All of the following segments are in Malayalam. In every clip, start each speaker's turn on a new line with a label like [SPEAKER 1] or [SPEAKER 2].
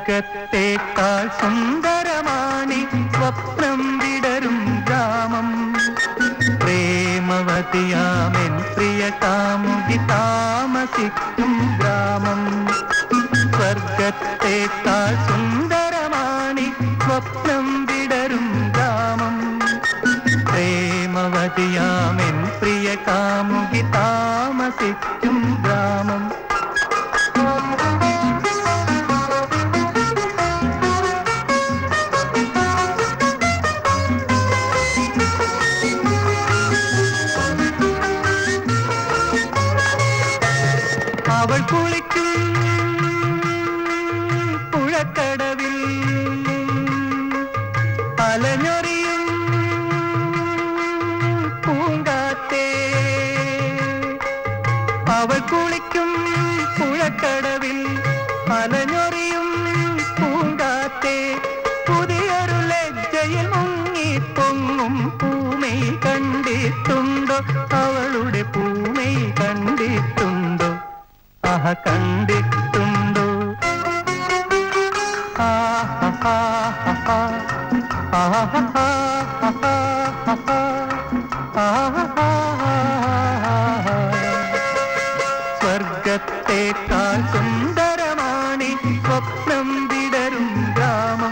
[SPEAKER 1] സ്വർഗത്തേക്കാൾ സുന്ദരമാണി സ്വപ്നം വിടരും ഗ്രാമം പ്രേമവതിയാമെൻ പ്രിയ കാമുകി താമസിക്കും ഗ്രാമം സ്വർഗത്തേക്കാൾ സുന്ദരമാണി സ്വപ്നം വിടരും ഗ്രാമം പ്രേമവതിയാമെൻ പ്രിയ കാമുകി താമസിക്കും ഗ്രാമം അവൾ കുളിക്കും പുഴക്കടവിൽ അലഞ്ഞൊറിയും പൂങ്കാറ്റേ അവൾ കുളിക്കും പുഴക്കടവിൽ അലഞ്ഞൊറിയും പൂങ്കാറ്റേ പുതിയൊരു ലജ്ജയിൽ മുങ്ങി പൊങ്ങും പൂമൈ കണ്ടിട്ടുണ്ടോ അവളുടെ പൂമൈ കണ്ടിട്ടുണ്ടോ ആഹ കണ്ടിട്ടുണ്ടോ സ്വർഗത്തേക്കാൾ സുന്ദരമാണി സ്വപ്നം വിടരും ഗ്രാമം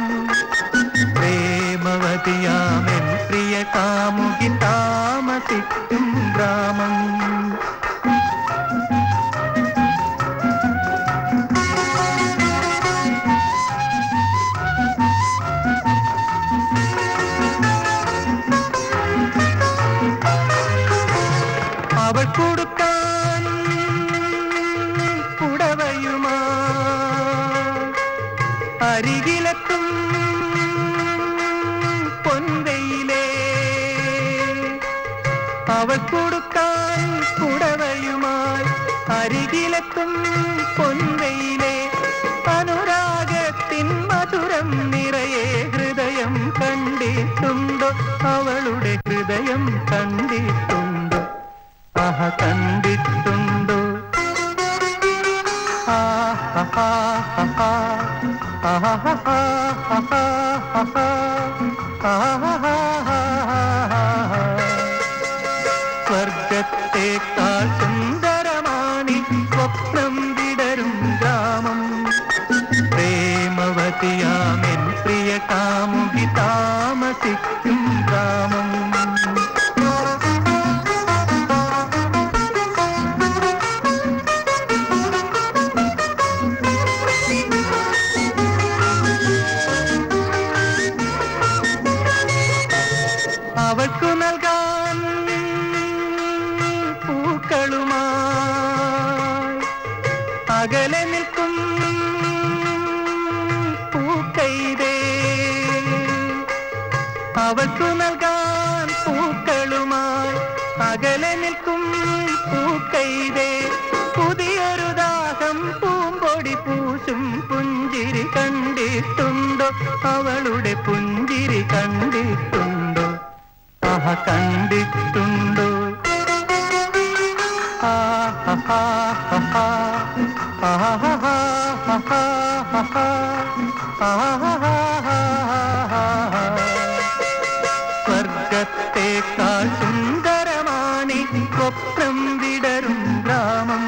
[SPEAKER 1] പ്രേമവതിയാമെൻ പ്രിയ കാമുകി താമസിക്കും ഗ്രാമം അവൾ കൊടുക്കാൻ പുടവയുമാ അരികിലെത്തും പൊൻവയിലേ അവൾ കൊടുക്കാൻ പുടവയുമായി അരികിലെത്തും പൊൻവയിലേ അനുരാഗത്തിൻ മധുരം നിറയെ ഹൃദയം കണ്ടിട്ടുണ്ടോ അവളുടെ ഹൃദയം കണ്ടിട്ടുണ്ടോ ആഹ കണ്ടിട്ടുണ്ടോ സ്വർഗത്തേക്കാൾ സുന്ദരമാണി സ്വപ്നം വിടരും ഗ്രാമം പ്രേമവതിയാമെൻ പ്രിയ കാമുകി താമസിക്കും ഗ്രാമം അവൾക്കു നൽകാൻ പൂക്കളുമായി അകലെ നിൽക്കും പൂക്കൈതേ അവൾക്കു നൽകാൻ പൂക്കളുമായി അകലെ നിൽക്കും പൂക്കൈതേ പുതിയൊരു ദാഹം പൂമ്പൊടി പൂശും പുഞ്ചിരി കണ്ടിട്ടുണ്ടോ അവളുടെ പുഞ്ചിരി കണ്ടിട്ടുണ്ടോ ആഹ കണ്ടിട്ടുണ്ടോ സ്വർഗത്തേക്കാൾ സുന്ദരമാണി സ്വപ്നം വിടരും ഗ്രാമം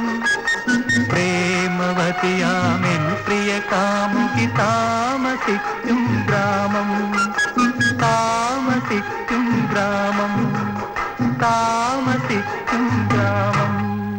[SPEAKER 1] പ്രേമവതിയാമെൻ പ്രിയ കാമുകി താമസിക്കും ഗ്രാമം താമസിക്കും ഗ്രാമം താമസിക്കും ഗ്രാമം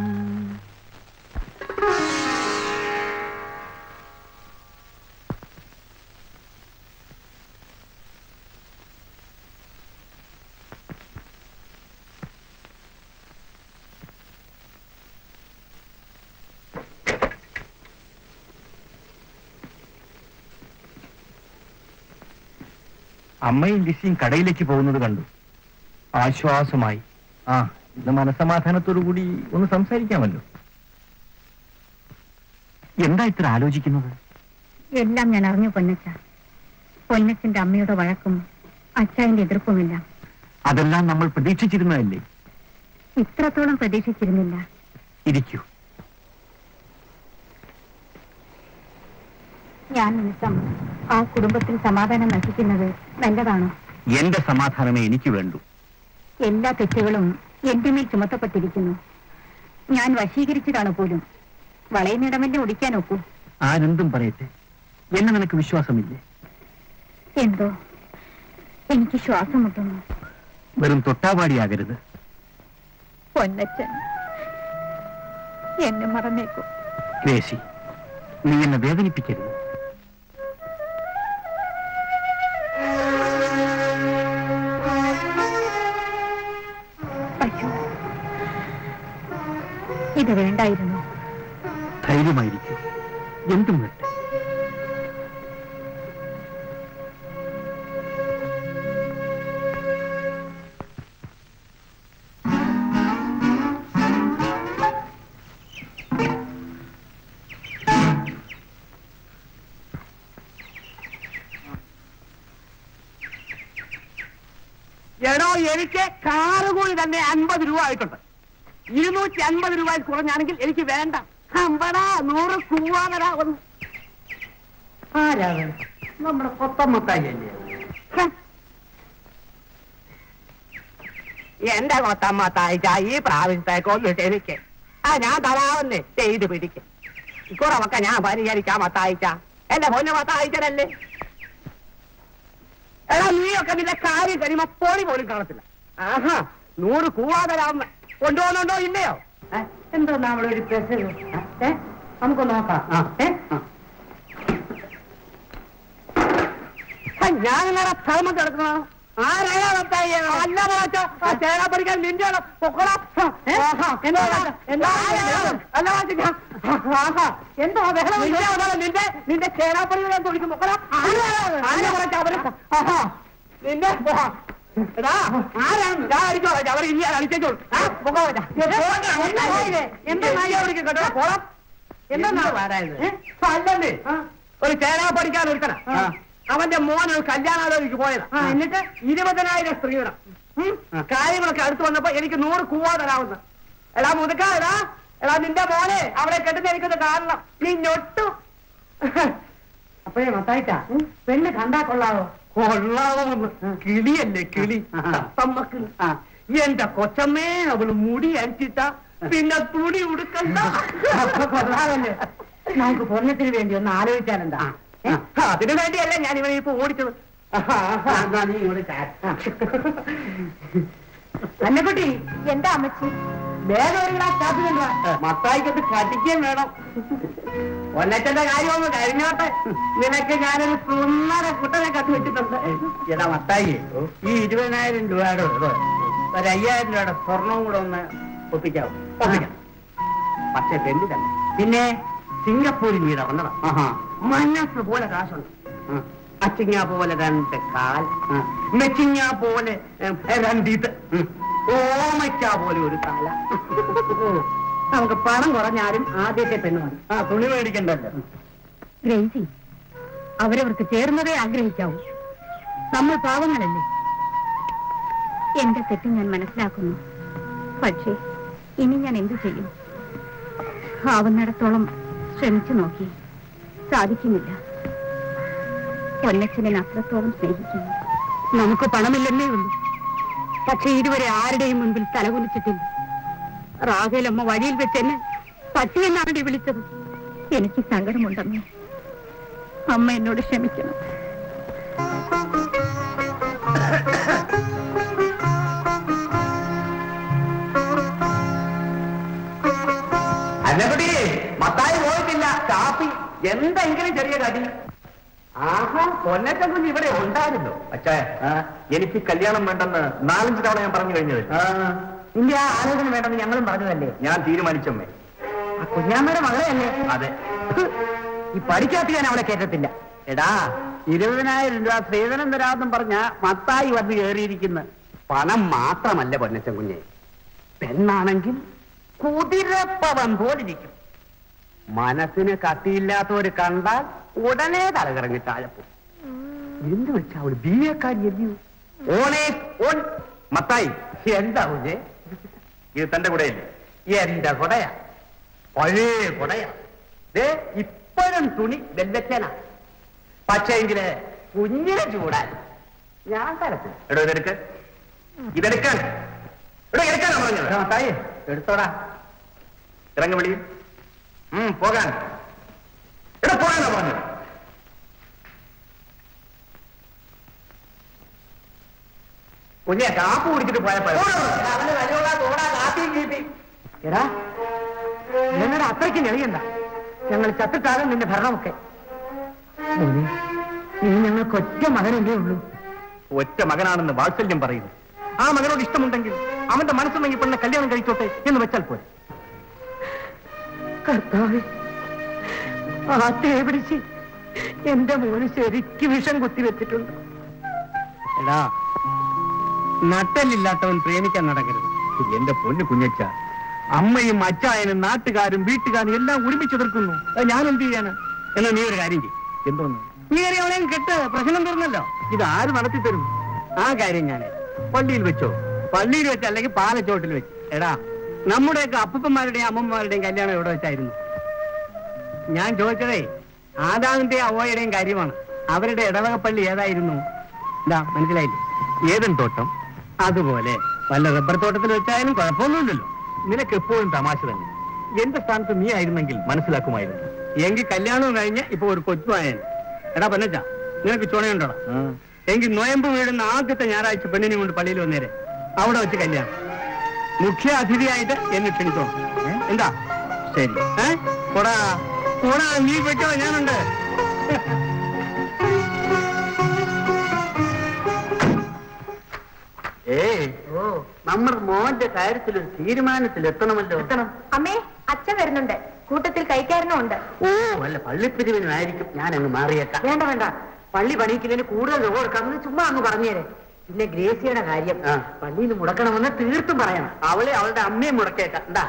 [SPEAKER 2] അമ്മയും ലിസിയും കടയിലേക്ക് പോകുന്നത് കണ്ടു ആശ്വാസമായി ആ ഇത് മനസമാധാനത്തോടു കൂടി ഒന്ന് സംസാരിക്കാമല്ലോ എന്താ ഇത്ര ആലോചിക്കുന്നത്
[SPEAKER 3] എല്ലാം ഞാൻ അറിഞ്ഞു പൊന്നച്ച പൊന്നച്ചന്റെ അമ്മയുടെ വഴക്കും അച്ചായന്റെ എതിർപ്പുമില്ല
[SPEAKER 2] അതെല്ലാം നമ്മൾ പ്രതീക്ഷിച്ചിരുന്നതല്ലേ
[SPEAKER 3] ഇത്രത്തോളം പ്രതീക്ഷിച്ചിരുന്നില്ല
[SPEAKER 2] ഇരിക്കൂ
[SPEAKER 3] ഞാൻ നിമിത്തം ആ കുടുംബത്തിൽ സമാധാനം നശിക്കുന്നത് നല്ലതാണോ
[SPEAKER 2] എന്റെ സമാധാനമേ എനിക്ക് വേണ്ടൂ
[SPEAKER 3] എല്ലാ തെറ്റുകളും എന്റെ മേൽ ചുമത്തപ്പെട്ടിരിക്കുന്നു ഞാൻ വശീകരിച്ചതാണ് പോലും വളയുന്നിടമല്ലേ ഒടിക്കാൻ ഒക്കൂ
[SPEAKER 2] ആരെന്തും പറയട്ടെ എന്നെ നിനക്ക് വിശ്വാസമില്ലേ
[SPEAKER 3] എന്തോ എനിക്ക് ശ്വാസം മുട്ടുന്നു
[SPEAKER 2] വെറും തൊട്ടാവാടിയാകരുത്
[SPEAKER 3] പൊന്നച്ചൻ എന്നെ മറന്നേക്കൂ
[SPEAKER 2] ഗ്രേസി നീ എന്നെ വേദനിപ്പിക്കരുത്
[SPEAKER 3] അയ്യോ ഇത് വേണ്ടായിരുന്നു
[SPEAKER 2] ധൈര്യമായിരിക്കും എന്തും വരട്ടെ
[SPEAKER 4] എടോ എനിക്ക് കാറ് കൂടി തന്നെ അൻപത് രൂപ ആയിട്ടുണ്ട് ഇരുന്നൂറ്റി അൻപത് രൂപ കുറഞ്ഞാണെങ്കിൽ എനിക്ക് വേണ്ട അമ്പടാ നൂറ് കൂവാതരാ ഒന്ന്
[SPEAKER 2] ആരാണ് നമ്മുടെ കൊത്തമ്മത്തായില്ലേ
[SPEAKER 4] ഹ. എന്റെ കൊത്തമ്മ താഴ്ച ഈ പ്രാവശ്യത്തേക്കൊന്നിട്ട് എനിക്ക് ആ ഞാൻ തരാവുന്നേ ചെയ്ത് പിടിക്കും കുറവൊക്കെ ഞാൻ പരിഹരിക്കാം മത്തായിച്ച എന്റെ പൊന്നു മത്തായിച്ചനല്ലേ എടാ നീയൊക്കെ നിന്റെ കാര്യം കഴിയുമ്പോ പോളി പോലും കാണത്തില്ല ആഹാ നൂറ് കൂവാതരാന്ന് കൊണ്ടുപോകുന്നുണ്ടോ ഇല്ലയോ
[SPEAKER 2] എന്തോ നമ്മളൊരു പെസ നമുക്ക് നോക്കാം
[SPEAKER 4] ഞാൻ ഇന്നലെ സ്ഥലം കിടക്കണോ ആരായാ മത്തായി അല്ല മാറ്റോ ആ ചേരാ പഠിക്കാൻ നിന്റെ ആണോ? പൊക്കോളാ. ആഹാ. എന്താ എന്താ അല്ല മാറ്റിക്ക എന്തോ ബഹളം നിന്റെ ആണോ? നിന്റെ നിന്റെ ചേരാപ്പടി ഞാൻ തുടിക്കും പൊക്കോളാ. ആരാ പറഞ്ഞ അവര് ആഹാ. നിന്റെ ആ. എടാ, ആരാണ്? ഞാൻ അടിച്ചോ, അവർ ഇനി അടിച്ചോളൂ. ആ, പൊക്കോ, വെച്ചാ. എന്താ ഇത്? എന്താ നായ വിളിക്കും കേട്ടോ? പോടാം. എന്താ അല്ലേ ഒരു ചേരാ പഠിക്കാൻ ഒരുക്കണ അവന്റെ മോൻ ഒരു കല്യാണാലോചിക്ക് പോയത് എന്നിട്ട് ഇരുപതിനായിരം സ്ത്രീയുടെ ഉം? കാര്യങ്ങളൊക്കെ അടുത്ത് വന്നപ്പോ എനിക്ക് നൂറ് കൂവാ തരാവുന്ന എടാ മുതുക്ക എടാ എടാ നിന്റെ മോനെ അവളെ കെട്ടുന്ന എനിക്കൊന്ന് കാരണം നീ ഞൊട്ടു
[SPEAKER 2] അപ്പോഴേ മത്തായിട്ടാ പെണ്ണ് കണ്ടാ കൊള്ളാവോ
[SPEAKER 4] കൊള്ളാവുമെന്ന് കിളിയല്ലേ കിളി തത്തമ്മക്ക് എന്റെ കൊച്ചമ്മേ അവള് മുടി അരിച്ചിട്ട പിന്നെ തുണി ഉടുക്കണ്ട
[SPEAKER 2] അപ്പൊ കൊള്ളാമല്ലേ നമുക്ക് പൊന്നത്തിന് വേണ്ടി ഒന്ന് ആലോചിച്ചാലെന്താ ഏ?
[SPEAKER 4] അതിനു വേണ്ടിയല്ല ഞാൻ ഇവനെ ഇപ്പൊ ഓടിച്ചത്
[SPEAKER 2] എന്നാ നീ ഇങ്ങോട്ട് ചാ- അന്നക്കുട്ടി
[SPEAKER 3] എന്താ അമ്മച്ചി
[SPEAKER 2] വേഗം ഒരു ഗ്ലാസ് കാപ്പി കൊണ്ടുവാ
[SPEAKER 4] മത്തായിക്കത്ത് കടിക്കുകയും വേണം ഒന്നച്ചന്റെ കാര്യമൊന്ന് കഴിഞ്ഞോട്ടെ നിനക്ക് ഞാനൊരു സുന്ദര കുട്ടനെ കത്തി വെച്ചിട്ടുണ്ട്
[SPEAKER 2] എടാ മത്തായി ഈ ഇരുപതിനായിരം രൂപയുടെ ഇത് ഒരു അയ്യായിരം രൂപയുടെ സ്വർണവും കൂടെ ഒന്ന് ഒപ്പിക്കാവോ
[SPEAKER 4] ഒപ്പിക്കാം. പക്ഷെ പെണ്ണു തന്നെ
[SPEAKER 2] പിന്നെ
[SPEAKER 4] സിംഗപ്പൂരിൽ വീട വന്നതാ മനസ്സ് പോലെ കാശുണ്ട് അച്ചിങ്ങ പോലെ രണ്ട് കാൽ മെച്ചിങ്ങ പോലെ ഉം, രണ്ടിത് ഓമയ്ക്ക പോലെ ഒരു തല
[SPEAKER 2] നമുക്ക് പണം കുറഞ്ഞാലും ആദ്യത്തെ പെണ്ണ് മതി
[SPEAKER 4] ആ തുണി മേടിക്കണ്ടല്ലോ
[SPEAKER 3] ഗ്രേസി അവരവർക്ക് ചേർന്നതേ ആഗ്രഹിക്കാവൂ നമ്മൾ പാവങ്ങളല്ലേ എന്റെ തെറ്റ് ഞാൻ മനസ്സിലാക്കുന്നു പക്ഷേ ഇനി ഞാൻ എന്തു ചെയ്യും ആവുന്നിടത്തോളം ശ്രമിച്ചു നോക്കി സാധിക്കുന്നില്ല പൊന്നച്ഛനെ അത്രത്തോളം സ്നേഹിക്കുന്നു നമുക്ക് പണമില്ലെന്നേ ഉള്ളൂ പക്ഷെ ഇതുവരെ ആരുടെയും മുൻപിൽ തലകുലിച്ചിട്ടില്ല റാഹേലമ്മ വഴിയിൽ വെച്ച് എന്നെ പട്ടിയെന്നാണ് വിളിച്ചത് എനിക്ക് സങ്കടമുണ്ടമ്മേ അമ്മ എന്നോട് ക്ഷമിക്കണം
[SPEAKER 4] അന്നക്കുട്ടി മത്തായി പോയിട്ടില്ല കാപ്പി എന്തെങ്കിലും ചെറിയ കടി ആഹാ പൊന്നറ്റ കുഞ്ഞ് ഇവിടെ ഉണ്ടായിരുന്നു
[SPEAKER 2] അച്ഛാ എനിക്ക് കല്യാണം വേണ്ടെന്ന് നാലഞ്ച് തവണ ഞാൻ പറഞ്ഞു കഴിഞ്ഞത്
[SPEAKER 4] നിന്റെ ആ ആലോചന വേണ്ടെന്ന് ഞങ്ങളും പറഞ്ഞതല്ലേ
[SPEAKER 2] ഞാൻ തീരുമാനിച്ചമ്മേ
[SPEAKER 4] ആ കുഞ്ഞാമ്മയുടെ മകളെയല്ലേ
[SPEAKER 2] അതെ
[SPEAKER 4] ഈ പഠിക്കാത്ത ഞാൻ അവളെ കേട്ടത്തില്ല എടാ ഇരുപതിനായിരം രൂപ സ്ത്രീധനം തരാമെന്നും പറഞ്ഞ മത്തായി വന്ന് കയറിയിരിക്കുന്ന പണം മാത്രമല്ല പൊന്നച്ചൻ കുഞ്ഞെ പെണ്ണാണെങ്കിൽ കുതിരപ്പവൻ പോലിരിക്കും മനസ്സിന് കട്ടിയില്ലാത്തവര് കണ്ടാൽ ഉടനെ തലകറങ്ങി താഴെപ്പോ എന്ത് വെച്ചാ അവള് ബി എക്കാരിയല്ലയോ ഓണേ ഓൺ
[SPEAKER 2] മത്തായി
[SPEAKER 4] എന്താ കുഞ്ഞെ
[SPEAKER 2] ഇത് തന്റെ കൂടെയല്ലേ
[SPEAKER 4] എന്റെ കൊടയാ പഴയ കൊടയാ ദേ ഇപ്പോഴും തുണി വെല്ലച്ചേന
[SPEAKER 2] പക്ഷേങ്കില് കുഞ്ഞിനെ ചൂടാൻ ഞാൻ തരത്തില്ല എടോ ഇതെടുക്ക് ഇതെടുക്കാൻ എടോ എടുക്കാനാ പറഞ്ഞത് തായേ എടുത്തോടാ ഇറങ്ങി വിളി ഉം പോകാൻ എടാ പോകാനാ പറഞ്ഞത് കുഞ്ഞെ കാപ്പ് കുടിച്ചിട്ട് പോയപ്പോ
[SPEAKER 4] എടാ ഞങ്ങളുടെ അത്രയ്ക്ക് ഞെളിയണ്ട ഞങ്ങൾ ചത്തിട്ടാകും നിന്റെ ഭരണമൊക്കെ മോനെ, നീ ഞങ്ങൾക്ക് ഒറ്റ മകനല്ലേ ഉള്ളൂ
[SPEAKER 2] ഒറ്റ മകനാണെന്ന് വാത്സല്യം പറയുന്നു ആ മകനോട് ഇഷ്ടമുണ്ടെങ്കിൽ അവന്റെ മനസ്സുണ്ടെങ്കിൽ പെണ്ണെ കല്യാണം കഴിച്ചോട്ടെ എന്ന് വെച്ചാൽ പോരെ
[SPEAKER 4] കർത്താവ് ആത്തയെ പിടിച്ച് എന്റെ മോന് ശരിക്ക് വിഷം കുത്തിവെച്ചിട്ടുണ്ട്
[SPEAKER 2] എടാ നട്ടലില്ലാത്തവൻ പ്രേമിക്കാൻ നടക്കരുത് എന്റെ പൊന്നു കുഞ്ഞച്ച അമ്മയും അച്ചായനും നാട്ടുകാരും വീട്ടുകാരും എല്ലാം ഒരുമിച്ച് എതിർക്കുന്നു അത് ഞാൻ എന്ത് ചെയ്യാന് എന്നാ നീ ഒരു കാര്യം ചെയ്യും എന്തോന്ന് നീ അവളെ കെട്ട് പ്രശ്നം തീർന്നല്ലോ ഇത് ആര് നടത്തി തരും ആ കാര്യം ഞാൻ പള്ളിയിൽ വെച്ചോ പള്ളിയിൽ വെച്ച് അല്ലെങ്കിൽ പാലച്ചോട്ടിൽ വെച്ച് എടാ നമ്മുടെയൊക്കെ അപ്പൂപ്പന്മാരുടെയും അമ്മമാരുടെയും കല്യാണം എവിടെ വെച്ചായിരുന്നു ഞാൻ ചോദിച്ചതേ ആദാമിന്റെയും അവോയുടെയും കാര്യമാണ് അവരുടെ ഇടവക പള്ളി ഏതായിരുന്നു എന്താ മനസ്സിലായില്ലേ ഏതൻ തോട്ടം അതുപോലെ വല്ല റബ്ബർ തോട്ടത്തിൽ വെച്ചായാലും കുഴപ്പമൊന്നുമില്ലല്ലോ നിനക്ക് എപ്പോഴും തമാശ തന്നെ എന്റെ സ്ഥാനത്ത് നീ ആയിരുന്നെങ്കിൽ മനസ്സിലാക്കുമായിരുന്നു എങ്കിൽ കല്യാണവും കഴിഞ്ഞ് ഇപ്പൊ ഒരു കൊച്ചുമായൻ എടാ പൊന്നച്ച നിനക്ക് ചുണയുണ്ടോടാ എങ്കിൽ നോയമ്പ് വീടുന്ന ആദ്യത്തെ ഞായറാഴ്ച പെണ്ണിനെ കൊണ്ട് പള്ളിയിൽ വന്നേരെ അവിടെ വെച്ച് കല്യാണം മുഖ്യ അതിഥിയായിട്ട് എന്നെ ക്ഷണിച്ചോ എന്താ ശരി ഏ കൊടാ കൊടാ നീ പറ്റോ ഞാനുണ്ട് ഏ
[SPEAKER 4] ഓ നമ്മുടെ മോന്റെ കാര്യത്തിൽ ഒരു തീരുമാനത്തിൽ എത്തണമല്ലോ എത്തണം
[SPEAKER 5] അമ്മേ അച്ഛൻ വരുന്നുണ്ട് കൂട്ടത്തിൽ കൈക്കാരനും ഉണ്ട്
[SPEAKER 4] ഓ വല്ല പള്ളിപ്പിരിവിനായിരിക്കും ഞാൻ അങ്ങ് മാറിയേക്കാം വേണ്ട വേണ്ട പള്ളി പണിയിക്കുന്നതിന് കൂടുതൽ തുക കൊടുക്കാമെന്ന് ചുമ്മാ അങ്ങ് പറഞ്ഞേരെ പിന്നെ ഗ്രേസിയുടെ കാര്യം പള്ളിയിൽ മുടക്കണമെന്ന് തീർത്തും പറയണം അവളെ അവളുടെ അമ്മയും മുടക്കേക്കാം എന്താ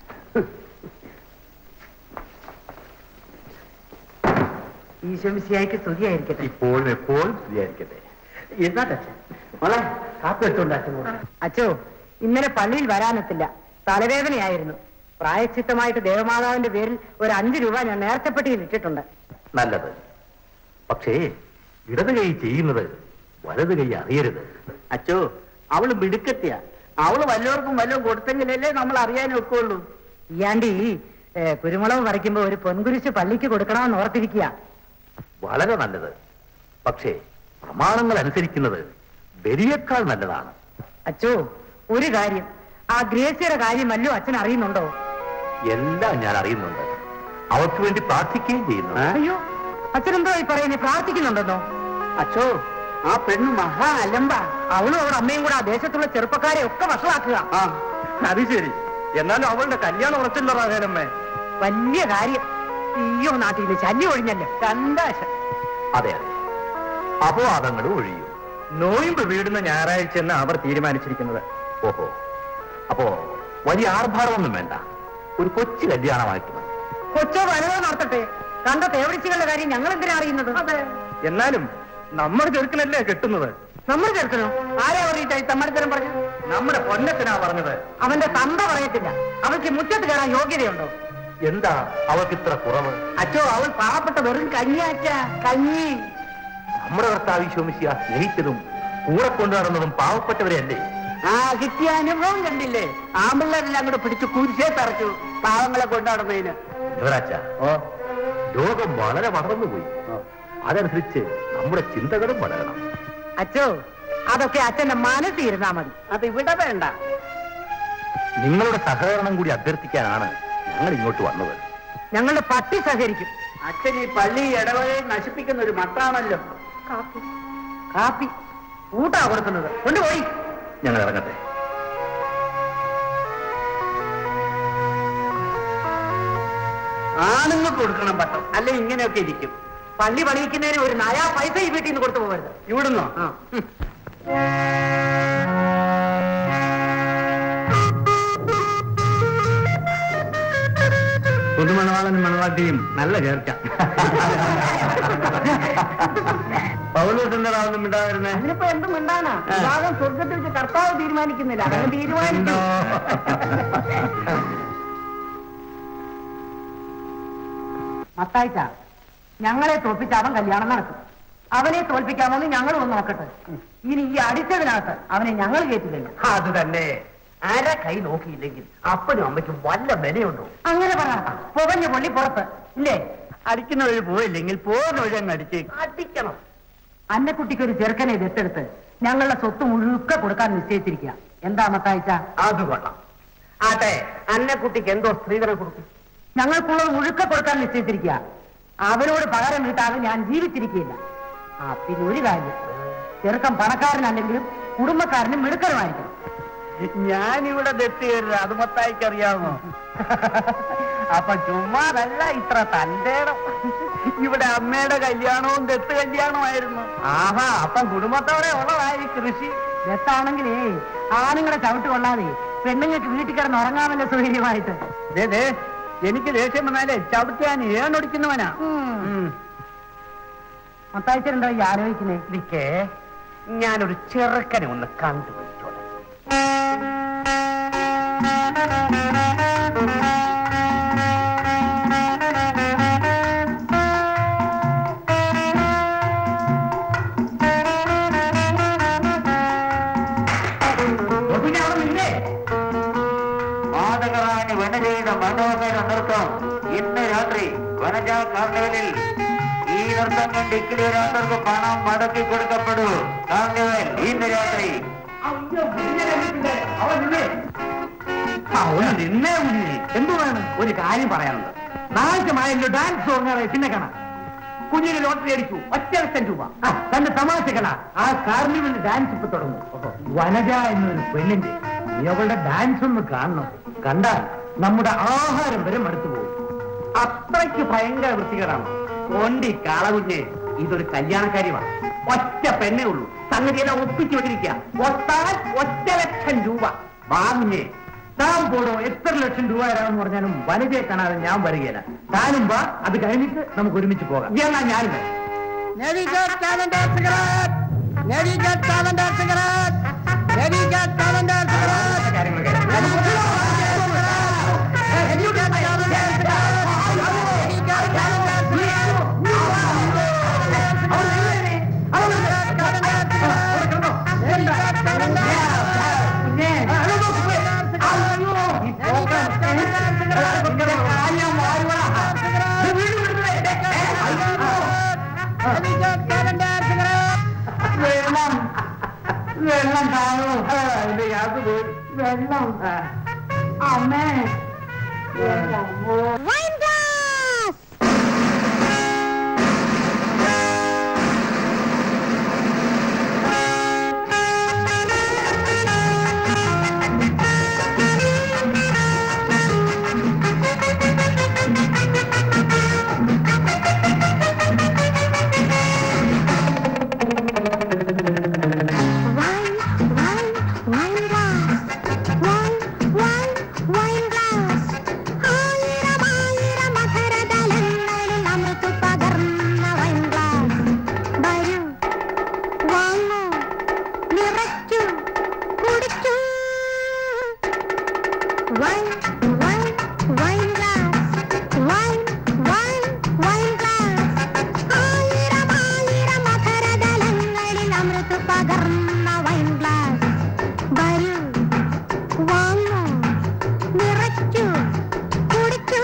[SPEAKER 4] ഈശോമിസിയായിക്ക് സ്തുതിയായിരിക്കട്ടെ
[SPEAKER 2] ഇപ്പോഴും എപ്പോഴും വിചാരിക്കട്ടെ
[SPEAKER 4] എന്നാട്ടെ അച്ഛൻ മോളെ കാത്തു വെച്ചോണ്ട് അച്ഛൻ അച്ഛോ ഇന്നലെ പള്ളിയിൽ വരാനെത്തില്ല തലവേദനയായിരുന്നു പ്രായച്ചിത്തമായിട്ട് ദേവമാതാവിന്റെ പേരിൽ ഒരു അഞ്ചു രൂപ ഞാൻ നേർച്ചപ്പെട്ടിയിൽ ഇട്ടിട്ടുണ്ട്
[SPEAKER 2] നല്ലത് പക്ഷേ ഇടത് കൈ ചെയ്യുന്നത് വലത് കൈ അറിയരുത്
[SPEAKER 4] അച്ചോ അവള് മിടുക്കത്തിയ അവള് വല്ലവർക്കും വല്ലതും കൊടുത്തെങ്കിലല്ലേ നമ്മൾ അറിയാനും ഒക്കെ ഉള്ളൂ ഇയാണ്ടി ഏ, കുരുമുളക് പറിക്കുമ്പോ ഒരു പൊൻകുരിശ് പള്ളിക്ക് കൊടുക്കണമെന്ന് ഓർത്തിരിക്കുക
[SPEAKER 2] വളരെ നല്ലത് പക്ഷേ പ്രമാണങ്ങൾ അനുസരിക്കുന്നത് ബലിയേക്കാൾ നല്ലതാണ്
[SPEAKER 4] അച്ചോ ഒരു കാര്യം ആ ഗ്രേസിയുടെ കാര്യമല്ലോ അച്ഛൻ അറിയുന്നുണ്ടോ
[SPEAKER 2] എല്ലാം ഞാൻ അറിയുന്നുണ്ട് അവർക്ക് വേണ്ടി പ്രാർത്ഥിക്കുകയും ചെയ്യുന്നു
[SPEAKER 4] അയ്യോ അച്ഛനെന്തോ ഈ പറയുന്നത് പ്രാർത്ഥിക്കുന്നുണ്ടെന്നോ അച്ഛോ ആ പെണ്ണ് മഹാ അലമ്പ അവളും അവളുടെ അമ്മയും കൂടെ ആ ദേശത്തുള്ള ചെറുപ്പക്കാരെ ഒക്കെ വഷളാക്കുക
[SPEAKER 2] അത് ശരി എന്നാലും അവളുടെ കല്യാണം ഉറച്ചില്ല റാഹേനമ്മേ
[SPEAKER 4] വലിയ കാര്യം അയ്യോ നാട്ടിൽ ശല്യം ഒഴിഞ്ഞല്ലോ സന്താശം
[SPEAKER 2] അതെ അതെ അപവാദങ്ങളും ഒഴിയും നോയിമ്പ് വീടുന്ന ഞായറാഴ്ച എന്ന് അവർ തീരുമാനിച്ചിരിക്കുന്നത് ഓഹോ അപ്പോ വലിയ ആർഭാടമൊന്നും വേണ്ട ഒരു കൊച്ചു കല്യാണമായിട്ട് മതി
[SPEAKER 4] കൊച്ചോ വനവോ നടത്തട്ടെ കണ്ട തേവടിച്ചുകളുടെ കാര്യം ഞങ്ങൾ എന്തിനാ അറിയുന്നത് അതെ
[SPEAKER 2] എന്നാലും നമ്മുടെ ചെറുക്കനല്ലേ കെട്ടുന്നത്
[SPEAKER 4] നമ്മൾ ചേർക്കണോ ആരാ പറഞ്ഞിട്ടായി തമ്മടിത്തരം പറഞ്ഞു
[SPEAKER 2] നമ്മുടെ പൊന്നത്തിനാ പറഞ്ഞത്
[SPEAKER 4] അവന്റെ തന്ത പറയത്തില്ല അവൾക്ക് മുറ്റത്ത് കയറാൻ യോഗ്യതയുണ്ടോ
[SPEAKER 2] എന്താ അവർക്ക് ഇത്ര കുറവ്
[SPEAKER 4] അച്ഛോ അവൾ പാവപ്പെട്ട വെറും കഞ്ഞിയാച്ച കഞ്ഞി
[SPEAKER 2] നമ്മുടെ കർത്താവ് ശോമിശിയ സ്നേഹിച്ചതും കൂടെ കൊണ്ടു നടന്നതും പാവപ്പെട്ടവരെയല്ലേ
[SPEAKER 4] ആ കിട്ടിയ അനുഭവം കണ്ടില്ലേ ആമ്പിള്ളേരെല്ലാം കൂടെ പിടിച്ച് കുരിശേ തറച്ചു പാവങ്ങളെ കൊണ്ടാടുന്നതിന്
[SPEAKER 2] യുവരാജ ലോകം വളരെ വളർന്നുപോയി അതനുസരിച്ച് നമ്മുടെ ചിന്തകളും വളരണം
[SPEAKER 4] അച്ഛോ അതൊക്കെ അച്ഛന്റെ മനസ്സിരുന്നാ മതി അത് ഇവിടെ വേണ്ട
[SPEAKER 2] നിങ്ങളുടെ സഹകരണം കൂടി അഭ്യർത്ഥിക്കാനാണ് ഞങ്ങൾ ഇങ്ങോട്ട് വന്നത്
[SPEAKER 4] ഞങ്ങളുടെ പട്ടി സഹകരിക്കും അച്ഛൻ ഈ പള്ളി ഇടവകയെ നശിപ്പിക്കുന്ന ഒരു മട്ടാണല്ലോ
[SPEAKER 5] കാപ്പി
[SPEAKER 4] കാപ്പി ഊട്ടാ കൊടുക്കുന്നത് കൊണ്ടുപോയി
[SPEAKER 2] ഞങ്ങൾ ഇറങ്ങട്ടെ
[SPEAKER 4] ആണുങ്ങൾക്ക് കൊടുക്കണം പട്ടം അല്ലെ ഇങ്ങനെയൊക്കെ ഇരിക്കും പള്ളി പണിയിക്കുന്നതിന് ഒരു നയാ പൈസ ഈ വീട്ടിൽ നിന്ന് കൊടുത്തു പോകരുത്
[SPEAKER 2] ഇവിടുന്നോ
[SPEAKER 4] ആ
[SPEAKER 2] പുതുമണവാളനും മണവാട്ടിയും നല്ല ചേർച്ച പൗലോസിന്റെ റാവുന്നും ഉണ്ടായിരുന്നേ
[SPEAKER 4] അതിനിപ്പോ എന്തും മിണ്ടാനാ വിവാഹം സ്വർഗത്തിൽ വെച്ച് കർത്താവ് തീരുമാനിക്കുന്നില്ല അങ്ങനെ തീരുമാനിച്ചു മത്തായിച്ച ഞങ്ങളെ തോപ്പിച്ച് അവൻ കല്യാണം നടക്കും അവനെ തോൽപ്പിക്കാമോന്ന് ഞങ്ങൾ ഒന്ന് നോക്കട്ടെ ഇനി ഈ അടിച്ചതിനകത്ത് അവനെ ഞങ്ങൾ കേട്ടില്ല
[SPEAKER 2] അത് തന്നെ അര കൈ നോക്കിയില്ലെങ്കിൽ അപ്പനും അമ്മയ്ക്കും വല്ല വിലയുണ്ടോ
[SPEAKER 4] അങ്ങനെ പറ പുകഞ്ഞ പൊള്ളി പുറത്ത് ഇല്ലേ
[SPEAKER 2] അടിക്കുന്ന വഴി പോയില്ലെങ്കിൽ പോകുന്ന വഴി അങ്ങ് അടിച്ച് അടിക്കണം
[SPEAKER 4] അന്നക്കുട്ടിക്ക് ഒരു ചെറുക്കനെ ദത്തെടുത്ത് ഞങ്ങളുടെ സ്വത്ത് മുഴുക്ക കൊടുക്കാൻ നിശ്ചയിച്ചിരിക്കുക എന്താ മത്തായിച്ച
[SPEAKER 2] അത് കൊള്ളാം ആട്ടെ അന്നക്കുട്ടിക്ക് എന്തോ സ്ത്രീധനം കൊടുക്കും
[SPEAKER 4] ഞങ്ങൾക്കുള്ളത് മുഴുക്ക കൊടുക്കാൻ നിശ്ചയിച്ചിരിക്കുക അവനോട് പകരം വീട്ടാതെ ഞാൻ ജീവിച്ചിരിക്കുകയില്ല ആ പിന്നെ ഒരു കാര്യം ചെറുക്കൻ പണക്കാരനല്ലെങ്കിലും കുടുംബക്കാരനും മിടുക്കനുമായിരിക്കണം
[SPEAKER 2] ഞാനിവിടെ ദത്തുകരുത് അത് മൊത്തായിക്ക് അറിയാമോ അപ്പൊ ചുമ്മാതല്ല ഇത്ര തന്റെ ഇടം. ഇവിടെ അമ്മയുടെ കല്യാണവും ദത്ത് കല്യാണമായിരുന്നു ആഹാ അപ്പം കുടുംബത്തോടെ ഉള്ളതായി കൃഷി
[SPEAKER 4] ദത്താണെങ്കിലേ ആണുങ്ങളെ ചവിട്ട് കൊള്ളാതെ പെണ്ണുങ്ങൾക്ക് വീട്ടിൽ കിടന്ന് ഉറങ്ങാമല്ലോ സൗകര്യമായിട്ട്
[SPEAKER 2] ദേ, ദേ, എനിക്ക് ദേഷ്യം വന്നാലേ ചവിട്ടാൻ ഏണൊടിക്കുന്നവനാ ഉം.
[SPEAKER 4] മത്തായിച്ചെന്താ ഈ ആലോചിക്കുന്നേ
[SPEAKER 2] നിക്കേ ഞാനൊരു ചെറുക്കനെ ഒന്ന് കണ്ടുപിടിച്ചോളാം മാതകറാണി വനജയുടെ മനോഹര നൃത്തം ഇന്ന് രാത്രി വനജ കാർണിവലിൽ ഈ നൃത്തം കണ്ട് ഇക്കിളി ഒരാൾക്ക് പണം മടക്കി കൊടുക്കപ്പെടൂ കാർണിവൽ ഇന്ന് രാത്രി നിന്നേ മുന്നേ എന്തുവാണ് ഒരു കാര്യം പറയാനുണ്ട് നാഴ്ചമായല്ലോ ഡാൻസ് തുടങ്ങാതെ പിന്നെ കാണാം കുഞ്ഞിന് ലോട്ടറി അടിച്ചു ഒറ്റ ലക്ഷം രൂപ ആ, തന്റെ തമാശകള ആ കാർണിവൽ ഡാൻസ് ഇപ്പൊ തുടങ്ങും വനജ എന്നൊരു പെണ്ണിന്റെ നീ അവളുടെ ഡാൻസ് ഒന്ന് കാണണം കണ്ടാൽ നമ്മുടെ ആഹാരം വരെ മടുത്തു പോകും അത്രയ്ക്ക് ഭയങ്കര വൃത്തികേടാണ് കൊണ്ടി കാളകുഞ്ഞെ ഇതൊരു കല്യാണക്കാര്യമാണ് ഒറ്റ പെണ്ണേ ഉള്ളൂ സംഗതിയെല്ലാം ഒപ്പിച്ചു വെച്ചിരിക്കുക ഒത്താൽ ഒറ്റ ലക്ഷം രൂപ വാങ്ങുഞ്ഞേ താൻ പോടോ എത്ര ലക്ഷം രൂപ തരാമെന്ന് പറഞ്ഞാലും വനജയെ കാണാതെ ഞാൻ വരികയില്ല താനും വാ അത് കഴിഞ്ഞിട്ട് നമുക്ക് ഒരുമിച്ച് പോകാം എന്നാ ഞാനും വരാം. വെള്ളം വെള്ളം താഴോ അതിന്റെ യാത് പോയി വെള്ളം അമ്മേ
[SPEAKER 6] Wine, wine, wine glass. Wine, wine, wine glass. ആയിരം ആയിരം മകരതലങ്ങളിൽ അമൃത് പകർന്ന വൈൻ ഗ്ലാസ് വരൂ വാങ്ങൂ നിറയ്ക്കൂ കുടിക്കൂ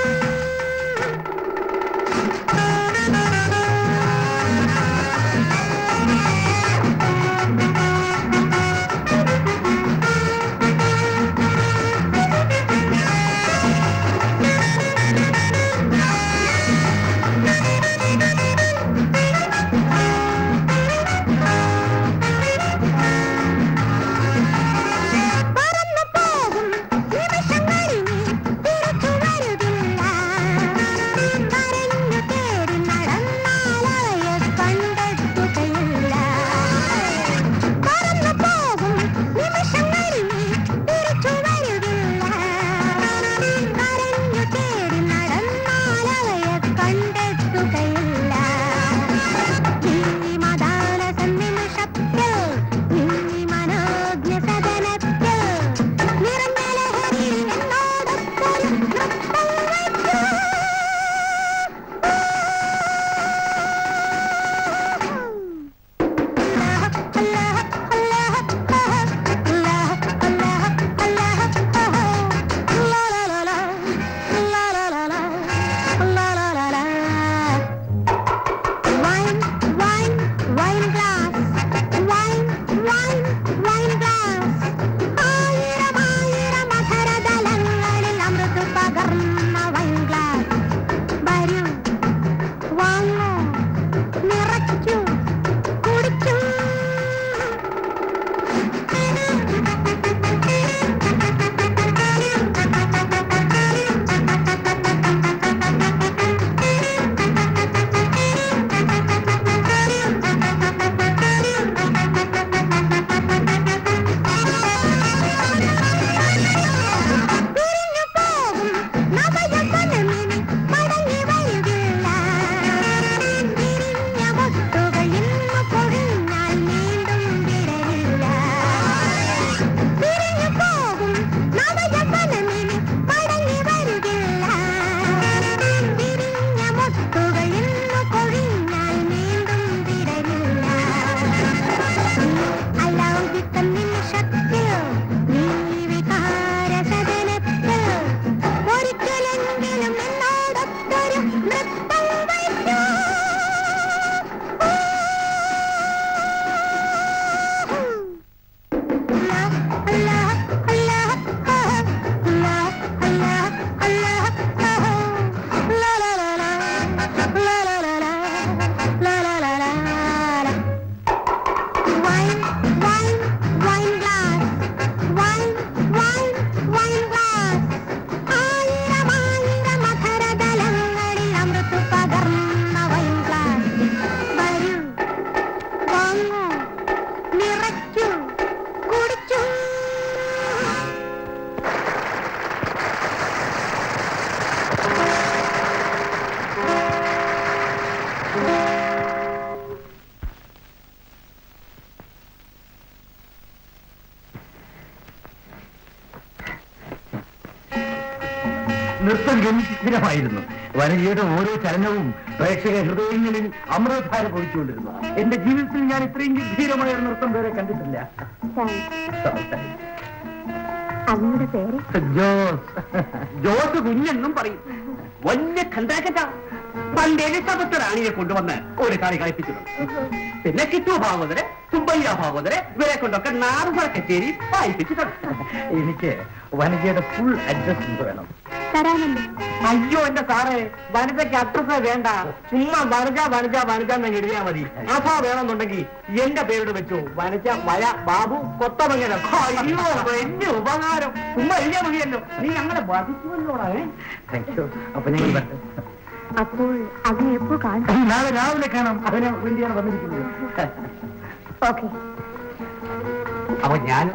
[SPEAKER 6] പിരിഞ്ഞു പോകും നവയൗവനമിനി മടങ്ങി വരികില്ല. വിരിഞ്ഞ മുത്തുകൾ ഇന്നു പൊഴിഞ്ഞാൽ വീണ്ടും വിടരില്ല. പിരിഞ്ഞു പോകും നവയൗവനമിനി മടങ്ങി വരികില്ല. വിരിഞ്ഞ മുത്തുകൾ ഇന്നു പൊഴിഞ്ഞാൽ വീണ്ടും വിടരില്ല. അലൗകിക നിമിഷത്തിൽ നീ വികാരസദനത്തിൽ ഒരിക്കലെങ്കിലും എന്നോടൊത്തൊരു നൃത്തം വയ്ക്കൂ. അല്ലാ, അല്ലാ, അല്ലാ, ആഹാ. അല്ലാ, അല്ലാ, അല്ലാ, ആഹാ. ലാ, ലാ, ലാ, ലാ. ലാ, ലാ, ലാ, ലാ. ലാ, ലാ, ലാ, ലാ, ലാ. Wine, wine, wine glass. Wine, wine, wine glass. ആയിരം ആയിരം അധരതലങ്ങളിൽ അമൃത് പകർന്ന wine glass. വരൂ, വാങ്ങൂ, നിറയ്ക്കൂ, കുടിക്കൂ.
[SPEAKER 2] നൃത്തം ഗംഭീരമായിരുന്നു വനജയുടെ ഓരോ ചലനവും പ്രേക്ഷക ഹൃദയങ്ങളിൽ അമൃതധാര പൊഴിച്ചുകൊണ്ടിരുന്നു എന്റെ ജീവിതത്തിൽ ഞാൻ ഇത്രയും ഗംഭീരമായ ഒരു നൃത്തം വേറെ കണ്ടിട്ടില്ല
[SPEAKER 6] അങ്ങയുടെ പേര്
[SPEAKER 2] ജോസ് ജോസ് കുഞ്ഞെന്നും പറയും വലിയ കണ്ടാക്കറ്റ പണ്ട് എലിസബത്ത് റാണിയെ കൊണ്ടുവന്ന് ഒരു കളി കളിപ്പിച്ചിട്ടുണ്ട് പിന്നെ കിട്ടു ഭാഗവതരെ സുബ്ബയ്യ ഭാഗവതരെ ഇവരെ കൊണ്ടൊക്കെ നാറുപുറ കച്ചേരി വായിപ്പിച്ചിട്ടുണ്ട് എനിക്ക് വനജയുടെ ഫുൾ അഡ്രസ് വേണം
[SPEAKER 6] തരാമല്ലോ
[SPEAKER 4] അയ്യോ എന്റെ സാറേ വനിതയ്ക്ക് അഡ്രസ് വേണ്ട ചുമ്മാ വനജ വനജ വനജ എന്ന് എഴുതിയാ മതി അസാ വേണമെന്നുണ്ടെങ്കിൽ എന്റെ പേരോട് വെച്ചു വനജ വയ ബാബു കൊത്തമംഗലം അയ്യോ വലിയ ഉപകാരം ചുമ്മാ എഴുതിയാ മതിയല്ലോ നീ ഞങ്ങളെ ബാധിക്കുമല്ലോടാ ഏ?
[SPEAKER 2] താങ്ക് യു അപ്പൊ ഞങ്ങൾ വരട്ടെ.
[SPEAKER 6] അപ്പോൾ അതിനെ എപ്പോ കാണും
[SPEAKER 2] നാളെ രാവിലെ കാണാം അതിനെ വേണ്ടിയാണ് വന്നിരിക്കുന്നത്
[SPEAKER 6] ഓക്കെ
[SPEAKER 2] അപ്പൊ ഞാൻ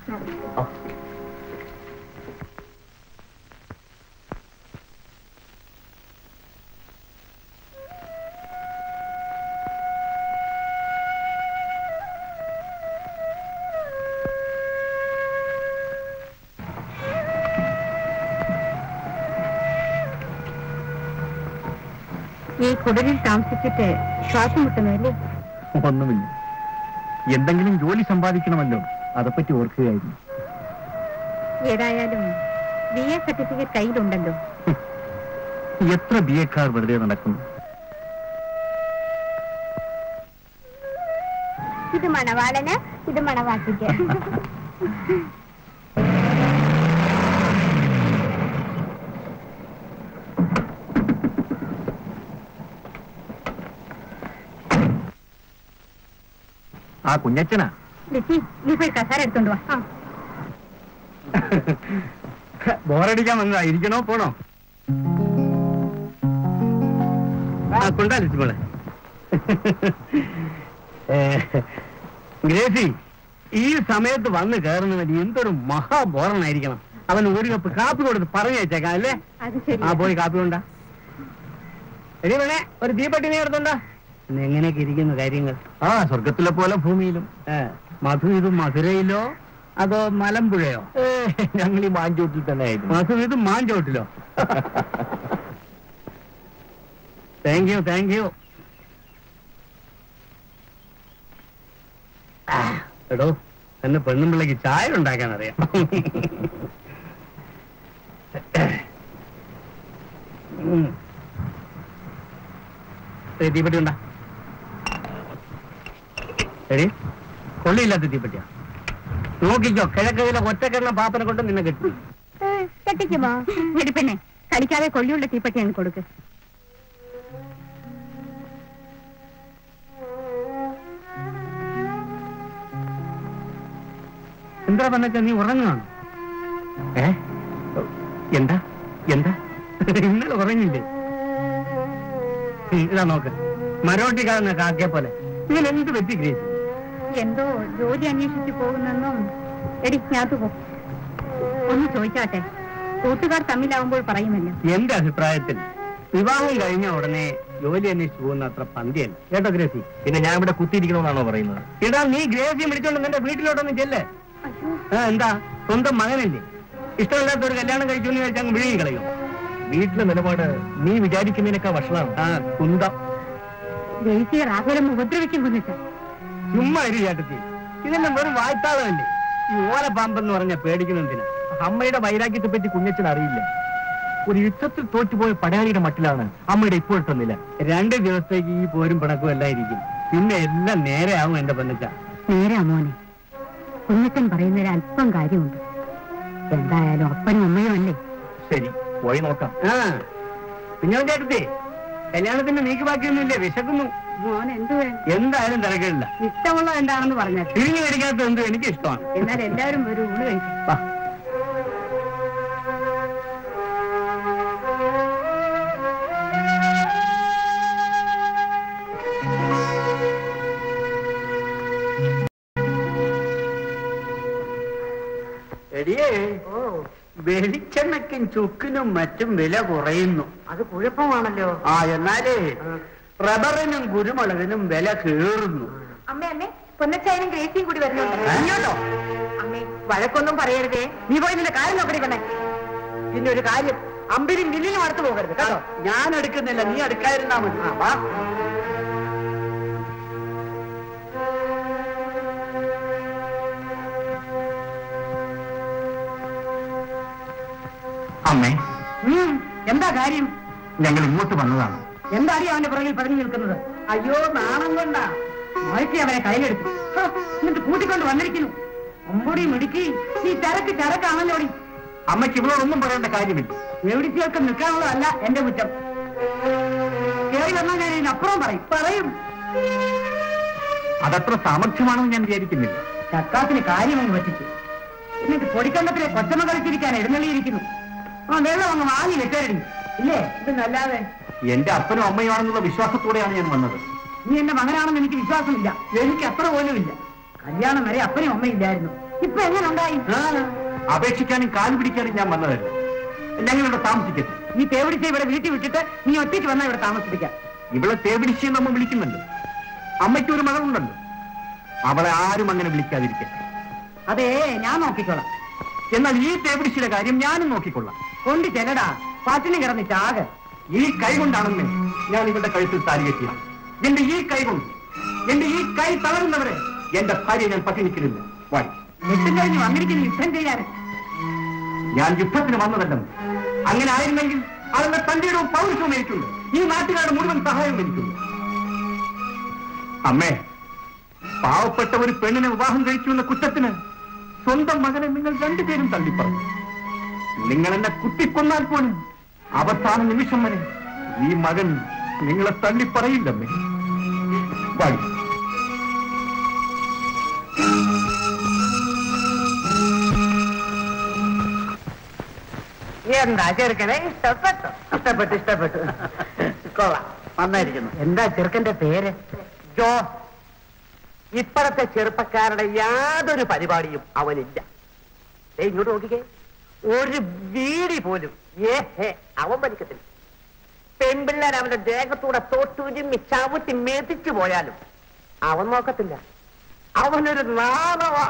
[SPEAKER 3] ഈ കുടലിൽ താമസിച്ചിട്ട് ശ്വാസം മുട്ടുന്നതല്ലേ
[SPEAKER 2] ഒന്നുമില്ല എന്തെങ്കിലും ജോലി സമ്പാദിക്കണമല്ലോ അതേപ്പറ്റി ഓർക്കുകയായിരുന്നു
[SPEAKER 3] ഏതായാലും ബി എ സർട്ടിഫിക്കറ്റ് കയ്യിലുണ്ടല്ലോ
[SPEAKER 2] എത്ര ബി എക്കാർ വെറുതെ നടക്കുന്നു
[SPEAKER 6] ഇത് മണവാളന് ഇത് മണവാട്ടിക്ക്
[SPEAKER 2] ആ കുഞ്ഞച്ചനാ
[SPEAKER 3] ലിസി നീ പോയി കസാര എടുത്തോണ്ട് വാ ആ.
[SPEAKER 2] ബോറടിക്കാൻ വന്നതാ ഇരിക്കണോ പോണോ ആ കൊണ്ടാലിച്ചു മോളെ ഏ, ഗ്രേസി ഈ സമയത്ത് വന്ന് കയറുന്നവൻ എന്തൊരു മഹാബോറനായിരിക്കണം അവൻ ഒരു കപ്പ് കാപ്പി കൊടുത്ത് പറഞ്ഞേച്ചേക്കാം അല്ലേ
[SPEAKER 3] അത് ശരി
[SPEAKER 2] ആ പോയി കാപ്പി കൊണ്ടാ എടി വേണേ ഒരു തീപ്പെട്ടി നീ എടുത്തോണ്ടാ ഇന്ന് എങ്ങനെയൊക്കെ ഇരിക്കുന്നു കാര്യങ്ങൾ ആ സ്വർഗത്തിലെ പോലെ ഭൂമിയിലും മധു ഇത് മധുരയിലോ അതോ മലമ്പുഴയോ ഞങ്ങൾ ഈ മാഞ്ചോട്ടിൽ തന്നെ ആയിരുന്നു മധു ഇത് മാഞ്ചോട്ടിലോ താങ്ക് യു താങ്ക് യു എടോ എന്നെ പെണ്ണും പിള്ളേക്ക് ചായ ഉണ്ടാക്കാൻ അറിയാം ഉം. ഏ, തീപ്പെട്ടി ഉണ്ടാ എടി കൊള്ളിയില്ലാത്ത തീപ്പെട്ടിയാ നോക്കിക്കോ കിഴക്കതിലെ ഒറ്റക്കെണ്ണ പാപ്പനെ കൊണ്ട് നിന്നെ കെട്ടി
[SPEAKER 3] കെട്ടിക്കുമോ വെടിപ്പെണ്ണെ കളിക്കാതെ കൊള്ളിയുള്ള തീപ്പട്ടി അങ്ങ് കൊടുക്ക്
[SPEAKER 2] എന്താ പറഞ്ഞാ നീ ഉറങ്ങുകയാണ് ഏ എന്താ എന്താ ഇന്നലെ ഉറങ്ങില്ലേ ഉം, ഇതാ നോക്ക് മരോട്ടി കാണുന്ന കാക്കയെ പോലെ ഇങ്ങനെ എന്ത് പറ്റി ഗ്രേസ്
[SPEAKER 3] എന്തോ ജോലി അന്വേഷിച്ചു പോകുന്നെന്നും എടി ഞാത്തു പോ ഒന്ന് ചോദിച്ചാട്ടെ കൂട്ടുകാർ തമ്മിലാവുമ്പോൾ പറയുമല്ലോ
[SPEAKER 2] എന്റെ അഭിപ്രായത്തിൽ വിവാഹം കഴിഞ്ഞ ഉടനെ ജോലി അന്വേഷിച്ചു പോകുന്ന അത്ര പന്തിയല്ല കേട്ടോ ഗ്രേസി
[SPEAKER 7] പിന്നെ ഞാൻ ഇവിടെ കുത്തിയിരിക്കണമെന്നാണോ പറയുന്നത്
[SPEAKER 2] ഇടാ നീ ഗ്രേസി വിളിച്ചോണ്ട് നിന്റെ വീട്ടിലോട്ടൊന്നും ചെല്ലേ ആ എന്താ സ്വന്തം മകനല്ലേ ഇഷ്ടമില്ലാത്ത ഒരു കല്യാണം കഴിച്ചു എന്ന് വെച്ചാൽ അങ്ങ് വിഴുങ്ങി കളയും
[SPEAKER 7] വീട്ടിലെ നിലപാട് നീ വിചാരിക്കുന്നതിനേക്കാൾ വഷളാണ്
[SPEAKER 2] ആ കുന്തം
[SPEAKER 3] ദേശീയ രാഘവരം ഉപദ്രവിക്കും കുഞ്ഞിച്ച
[SPEAKER 2] ചുമ്മാ ഒരു ചേട്ടത്തി ഇതെല്ലാം വെറും വായ്ത്താളമല്ലേ ഈ ഓലപ്പാമ്പെന്ന് പറഞ്ഞ പേടിക്കുന്നതിന്
[SPEAKER 7] അമ്മയുടെ വൈരാഗ്യത്തെ പറ്റി കുഞ്ഞച്ചൻ അറിയില്ല ഒരു യുദ്ധത്തിൽ തോറ്റുപോയ പടയാളിയുടെ മട്ടിലാണ് അമ്മയുടെ ഇപ്പോഴത്തെ നില
[SPEAKER 2] രണ്ട് ദിവസത്തേക്ക് ഈ പോരും പിണക്കും എല്ലാം ഇരിക്കും പിന്നെ എല്ലാം നേരെയാവും എന്റെ പെണ്ണച്ച
[SPEAKER 3] നേരാ മോനെ കുഞ്ഞച്ചൻ പറയുന്നതിൽ അല്പം കാര്യമുണ്ട് എന്തായാലും അപ്പനും അമ്മയും അല്ലേ
[SPEAKER 7] ശരി പോയി നോക്കാം
[SPEAKER 2] ആ പിന്നെ ചേട്ടത്തി കല്യാണത്തിന് നീക്ക് ബാക്കിയൊന്നുമില്ലേ വിശക്കുന്നു
[SPEAKER 3] മോൻ എന്ത് വേണം
[SPEAKER 2] എന്തായാലും തിരക്കില്ല
[SPEAKER 3] ഇഷ്ടമുള്ളത് എന്താണെന്ന് പറഞ്ഞാൽ
[SPEAKER 2] തിരിഞ്ഞു കഴിക്കാത്ത എന്ത് എനിക്ക് ഇഷ്ടമാണ്
[SPEAKER 3] എന്നാൽ എല്ലാവരും ഒരു ഊണ് കഴിക്കും
[SPEAKER 2] വാ. എടിയേ വെളിച്ചെണ്ണയ്ക്കും ചുക്കിനും മറ്റും വില കുറയുന്നു
[SPEAKER 4] അത് കുഴപ്പമാണല്ലോ
[SPEAKER 2] ആ എന്നാലേ റബ്ബറിനും കുരുമുളകിനും വില കയറുന്നു
[SPEAKER 5] അമ്മേ അമ്മേ പൊന്നച്ചായനും ഗ്രേസിയും കൂടി വരുന്നുണ്ട്
[SPEAKER 2] ഇങ്ങോട്ടോ
[SPEAKER 5] അമ്മേ വഴക്കൊന്നും പറയരുതേ
[SPEAKER 4] നീ പോയി നിന്റെ കാര്യം നോക്കടി പെണ്ണേ പിന്നെ ഒരു കാര്യം അമ്പിനും മില്ലിനും അടുത്ത് പോകരുത് കേട്ടോ
[SPEAKER 2] ഞാൻ എടുക്കുന്നില്ല നീ എടുക്കാതിരുന്നാ മതി ആ, വാ
[SPEAKER 7] അമ്മേ
[SPEAKER 4] ഉം, എന്താ കാര്യം
[SPEAKER 7] ഞങ്ങൾ ഇങ്ങോട്ട് വന്നതാണ്
[SPEAKER 4] എന്താടി അവന്റെ പുറകിൽ പതിഞ്ഞു നിൽക്കുന്നത് അയ്യോ നാണം കൊണ്ടാ മാറ്റി അവനെ കയ്യിലെടുത്തു ഹ, എന്നിട്ട് കൂട്ടിക്കൊണ്ട് വന്നിരിക്കുന്നു അമ്പൊടി മിടുക്കി ഈ ചരക്ക് ചരക്കാണല്ലോടി
[SPEAKER 7] അമ്മയ്ക്ക് ഇവളോടൊന്നും പറയേണ്ട കാര്യമില്ല
[SPEAKER 4] എവിടത്തേക്ക് നിൽക്കാനുള്ളതല്ല എന്റെ കുറ്റം കേറി വന്നാൽ ഞാൻ ഇതിനപ്പുറം പറയും പറയും
[SPEAKER 7] അതത്ര സാമർഥ്യമാണെന്ന് ഞാൻ വിചാരിക്കുന്നില്ല
[SPEAKER 4] ചക്കാത്തിന് കാര്യമങ്ങ് പറ്റിച്ചു എന്നിട്ട് പൊടിക്കണ്ടത്തിലെ കൊച്ചമ്മ കളിച്ചിരിക്കാൻ എഴുന്നള്ളിയിരിക്കുന്നു ആ വെള്ളം അങ്ങ് വാങ്ങി വെച്ചേരടി ഇല്ലേ ഇത് നല്ലാതെ
[SPEAKER 7] എന്റെ അപ്പനും അമ്മയുമാണെന്നുള്ള വിശ്വാസത്തോടെയാണ് ഞാൻ വന്നത്
[SPEAKER 4] നീ എന്റെ മകനാണെന്ന് എനിക്ക് വിശ്വാസമില്ല എനിക്ക് അത്ര പോലും ഇല്ല കല്യാണം വരെ അപ്പനും അമ്മയില്ലായിരുന്നു ഇപ്പൊ എങ്ങനെ ഉണ്ടായി
[SPEAKER 7] അപേക്ഷിക്കാനും കാല് പിടിക്കാനും ഞാൻ വന്നതല്ല ഞങ്ങളിവിടെ താമസിക്കട്ടെ
[SPEAKER 4] നീ തേവിടിച്ച ഇവിടെ വീട്ടിൽ വിട്ടിട്ട് നീ ഒറ്റയ്ക്ക് വന്നാൽ ഇവിടെ താമസിപ്പിക്കാം
[SPEAKER 7] ഇവിടെ തേപിടിച്ച് നമ്മൾ വിളിക്കുന്നുണ്ട് അമ്മയ്ക്ക് ഒരു മകളുണ്ടല്ലോ അവളെ ആരും അങ്ങനെ വിളിക്കാതിരിക്കട്ടെ
[SPEAKER 4] അതേ ഞാൻ നോക്കിക്കോളാം
[SPEAKER 7] എന്നാൽ ഈ തേപിടിച്ചിയുടെ കാര്യം ഞാനും നോക്കിക്കൊള്ളാം
[SPEAKER 4] കൊണ്ട് ചെല്ലടാ പട്ടിണി കിടന്ന് ചാക്
[SPEAKER 7] ഈ കൈ കൊണ്ടാണെന്ന് ഞാൻ ഇവരുടെ കഴുത്തിൽ താലി കെട്ടിയത് എന്റെ ഈ കൈ കൊണ്ട് എന്റെ ഈ കൈ തളരുന്നവരെ എന്റെ ഭാര്യ ഞാൻ പട്ടിണിക്കില്ല വായി
[SPEAKER 4] യുദ്ധം കഴിഞ്ഞ് വന്നിരിക്കുന്ന യുദ്ധം ചെയ്യാൻ
[SPEAKER 7] ഞാൻ യുദ്ധത്തിന് വന്നതല്ലെന്ന് അങ്ങനെ ആയിരുന്നെങ്കിൽ അതിന്റെ തന്റെ ഇടവും പൗരുഷവും എനിക്കുണ്ട് ഈ നാട്ടുകാരുടെ മുഴുവൻ സഹായം എനിക്കുണ്ട് അമ്മേ പാവപ്പെട്ട ഒരു പെണ്ണിനെ വിവാഹം കഴിച്ചു എന്ന കുറ്റത്തിന് സ്വന്തം മകനെ നിങ്ങൾ രണ്ടുപേരും തള്ളിപ്പറഞ്ഞു നിങ്ങൾ എന്നെ കുത്തിക്കൊന്നാൽ പോലും അവസാന നിമിഷം വരെ ഈ മകൻ നിങ്ങളെ തള്ളിപ്പറയില്ലമ്മേ വായി
[SPEAKER 4] എന്താ ചെറുക്കനെ ഇഷ്ടപ്പെട്ടു ഇഷ്ടപ്പെട്ടു ഇഷ്ടപ്പെട്ടു കൊള്ളാം
[SPEAKER 2] നന്നായിരിക്കുന്നു
[SPEAKER 4] എന്താ ചെറുക്കന്റെ പേര്
[SPEAKER 2] ജോ
[SPEAKER 4] ഇപ്പോഴത്തെ ചെറുപ്പക്കാരുടെ യാതൊരു പരിപാടിയും അവനില്ല ദേ ഇങ്ങോട്ട് നോക്കിക്കേ ഒരു വീടി പോലും ഏ ഹേ, അവൻ വലിക്കത്തില്ല പെൺപിള്ളേർ അവന്റെ ദേഹത്തൂടെ തൊട്ടുരുമ്മി ചവിട്ടി മെതിച്ചു പോയാലും അവൻ നോക്കത്തില്ല അവനൊരു നാണവാ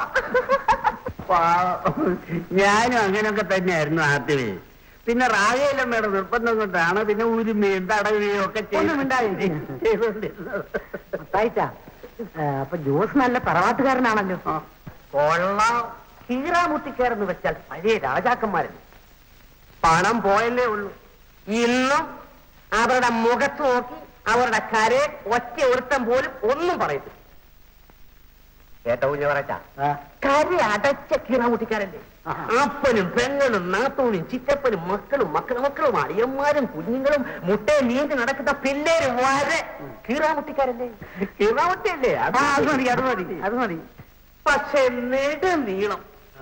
[SPEAKER 2] ഞാനും അങ്ങനെയൊക്കെ തന്നെയായിരുന്നു ആദ്യമേ പിന്നെ റാഗയിലമ്മയുടെ നിർബന്ധം കൊണ്ടാണ് പിന്നെ ഉരുമയും തടവുകയും ഒക്കെ
[SPEAKER 4] ഒന്നും മിണ്ടാതിരി. മത്തായിച്ചാ, ഏ, അപ്പൊ ജോസ് നല്ല തറവാട്ടുകാരനാണല്ലോ കൊള്ളാം കീറാമുട്ടിക്കാരെന്ന് വെച്ചാൽ പഴയ രാജാക്കന്മാരല്ലേ പണം പോയല്ലേ ഉള്ളൂ ഇന്നും അവരുടെ മുഖത്ത് നോക്കി അവരുടെ കരയെ ഒറ്റ ഒരുത്തം പോലും ഒന്നും പറയത്തില്ല കേട്ടോ കുഞ്ഞു പറയട്ടാ കരി അടച്ച കീറാമുട്ടിക്കാരല്ലേ അപ്പനും പെങ്ങളും നാത്തൂനും ചിറ്റപ്പനും മക്കളും മക്കളും മക്കളും അടിയന്മാരും കുഞ്ഞുങ്ങളും മുട്ടയെ നീന്തി നടക്കുന്ന പിള്ളേര് വരെ കീറാമുട്ടിക്കാരല്ലേ കീറാമുട്ടിയല്ലേ അത് മതി അത് മതി അത് മതി പക്ഷെ നെടുനീളം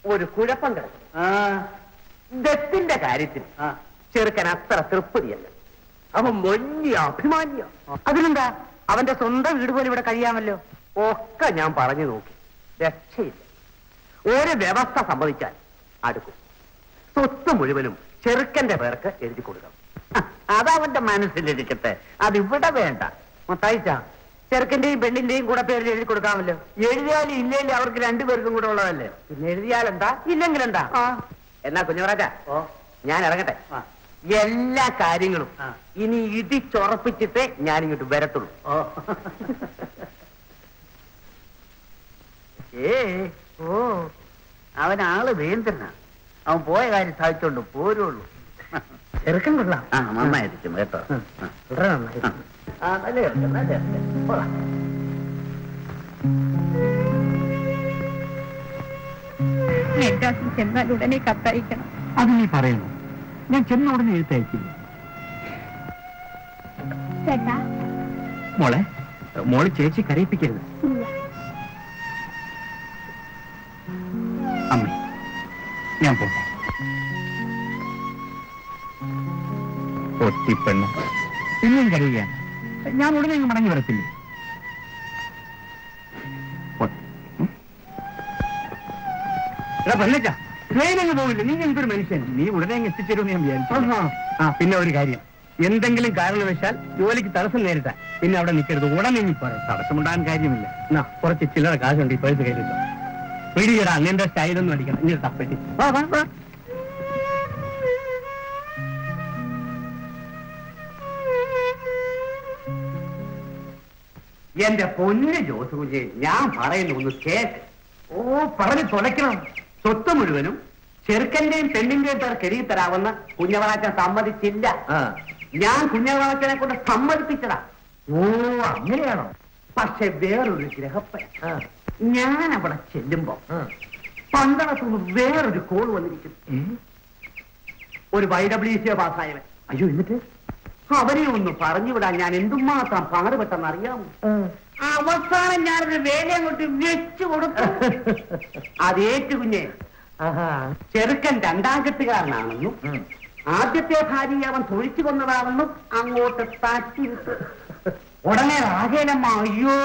[SPEAKER 2] ഒരു കുഴപ്പം കിടക്കും ദത്തിന്റെ കാര്യത്തിൽ ചെറുക്കൻ അത്ര തൃപ്തിയല്ല അവൻ വലിയ അഭിമാനിയ അതിനെന്താ അവന്റെ സ്വന്തം വീട് പോലെ ഇവിടെ കഴിയാമല്ലോ ഒക്കെ ഞാൻ പറഞ്ഞു നോക്കി രക്ഷയില്ല ഒരു വ്യവസ്ഥ സമ്മതിച്ചാൽ അടുക്കും സ്വത്ത് മുഴുവനും ചെറുക്കന്റെ പേർക്ക് എഴുതി കൊടുക്കണം അതവന്റെ മനസ്സിലിരിക്കട്ടെ അതിവിടെ വേണ്ട മത്തായിച്ച ചെറുക്കന്റെയും പെണ്ണിന്റെയും കൂടെ പേരിൽ എഴുതി കൊടുക്കാമല്ലോ എഴുതിയാലും ഇല്ലെങ്കിൽ അവർക്ക് രണ്ടുപേർക്കും കൂടെ ഉള്ളതല്ലേ പിന്നെ എഴുതിയാൽ എന്താ ഇല്ലെങ്കിൽ എന്താ എന്നാ കുഞ്ഞുറാജ ഞാൻ ഇറങ്ങട്ടെ എല്ലാ കാര്യങ്ങളും ഇനി ഇടിച്ചുറപ്പിച്ചിട്ടേ ഞാൻ ഇങ്ങോട്ട് വരത്തുള്ളൂ ഏ ഓ അവൻ ആള് വേന്ദ്രനാ അവൻ പോയ കാര്യം സാധിച്ചോണ്ട് പോരുള്ളൂ ചെറുക്കൻ കൊള്ളാം ആ നന്നായിരിക്കും കേട്ടോ വളരെ നന്നായിരിക്കും ആ നല്ല ചെറുക്കൻ, നല്ല ചെറുക്കൻ. പോകാം.
[SPEAKER 3] മെഡ്രാസിൽ ചെന്നാൽ ഉടനെ കത്തയക്കണം
[SPEAKER 7] അത് നീ പറയണോ ഞാൻ ചെന്ന ഉടനെ എഴുത്തയക്കില്ല
[SPEAKER 6] ചേട്ടാ
[SPEAKER 7] മോളെ മോള് ചേച്ചി കരയിപ്പിക്കരുത്
[SPEAKER 6] ഇല്ല
[SPEAKER 7] അമ്മേ ഞാൻ പോട്ടെ ഒത്തിപ്പെണ്ണ് പിന്നെയും കരയുകയാണ് ഞാൻ ഉടനെ അങ്ങ് മടങ്ങി വരത്തില്ലേ പോട്ടെ. ഉം. എടാ പെണ്ണച്ചാ ട്രെയിൻ അങ്ങ് പോവില്ല നീ എന്തൊരു മനുഷ്യൻ നീ ഉടനെ അങ്ങ് എത്തിച്ചേരുമെന്ന് ഞാൻ വിചാരിച്ചു ആ പിന്നെ ഒരു കാര്യം എന്തെങ്കിലും കാരണവശാൽ ജോലിക്ക് തടസ്സം നേരിട്ടാൽ പിന്നെ അവിടെ നിൽക്കരുത് ഉടനെ നീ പറ തടസ്സമുണ്ടാകാൻ കാര്യമില്ല എന്നാ കുറച്ച് ചില്ലറ കാശുണ്ട് ഈ പഴുത്ത് കയ്യിലിട്ടോ പിടിയിടാ നിന്റെ സ്റ്റൈലൊന്നും അടിക്കണം ഇനി തപ്പറ്റി വാ വാ വാ എന്റെ പൊന്ന് ജോസൂജി ഞാൻ പറയുന്നു ഒന്ന് കേക്ക് ഓ പറഞ്ഞു തുലയ്ക്കണം സ്വത്ത് മുഴുവനും ചെറുക്കന്റെയും പെണ്ണിന്റെയും പേർക്ക് എഴുതി തരാമെന്ന് കുഞ്ഞവളാച്ചൻ സമ്മതിച്ചില്ല ഞാൻ കുഞ്ഞവളാച്ചനെ കൊണ്ട് സമ്മതിപ്പിച്ചതാ ഓ അങ്ങനെയാണോ പക്ഷെ വേറൊരു ഗ്രഹപ്പ ഞാൻ അവിടെ ചെല്ലുമ്പോ പന്തളത്തുനിന്ന് വേറൊരു കോൾ വന്നിരിക്കുന്നു ഒരു വൈ ഡബ്ല്യു സി പാസ്സായവൻ അയ്യോ എന്നിട്ട് അവനെ ഒന്ന് പറഞ്ഞു വിടാൻ ഞാൻ എന്തുമാത്രം പാടുപെട്ടെന്ന് അറിയാമോ അവസാനം ഞാനൊരു വേല അങ്ങോട്ട് വെച്ചു കൊടുത്തു അതേറ്റു കുഞ്ഞെ ചെറുക്കൻ രണ്ടാം കെട്ടുകാരനാണെന്നും ആദ്യത്തെ ഭാര്യയെ അവൻ തൊഴിച്ചു കൊന്നതാണെന്നും അങ്ങോട്ട് താറ്റിവിട്ടു ഉടനെ രാഘേനമ്മ അയ്യോ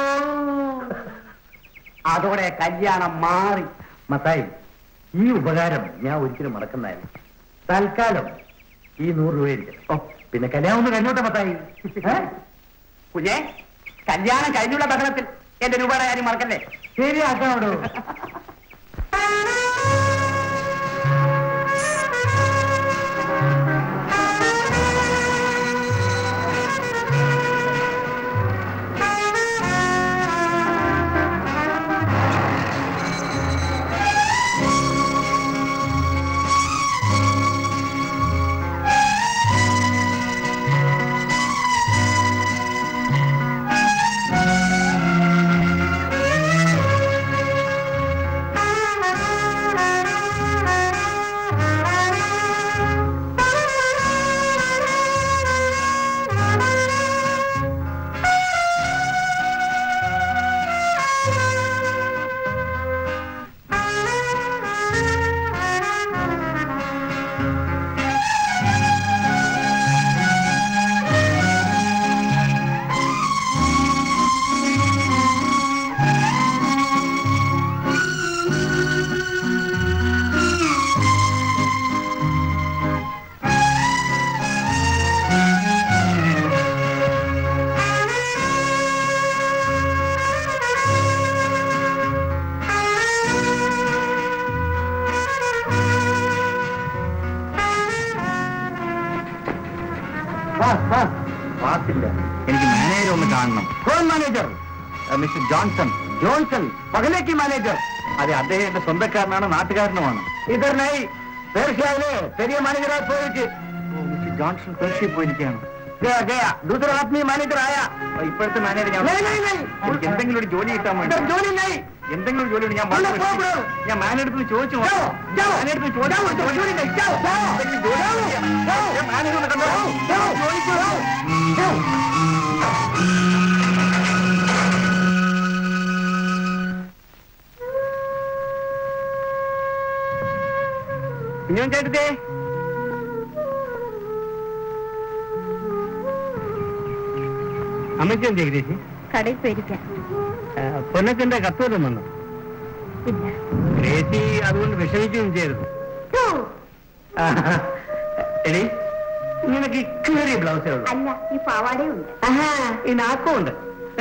[SPEAKER 7] അതോടെ കല്യാണം മാറി
[SPEAKER 2] മത്തായി ഈ ഉപകാരം ഞാൻ ഒരിക്കലും മറക്കുന്നതല്ല തൽക്കാലം ഈ നൂറ് രൂപ ഇരിക്കട്ടെ ഓ പിന്നെ കല്യാണം ഒന്ന് കഴിഞ്ഞോട്ടെ മത്തായി ഏ?
[SPEAKER 7] കുഞ്ഞെ കല്യാണം കഴിഞ്ഞുള്ള ബഹളത്തിൽ എന്റെ രൂപയുടെ കാര്യം മറക്കല്ലേ
[SPEAKER 2] ശരിയാക്കാമോ
[SPEAKER 7] വാക്കില്ല എനിക്ക് മാനേജർ ഒന്ന് കാണണം home manager mister Johnson Johnson പകലേക്ക് മാനേജർ അതെ അദ്ദേഹം എന്റെ സ്വന്തക്കാരനാണ് നാട്ടുകാരനുമാണ് ഇതറിനായി പേർഷ്യാവിലെ ചെറിയ മാനേജറായി പോയിട്ട് മിസ്റ്റർ ജോൺസൺ പേർഷ്യയിൽ പോയിരിക്കുകയാണ് ദൂസറ ആത്മീ മാനേജർ ആയ ഇപ്പോഴത്തെ മാനേജർ ഞാൻ എനിക്ക് എന്തെങ്കിലും ഒരു ജോലി കിട്ടാൻ വേണ്ടി ജോലി എന്തെങ്കിലും ഒരു ജോലി ഉണ്ട് ഞാൻ വന്ന് ഞാൻ മാനേജർ ചോദിച്ചു മാനേജർ ചോദിച്ചു ജോലി എന്തെങ്കിലും ജോലി ഞാൻ മാനേജർ കണ്ടോ ജോലിക്ക്
[SPEAKER 2] കുഞ്ഞോൻ ചേട്ടത്തേ അമ്മയ്ക്ക് എന്തേ ഗ്രേസി
[SPEAKER 3] കടയിൽ പോയിരിക്കാം
[SPEAKER 2] പൊന്നച്ചന്റെ കത്ത് വല്ലതും വന്നു
[SPEAKER 3] ഇല്ല
[SPEAKER 2] ഗ്രേസി അതുകൊണ്ട് വിഷമിക്കുകയും ചെയ്യരുത് ആ, എടി നിനക്ക് ഈ കീറിയ ബ്ലൗസേ ഉള്ളൂ
[SPEAKER 3] അല്ല ഈ പാവാടയുണ്ട്
[SPEAKER 2] ആഹാ, ഈ നാക്കും ഉണ്ട്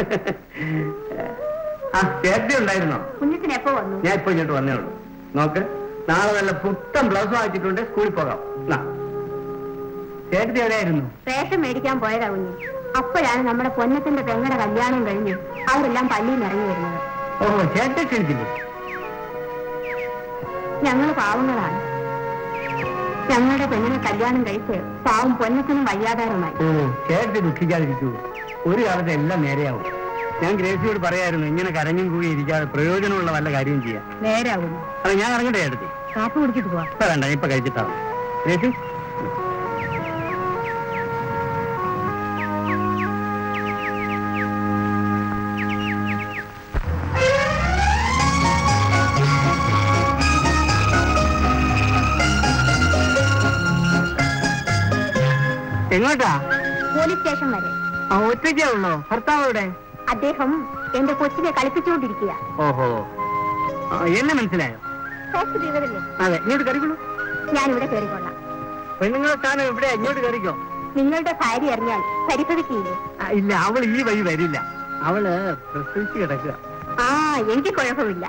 [SPEAKER 2] ആ ചേട്ടത്തി ഉണ്ടായിരുന്നോ
[SPEAKER 3] കുഞ്ഞത്തിന് എപ്പോ വന്നു
[SPEAKER 2] ഞാൻ ഇപ്പൊ ഇങ്ങോട്ട് വന്നേ ഉള്ളൂ നോക്ക് നാളെ നല്ല പുത്തൻ ബ്ലൗസ് വാങ്ങിച്ചിട്ടുണ്ട് സ്കൂളിൽ പോകാം നാ. ചേട്ടത്തി എവിടെയായിരുന്നു
[SPEAKER 3] റേഷൻ മേടിക്കാൻ പോയതാ കുഞ്ഞ് അപ്പോഴാണ് നമ്മുടെ പൊന്നത്തിന്റെ പെങ്ങളുടെ കല്യാണം കഴിഞ്ഞ് അവരെല്ലാം പള്ളിയിൽ ഇറങ്ങി വരുന്നത്
[SPEAKER 2] ഓഹോ ചേട്ടത്തെ ക്ഷണിച്ചില്ലേ
[SPEAKER 3] ഞങ്ങൾ പാവങ്ങളാണ് ഞങ്ങളുടെ പെണ്ണിനെ കല്യാണം കഴിച്ച് പാവം പൊന്നത്തിനും വയ്യാതാരമായി
[SPEAKER 2] ഓ ചേട്ടത്തി ദുഃഖിക്കാതിരിക്കൂ ഒരു കാലത്ത് എല്ലാം നേരെയാവും ഞാൻ ഗ്രേസിയോട് പറയായിരുന്നു ഇങ്ങനെ കരഞ്ഞും കൂടി ഇരിക്കാതെ പ്രയോജനമുള്ള വല്ല കാര്യവും ചെയ്യാം
[SPEAKER 3] നേരാകുന്നു
[SPEAKER 2] അത് ഞാൻ ഇറങ്ങട്ടെ ചേട്ടത്തി
[SPEAKER 3] കാപ്പ് കുടിച്ചിട്ട് പോവാ
[SPEAKER 2] ഇപ്പൊ വേണ്ട ഇപ്പൊ കഴിച്ചിട്ടാവും ഗ്രേസി എങ്ങോട്ടാ
[SPEAKER 3] പോലീസ് സ്റ്റേഷൻ വരെ
[SPEAKER 2] ആ ഒറ്റയ്ക്കേ ഉള്ളോ ഭർത്താവ് എവിടെ
[SPEAKER 3] അദ്ദേഹം എന്റെ കൊച്ചിനെ കളിപ്പിച്ചുകൊണ്ടിരിക്കുക
[SPEAKER 2] ഓഹോ ആ, എന്നെ മനസ്സിലായോ
[SPEAKER 3] പോസ്റ്റ് ചെയ്തതല്ലേ
[SPEAKER 2] അതെ ഇങ്ങോട്ട് കറിക്കുള്ളൂ
[SPEAKER 3] ഞാനിവിടെ കയറിക്കൊള്ളാം
[SPEAKER 2] പെണ്ണുങ്ങളെ സ്ഥാനം ഇവിടെ ഇങ്ങോട്ട് കറിക്കോ
[SPEAKER 3] നിങ്ങളുടെ ഭാര്യ അറിഞ്ഞാൽ പരിഭവിക്കില്ലേ
[SPEAKER 2] ആ, ഇല്ല അവൾ ഈ വഴി വരില്ല അവള് പ്രസവിച്ച് കിടക്കുക
[SPEAKER 3] ആ എനിക്ക് കുഴപ്പമില്ല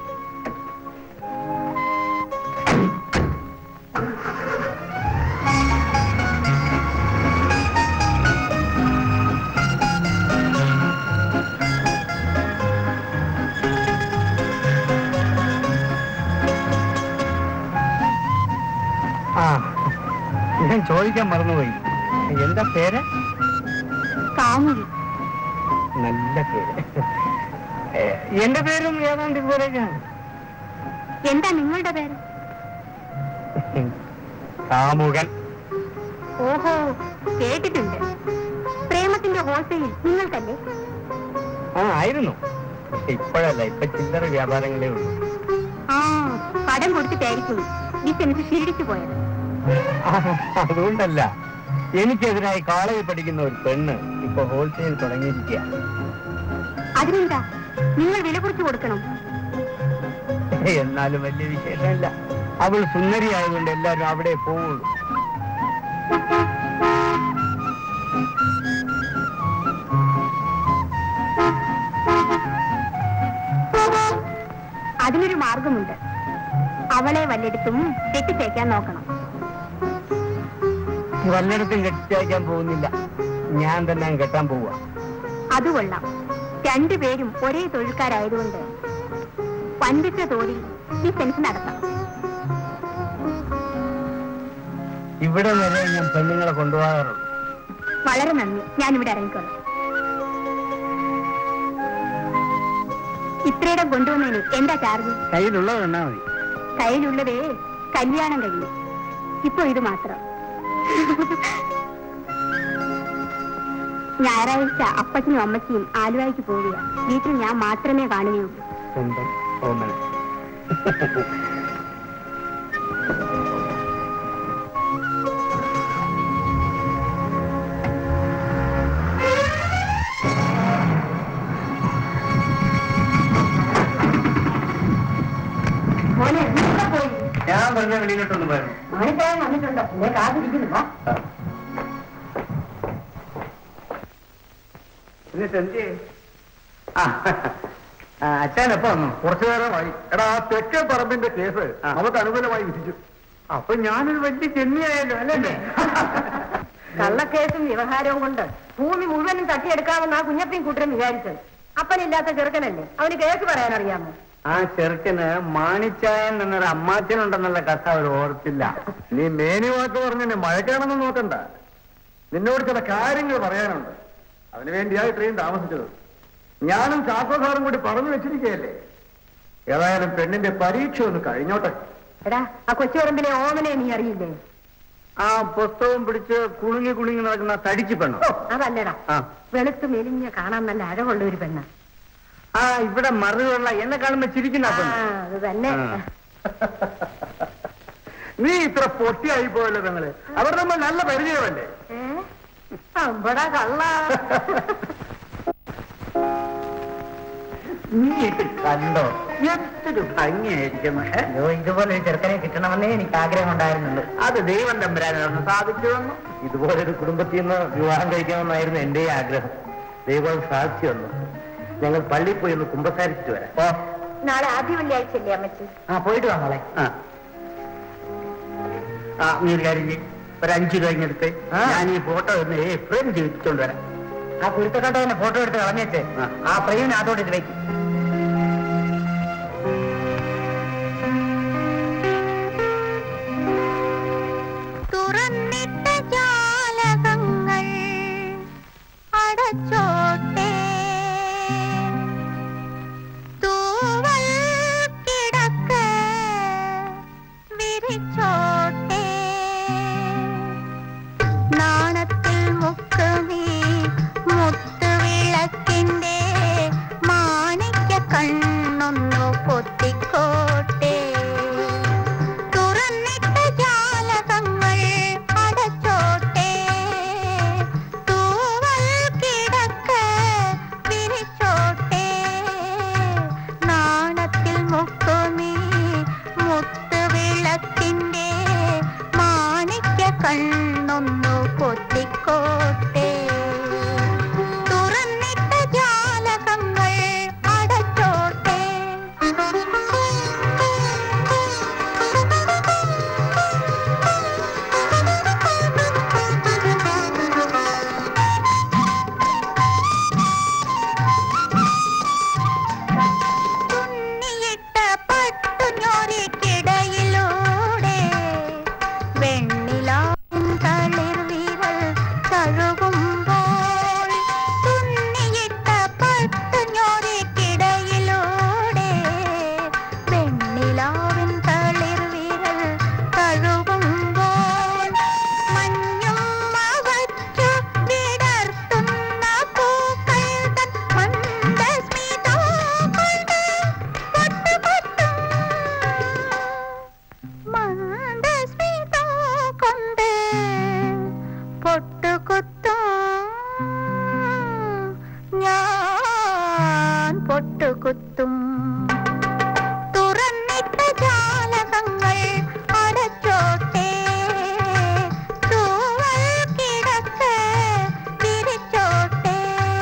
[SPEAKER 2] ആ ഞാൻ ചോദിക്കാൻ മറന്നുപോയി എന്താ പേര്
[SPEAKER 3] കാമുകി
[SPEAKER 2] നല്ല പേര് ഏ, എന്റെ പേരും ഏതാണ്ട് ഇതുപോലെയൊക്കെയാണ്
[SPEAKER 3] എന്താ നിങ്ങളുടെ പേര്
[SPEAKER 2] കാമുകൻ
[SPEAKER 3] ഓഹോ കേട്ടിട്ടുണ്ട് പ്രേമത്തിന്റെ ഹോൾസെയിൽ നിങ്ങൾക്കല്ലേ
[SPEAKER 2] ആ ആയിരുന്നു പക്ഷെ ഇപ്പോഴല്ല ഇപ്പൊ ചില്ലറ വ്യാപാരങ്ങളേ ഉള്ളൂ
[SPEAKER 3] ആ കടം കൊടുത്തിട്ടായിരിക്കും ബിസിനസ് ക്ഷീണിച്ചു പോയത്
[SPEAKER 2] ആ, അതുകൊണ്ടല്ല എനിക്കെതിരായി കോളേജിൽ പഠിക്കുന്ന ഒരു പെണ്ണ് ഇപ്പൊ ഹോൾസെയിൽ തുടങ്ങിയിരിക്കുക
[SPEAKER 3] അതിനെന്താ നിങ്ങൾ വില കുറിച്ച് കൊടുക്കണം
[SPEAKER 2] എന്നാലും വലിയ വിശേഷമില്ല അവൾ സുന്ദരിയായതുകൊണ്ട് എല്ലാരും അവിടെ പോവുള്ളൂ
[SPEAKER 3] അതിനൊരു മാർഗമുണ്ട് അവളെ വല്ലയിടത്തും കെട്ടിച്ചേക്കാൻ നോക്കണം
[SPEAKER 2] വല്ലയിടത്തും കെട്ടിച്ചയക്കാൻ പോകുന്നില്ല ഞാൻ തന്നെ അങ്ങ് കെട്ടാൻ പോവുക
[SPEAKER 3] അത് കൊള്ളാം രണ്ടുപേരും ഒരേ തൊഴിൽക്കാരായതുകൊണ്ട് പണ്ടിച്ച തോതിൽ ബിസിനസ് നടത്താം
[SPEAKER 2] ഇവിടെ വരെ ഞാൻ പെണ്ണുങ്ങളെ കൊണ്ടുപോകാറുള്ളൂ
[SPEAKER 3] വളരെ നന്ദി ഞാനിവിടെ ഇറങ്ങിക്കോളാം ഇത്രയിടം കൊണ്ടുവന്നതിന് എന്താ ചാർജ്
[SPEAKER 2] കയ്യിലുള്ളത് തന്നാ മതി
[SPEAKER 3] കയ്യിലുള്ളതേ കല്യാണം കഴിഞ്ഞു ഇപ്പൊ ഇത് മാത്രം ഞായറാഴ്ച അപ്പച്ചനും അമ്മച്ചിയും ആലുവായ്ക്ക് പോവുക വീട്ടിൽ ഞാൻ മാത്രമേ കാണുകയുള്ളൂ
[SPEAKER 2] സ്വന്തം ഓമന
[SPEAKER 3] മോനെ ഇവിടെ പോയി
[SPEAKER 2] ഞാൻ വെറുതെ വെളിയിലോട്ടൊന്ന് പോയിരുന്നു
[SPEAKER 3] മാണിക്കാരൻ വന്നിട്ടുണ്ടോ എന്നെ കാത്തിരിക്കുന്നുണ്ടോ
[SPEAKER 2] എന്നിട്ട് എന്ത് ചെയ്യും? ആ ആ, അച്ഛൻ എപ്പോ വന്നു
[SPEAKER 7] കുറച്ചു നേരമായി എടാ ആ തെക്കേ പറമ്പിന്റെ കേസ്
[SPEAKER 2] ആ.
[SPEAKER 7] നമുക്ക് അനുകൂലമായി വിധിച്ചു
[SPEAKER 2] അപ്പൊ ഞാനൊരു വലിയ ചെന്നിയായല്ലോ അല്ലേ
[SPEAKER 4] കള്ളക്കേസും വ്യവഹാരവും കൊണ്ട് ഭൂമി മുഴുവനും തട്ടിയെടുക്കാമെന്ന് ആ കുഞ്ഞപ്പയും കൂട്ടരും വിചാരിച്ചത് അപ്പനില്ലാത്ത ചെറുക്കനല്ലേ അവന് കേസ് പറയാനറിയാമോ
[SPEAKER 2] ആ ചെറുക്കന് മാണിച്ചായൻ എന്നൊരു അമ്മാച്ചനുണ്ടെന്നുള്ള കഥ അവർ ഓർത്തില്ല
[SPEAKER 7] നീ മേനി വാക്ക് പറഞ്ഞ് മഴക്കാണെന്ന് നോക്കണ്ട നിന്നോട് ചില കാര്യങ്ങൾ പറയാനുണ്ട് അതിനുവേണ്ടിയാ ഇത്രയും താമസിച്ചത് ഞാനും ചാക്കോ സാറും കൂടി പറഞ്ഞു വെച്ചിരിക്കുകയല്ലേ ഏതായാലും പെണ്ണിന്റെ പരീക്ഷ ഒന്ന് കഴിഞ്ഞോട്ടെ
[SPEAKER 4] എടാ ആ കൊച്ചുപറമ്പിലെ ഓമനെ നീ അറിയില്ലേ
[SPEAKER 2] ആ പുസ്തകം പിടിച്ച് കുളുങ്ങി കുളുങ്ങി നടക്കുന്ന ആ തടിച്ചു പെണ്ണോ
[SPEAKER 4] ഓ, അതല്ലടാ
[SPEAKER 2] ആ
[SPEAKER 4] വെളുത്ത് മെലിഞ്ഞ കാണാൻ നല്ല അഴകുള്ള ഒരു പെണ്ണ
[SPEAKER 2] ആ ഇവിടെ മറുകൊള്ള എന്നെ കാണുമ്പോ ചിരിക്കുന്ന ആ
[SPEAKER 4] ആ,
[SPEAKER 2] പെണ്ണ്
[SPEAKER 4] അത് തന്നെ
[SPEAKER 2] ആ. നീ ഇത്ര പൊട്ടിയായി പോയല്ലോ പെങ്ങളെ അവർ നമ്മൾ നല്ല പരിചയമല്ലേ
[SPEAKER 4] അമ്പടാ കള്ള
[SPEAKER 2] നീ ഇത് കണ്ടോ എന്തൊരു ഭംഗിയായിരിക്കുന്നു ഏ?
[SPEAKER 4] ഇതുപോലെ ഒരു ചെറുക്കനെ കിട്ടണമെന്നേ എനിക്ക് ആഗ്രഹം ഉണ്ടായിരുന്നുള്ളൂ
[SPEAKER 2] അത് ദൈവം തമ്പുരാനൊന്ന് സാധിച്ചു വന്നു
[SPEAKER 8] ഇതുപോലൊരു കുടുംബത്തിൽ നിന്ന് വിവാഹം കഴിക്കണമെന്നായിരുന്നു എന്റെ ആഗ്രഹം ദൈവം സാധിച്ചു വന്നു ഞങ്ങൾ പള്ളിയിൽ പോയി ഒന്ന് കുമ്പസാരിച്ചിട്ട് വരാം
[SPEAKER 2] ഓ
[SPEAKER 5] നാളെ ആദ്യ വെള്ളിയാഴ്ചയല്ലേ അമ്മച്ചി
[SPEAKER 4] ആ പോയിട്ട് വാ മോളെ
[SPEAKER 2] ആ ആ നീ ഒരു കാര്യം ചെയ്യ്. ഒരു അഞ്ചു രൂപ ഇങ്ങെടുത്ത്
[SPEAKER 4] ആ.
[SPEAKER 2] ഞാൻ ഈ ഫോട്ടോ ഒന്ന് ഫ്രെയിം ചെയ്യിപ്പിച്ചോണ്ട് വരാം
[SPEAKER 4] ആ കുരുത്തക്കട്ടവനെ ഫോട്ടോ എടുത്ത് കളഞ്ഞേച്ച്
[SPEAKER 2] ആ.
[SPEAKER 4] ആ ഫ്രെയിമിനകത്തോട്ട് ഇത് വെക്കും
[SPEAKER 6] തുറന്നിട്ട ജാലകങ്ങൾ അടച്ചോട്ടെ തൂവൽ കിടക്ക വിരിച്ചോട്ടെ നാണത്തിൽ മുക്കുമീ മുത്തുവിളക്കിന്റെ മാണിക്യ കണ്ണൊന്നു പൊത്തിക്കോട്ടെ തുറന്നിട്ട ജാലകങ്ങൾ അടച്ചോട്ടെ തൂവൽ കിടക്ക വിരിച്ചോട്ടെ നാണത്തിൽ മുക്കുമീ മുത്തുവിളക്കിന്റെ മാണിക്യ കണ്ണൊന്നു പൊത്തിക്കോട്ടെ തുറന്നിട്ട ജാലകങ്ങൾ അടച്ചോട്ടെ തുന്നിയിട്ട പട്ടുഞ്ഞോരിക്കിടയിലൂടെ വെണ്ണിലാവിൻ തളിർവിരൽ തഴുകുമ്പോൾ തുന്നിയിട്ട പട്ടുഞ്ഞോരിക്കിടയിലൂടെ വെണ്ണിലാവിൻ തളിർവിരൽ തഴുകുമ്പോൾ മഞ്ഞും മവച്ചു വിടർത്തുന്ന പൂക്കൾ തൻ മന്ദസ്മിതം കൊണ്ട് പൊട്ടുപൊട്ടും മന്ദസ്മിതം കൊണ്ട് പൊട്ടുകുത്തും ഞാൻ പൊട്ടുകുത്തും തുറന്നിട്ട ജാലകങ്ങൾ അടച്ചോട്ടെ തൂവൽ കിടക്ക് വിരിച്ചോട്ടെ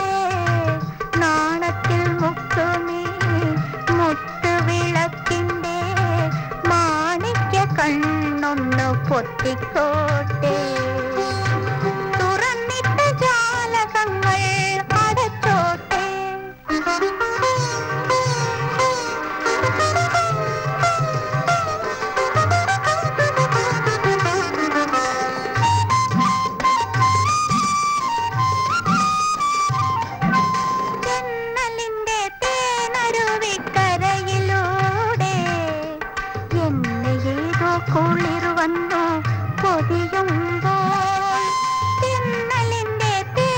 [SPEAKER 6] നാണത്തിൽ മുക്കുമീ മുത്തുവിളക്കിന്റെ മാണിക്യ കണ്ണൊന്നു പൊത്തിക്കോട്ടെ തുറന്നിട്ട ജാലകങ്ങൾ അടച്ചോട്ടെ ജന്നലിന്റെ തേനരുവിക്കരയിലൂടെ എന്നെ ഏതോ കുളിർ വന്നു പൊതിയുമ്പോൾ ജന്നലിന്റെ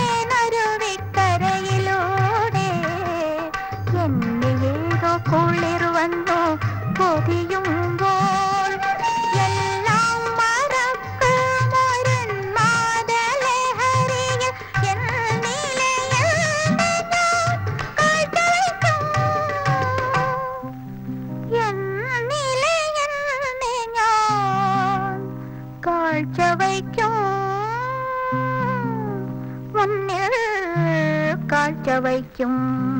[SPEAKER 6] തേനരുവിക്കരയിലൂടെ എന്നെ ഏതോ കുളിർ വന്നു പൊതിയുമ്പോൾ എല്ലാം മറക്കുമൊരുന്മാദലഹരിയിൽ എന്നിലയിൽ കാഴ്ചവയ്ക്കും എന്നിലയിൽ ഞാൻ കാഴ്ച വയ്ക്കും മുന്നിൽ കാഴ്ച വയ്ക്കും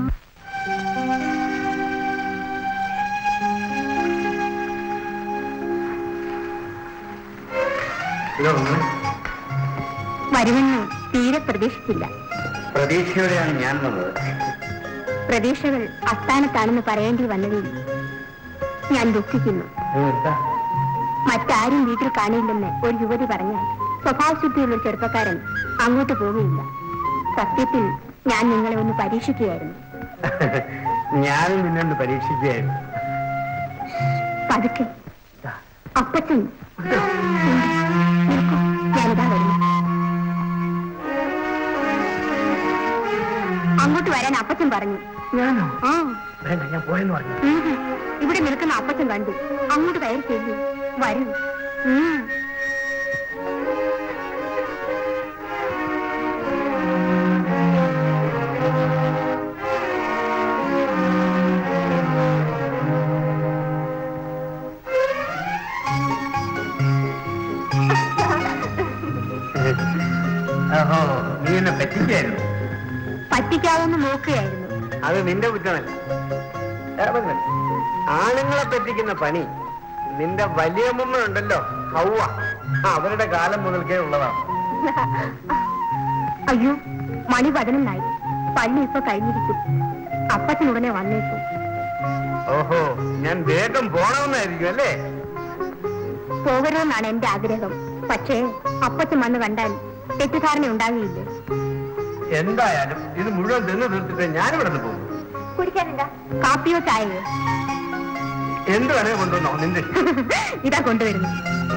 [SPEAKER 8] ഇതോ മോനെ,
[SPEAKER 6] വരുമെന്ന് തീരെ പ്രതീക്ഷിച്ചില്ല
[SPEAKER 8] പ്രതീക്ഷയോടെയാണ് ഞാൻ വന്നത്
[SPEAKER 6] പ്രതീക്ഷകൾ അസ്ഥാനത്താണെന്ന് പറയേണ്ടി വന്നതിൽ ഞാൻ ദുഃഖിക്കുന്നു
[SPEAKER 8] എന്താ
[SPEAKER 6] മറ്റാരും വീട്ടിൽ കാണില്ലെന്ന് ഒരു യുവതി പറഞ്ഞാൽ സ്വഭാവശുദ്ധിയുള്ള ഒരു ചെറുപ്പക്കാരൻ അങ്ങോട്ട് പോവുകയില്ല സത്യത്തിൽ ഞാൻ നിങ്ങളെ ഒന്ന് പരീക്ഷിക്കുകയായിരുന്നു
[SPEAKER 8] ഞാനും നിന്നൊന്ന് പരീക്ഷിക്കുകയായിരുന്നു
[SPEAKER 6] പതുക്കെ അപ്പച്ചൻ നിൽക്കൂ, ഞാനിതാ വരുന്നു അങ്ങോട്ട് വരാൻ അപ്പച്ചൻ പറഞ്ഞു
[SPEAKER 8] ഞാനോ
[SPEAKER 6] ആ
[SPEAKER 8] വേണ്ട ഞാൻ പോയെന്ന് പറഞ്ഞു
[SPEAKER 6] ഉം. ഇവിടെ നിൽക്കുന്ന അപ്പച്ചൻ കണ്ടു അങ്ങോട്ട് കയറി ചെല്ലു വരൂ ഉം.
[SPEAKER 2] ഓഹോ നീ എന്നെ പറ്റിക്കായിരുന്നു
[SPEAKER 6] പറ്റിക്കാതെന്ന് നോക്കുകയായിരുന്നു
[SPEAKER 2] അത് നിന്റെ കുറ്റമല്ല ഏ, ആണുങ്ങളെ പറ്റിക്കുന്ന പണി നിന്റെ വലിയമ്മ ഉണ്ടല്ലോ ഹൗവ അവരുടെ കാലം മുതൽക്കേ ഉള്ളതാണ്
[SPEAKER 6] അയ്യോ മണി പതിനൊന്നായി പള്ളി ഇപ്പൊ കഴിഞ്ഞിരിക്കും അപ്പച്ചൻ ഉടനെ വന്നേക്കും
[SPEAKER 2] ഓഹോ ഞാൻ വേഗം പോണമെന്നായിരിക്കും അല്ലേ
[SPEAKER 6] പോകരുതെന്നാണ് എന്റെ ആഗ്രഹം പക്ഷേ അപ്പച്ചൻ വന്ന് കണ്ടാൽ തെറ്റിദ്ധാരണ ഉണ്ടാകുകയില്ലേ
[SPEAKER 2] എന്തായാലും ഇത് മുഴുവൻ തിന്ന് തീർത്തിട്ട് ഞാനിവിടെ നിന്ന് പോകും
[SPEAKER 6] കുടിക്കാനില്ല കാപ്പിയോ ചായയോ
[SPEAKER 2] എന്ത് വേണേ കൊണ്ടുവന്നോ നിന്റെ ഇഷ്ടം.
[SPEAKER 6] ഇതാ കൊണ്ടുവരുന്നു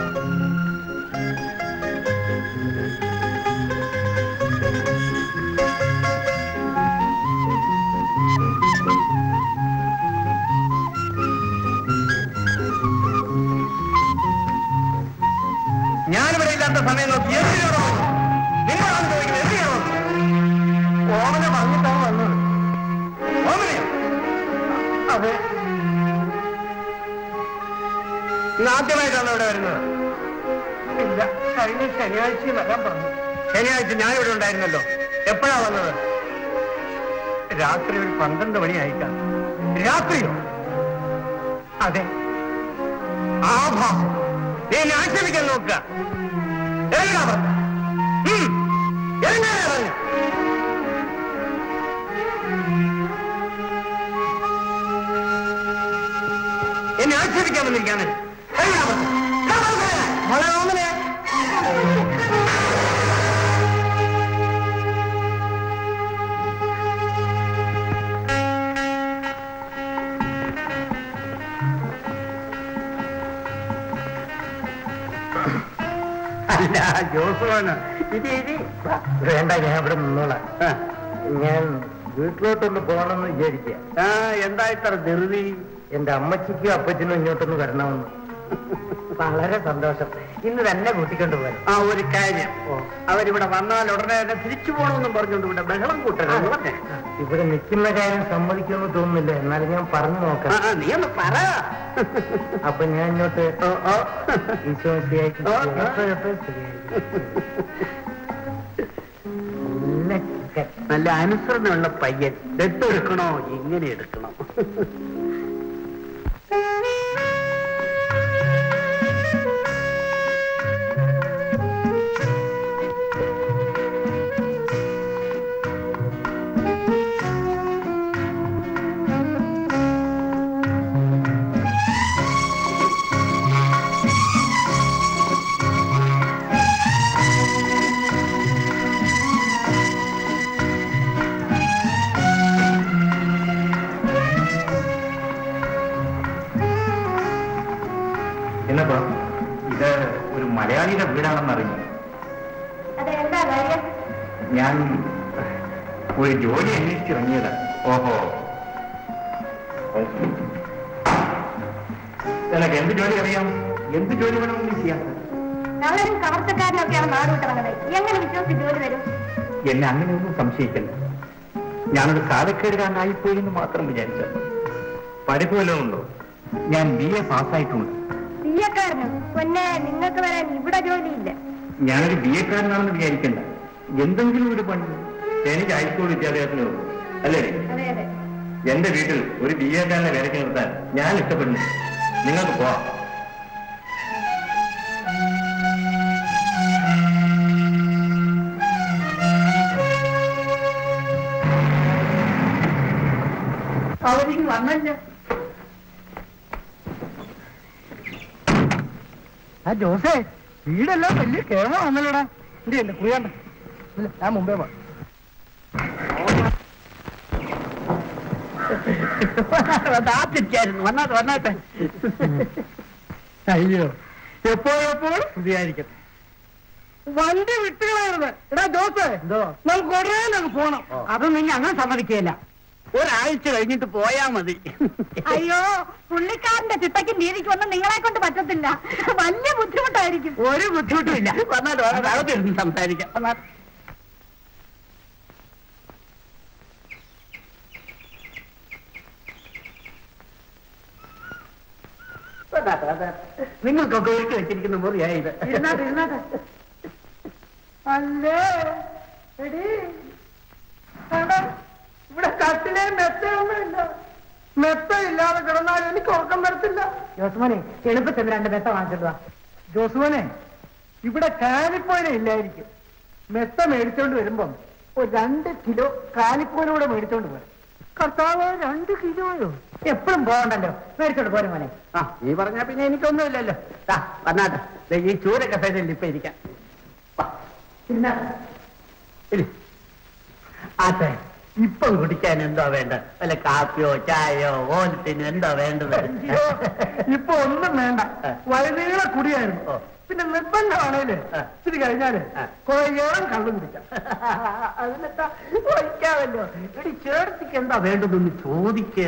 [SPEAKER 2] ഞാനിവിടെ ഇല്ലാത്ത സമയം നോക്കി എന്ത് ചെയ്യണോ നിങ്ങളാണ് ചോദിക്കുന്നത് എന്ത് ചെയ്യണോ ഓമന പറഞ്ഞിട്ടാണ് വന്നത് ഓമനയോ അതെ ഇന്ന് ആദ്യമായിട്ടാണ് ഇവിടെ വരുന്നത് ഇല്ല കഴിഞ്ഞ ശനിയാഴ്ച വരാൻ പറഞ്ഞു ശനിയാഴ്ച ഞാനിവിടെ ഉണ്ടായിരുന്നല്ലോ എപ്പോഴാ വന്നത് രാത്രി ഒരു പന്ത്രണ്ട് മണി ആയിക്കാം രാത്രിയോ അതെ ആഭാസം നീ എന്നെ ആക്ഷേപിക്കാൻ നോക്കുക ഇറങ്ങടാ പുറത്ത്. ഉം. ഇറങ്ങാനാ പറഞ്ഞത്. എന്നെ ആക്ഷേപിക്കാൻ വന്നിരിക്കാണ് ഇറങ്ങടാ പുറത്ത്. ഇറങ്ങടാ പുറത്ത്. മോളെ ഓമനെ. അല്ല ജോസുവാണ് ഇത് ഇത്
[SPEAKER 8] വേണ്ട ഞാൻ ഇവിടെ നിന്നോളാം ഞാൻ വീട്ടിലോട്ടൊന്ന് പോകണമെന്ന് വിചാരിക്കുക
[SPEAKER 2] ആ എന്താ ഇത്ര ധൃതി
[SPEAKER 8] എന്റെ അമ്മച്ചിക്കും അപ്പച്ചനും ഇങ്ങോട്ടൊന്ന് വരണമെന്ന് വളരെ സന്തോഷം ഇന്ന് തന്നെ കൂട്ടിക്കൊണ്ട് പോകാൻ
[SPEAKER 2] ആ ഒരു കാര്യം അവരിവിടെ വന്നാൽ ഉടനെ തന്നെ തിരിച്ചു പോകണമെന്നും പറഞ്ഞുകൊണ്ട് ഇവിടെ ബഹളം കൂട്ടരുത് പറഞ്ഞേ
[SPEAKER 8] ഇവിടെ നിൽക്കുന്ന കാര്യം സമ്മതിക്കുമെന്ന് തോന്നുന്നില്ല എന്നാലും ഞാൻ പറഞ്ഞു
[SPEAKER 2] ആ,
[SPEAKER 8] നോക്കാം
[SPEAKER 2] ആ, നീ ഒന്ന് പറ
[SPEAKER 8] അപ്പൊ ഞാൻ ഇങ്ങോട്ട്
[SPEAKER 2] ഓ, ഓ.
[SPEAKER 8] ഈശോ ശരിയാക്കി
[SPEAKER 2] ഓ, ഓ.
[SPEAKER 8] നല്ല ചിക്കൻ
[SPEAKER 2] നല്ല അനുസരണമുള്ള പയ്യൻ ദത്തെടുക്കണോ ഇങ്ങനെ എടുക്കണോ എന്നപ്പോ ഇത് ഒരു മലയാളിയുടെ വീടാണെന്ന് അറിഞ്ഞു
[SPEAKER 6] അതെന്താ കാര്യം
[SPEAKER 2] ഞാൻ ഒരു ജോലി അന്വേഷിച്ചിറങ്ങിയത് ഓഹോ നിനക്ക് എന്ത് ജോലി അറിയാം എന്ത് ജോലി വേണമെന്ന് ചെയ്യാം
[SPEAKER 6] ഞങ്ങളും കവർച്ചക്കാരനൊക്കെയാണ് നാട് വിട്ടിറങ്ങുന്നത് എങ്ങനെ വിശ്വസിച്ച് ജോലി തരും
[SPEAKER 2] എന്നെ അങ്ങനെയൊന്നും സംശയിക്കണ്ട ഞാനൊരു കാലക്കേടുകാരനായിപ്പോയി എന്ന് മാത്രം വിചാരിച്ചു പഠിപ്പ് വല്ലതും ഉണ്ടോ ഞാൻ ബി എ പാസ്സായിട്ടുണ്ട്
[SPEAKER 6] തീയക്കാരനും പൊന്നെ നിങ്ങൾക്ക് വരാൻ ഇവിടെ ജോലിയില്ല
[SPEAKER 2] ഞാനൊരു ബി എക്കാരനാണെന്ന് വിചാരിക്കണ്ട എന്തെങ്കിലും ഒരു പണി എനിക്ക് ഹൈസ്കൂൾ വിദ്യാഭ്യാസമേ ഉള്ളൂ അല്ലേ
[SPEAKER 6] അതെ അതെ
[SPEAKER 2] എന്റെ വീട്ടിൽ ഒരു ബി എക്കാരനെ വേലയ്ക്ക് നിർത്താൻ ഞാൻ ഇഷ്ടപ്പെടുന്നു നിങ്ങൾക്ക് പോവാം
[SPEAKER 4] അവർക്ക് വന്നല്ല ആ ജോസേ വീടെല്ലാം വലിയ കേരളമാണല്ലോടാ എന്റെ അല്ലേ കുറിയാണ്ട ഇല്ല ഞാൻ മുമ്പേ വാ
[SPEAKER 2] കാത്തിരിക്കായിരുന്നു വന്നാട്ടെ വന്നാട്ടെ
[SPEAKER 4] അയ്യോ എപ്പോഴെപ്പോൾ വിചാരിക്കട്ടെ വണ്ടി വിട്ടുകളായിരുന്നു എടാ ജോസ്
[SPEAKER 8] എന്തോ
[SPEAKER 4] നമുക്ക് ഉടനെ അങ്ങ് പോണം
[SPEAKER 8] ഓ.
[SPEAKER 4] അതൊന്നും ഞങ്ങൾ സമ്മതിക്കുകയില്ല
[SPEAKER 2] ഒരാഴ്ച കഴിഞ്ഞിട്ട് പോയാ മതി
[SPEAKER 3] അയ്യോ പുള്ളിക്കാരന്റെ ചിട്ടയ്ക്ക് നീതിക്ക് ഒന്നും നിങ്ങളെ കൊണ്ട് പറ്റത്തില്ല വലിയ ബുദ്ധിമുട്ടായിരിക്കും
[SPEAKER 2] ഒരു ബുദ്ധിമുട്ടുമില്ല വന്നാട്ട് വന്നാട്ട് അകത്തിരുന്ന് സംസാരിക്കാം വന്നാട്ട്. വന്നാട്ട്, വന്നാട്ട്. നിങ്ങൾക്കൊക്കെ ഒരുക്കി വെച്ചിരിക്കുന്ന മുറിയായി ഇത്
[SPEAKER 4] ഇരുന്നാട്ടെ ഇരുന്നാട്ടെ അല്ലേ എടി എടാ, ഇവിടെ കട്ടിലേ മെത്തയൊന്നുമില്ല മെത്ത ഇല്ലാതെ കിടന്നാൽ എനിക്ക് ഉറക്കം വരത്തില്ല ജോസുമോനെ എളുപ്പത്തിൽ രണ്ട് മെത്ത വാങ്ങിച്ചിട്ട് ജോസുമോനെ ഇവിടെ കാലിപ്പോയിനെ ഇല്ലായിരിക്കും മെത്ത മേടിച്ചോണ്ട് വരുമ്പം ഒരു രണ്ട് കിലോ കാലിപ്പോനൂടെ മേടിച്ചോണ്ട് പോരും കർത്താവ് രണ്ട് കിലോയോ എപ്പോഴും പോകണ്ടല്ലോ മേടിച്ചോണ്ട് പോരും മോനെ
[SPEAKER 2] ആ നീ പറഞ്ഞാ പിന്നെ എനിക്കൊന്നുമില്ലല്ലോ ദാ, വന്നാട്ടെ ദേ, ഈ ചൂരൊക്കെ സൈഡിൽ ഇപ്പൊ ഇരിക്കാം വാ,
[SPEAKER 4] ഇരുന്നാട്ടെ.
[SPEAKER 2] ഇരി. ആട്ടെ ഇപ്പം കുടിക്കാൻ എന്തോ വേണ്ട വല്ല കാപ്പിയോ ചായയോ ഓലത്തിന് എന്തോ വേണ്ടത്
[SPEAKER 4] അയ്യോ, ഇപ്പൊ ഒന്നും വേണ്ട വഴുതീള കുടിയായിരുന്നു
[SPEAKER 2] ഓ.
[SPEAKER 4] പിന്നെ നിർബന്ധമാണേല്
[SPEAKER 2] ആ.
[SPEAKER 4] ഇത്തിരി കഴിഞ്ഞാല്
[SPEAKER 2] ആ.
[SPEAKER 4] കുറെ ഏളം കള്ളു കുടിക്കാം
[SPEAKER 2] അതിനെന്താ ഒഴിക്കാമല്ലോ എടി ചേർത്തിക്ക് എന്താ വേണ്ടതൊന്ന് ചോദിക്ക്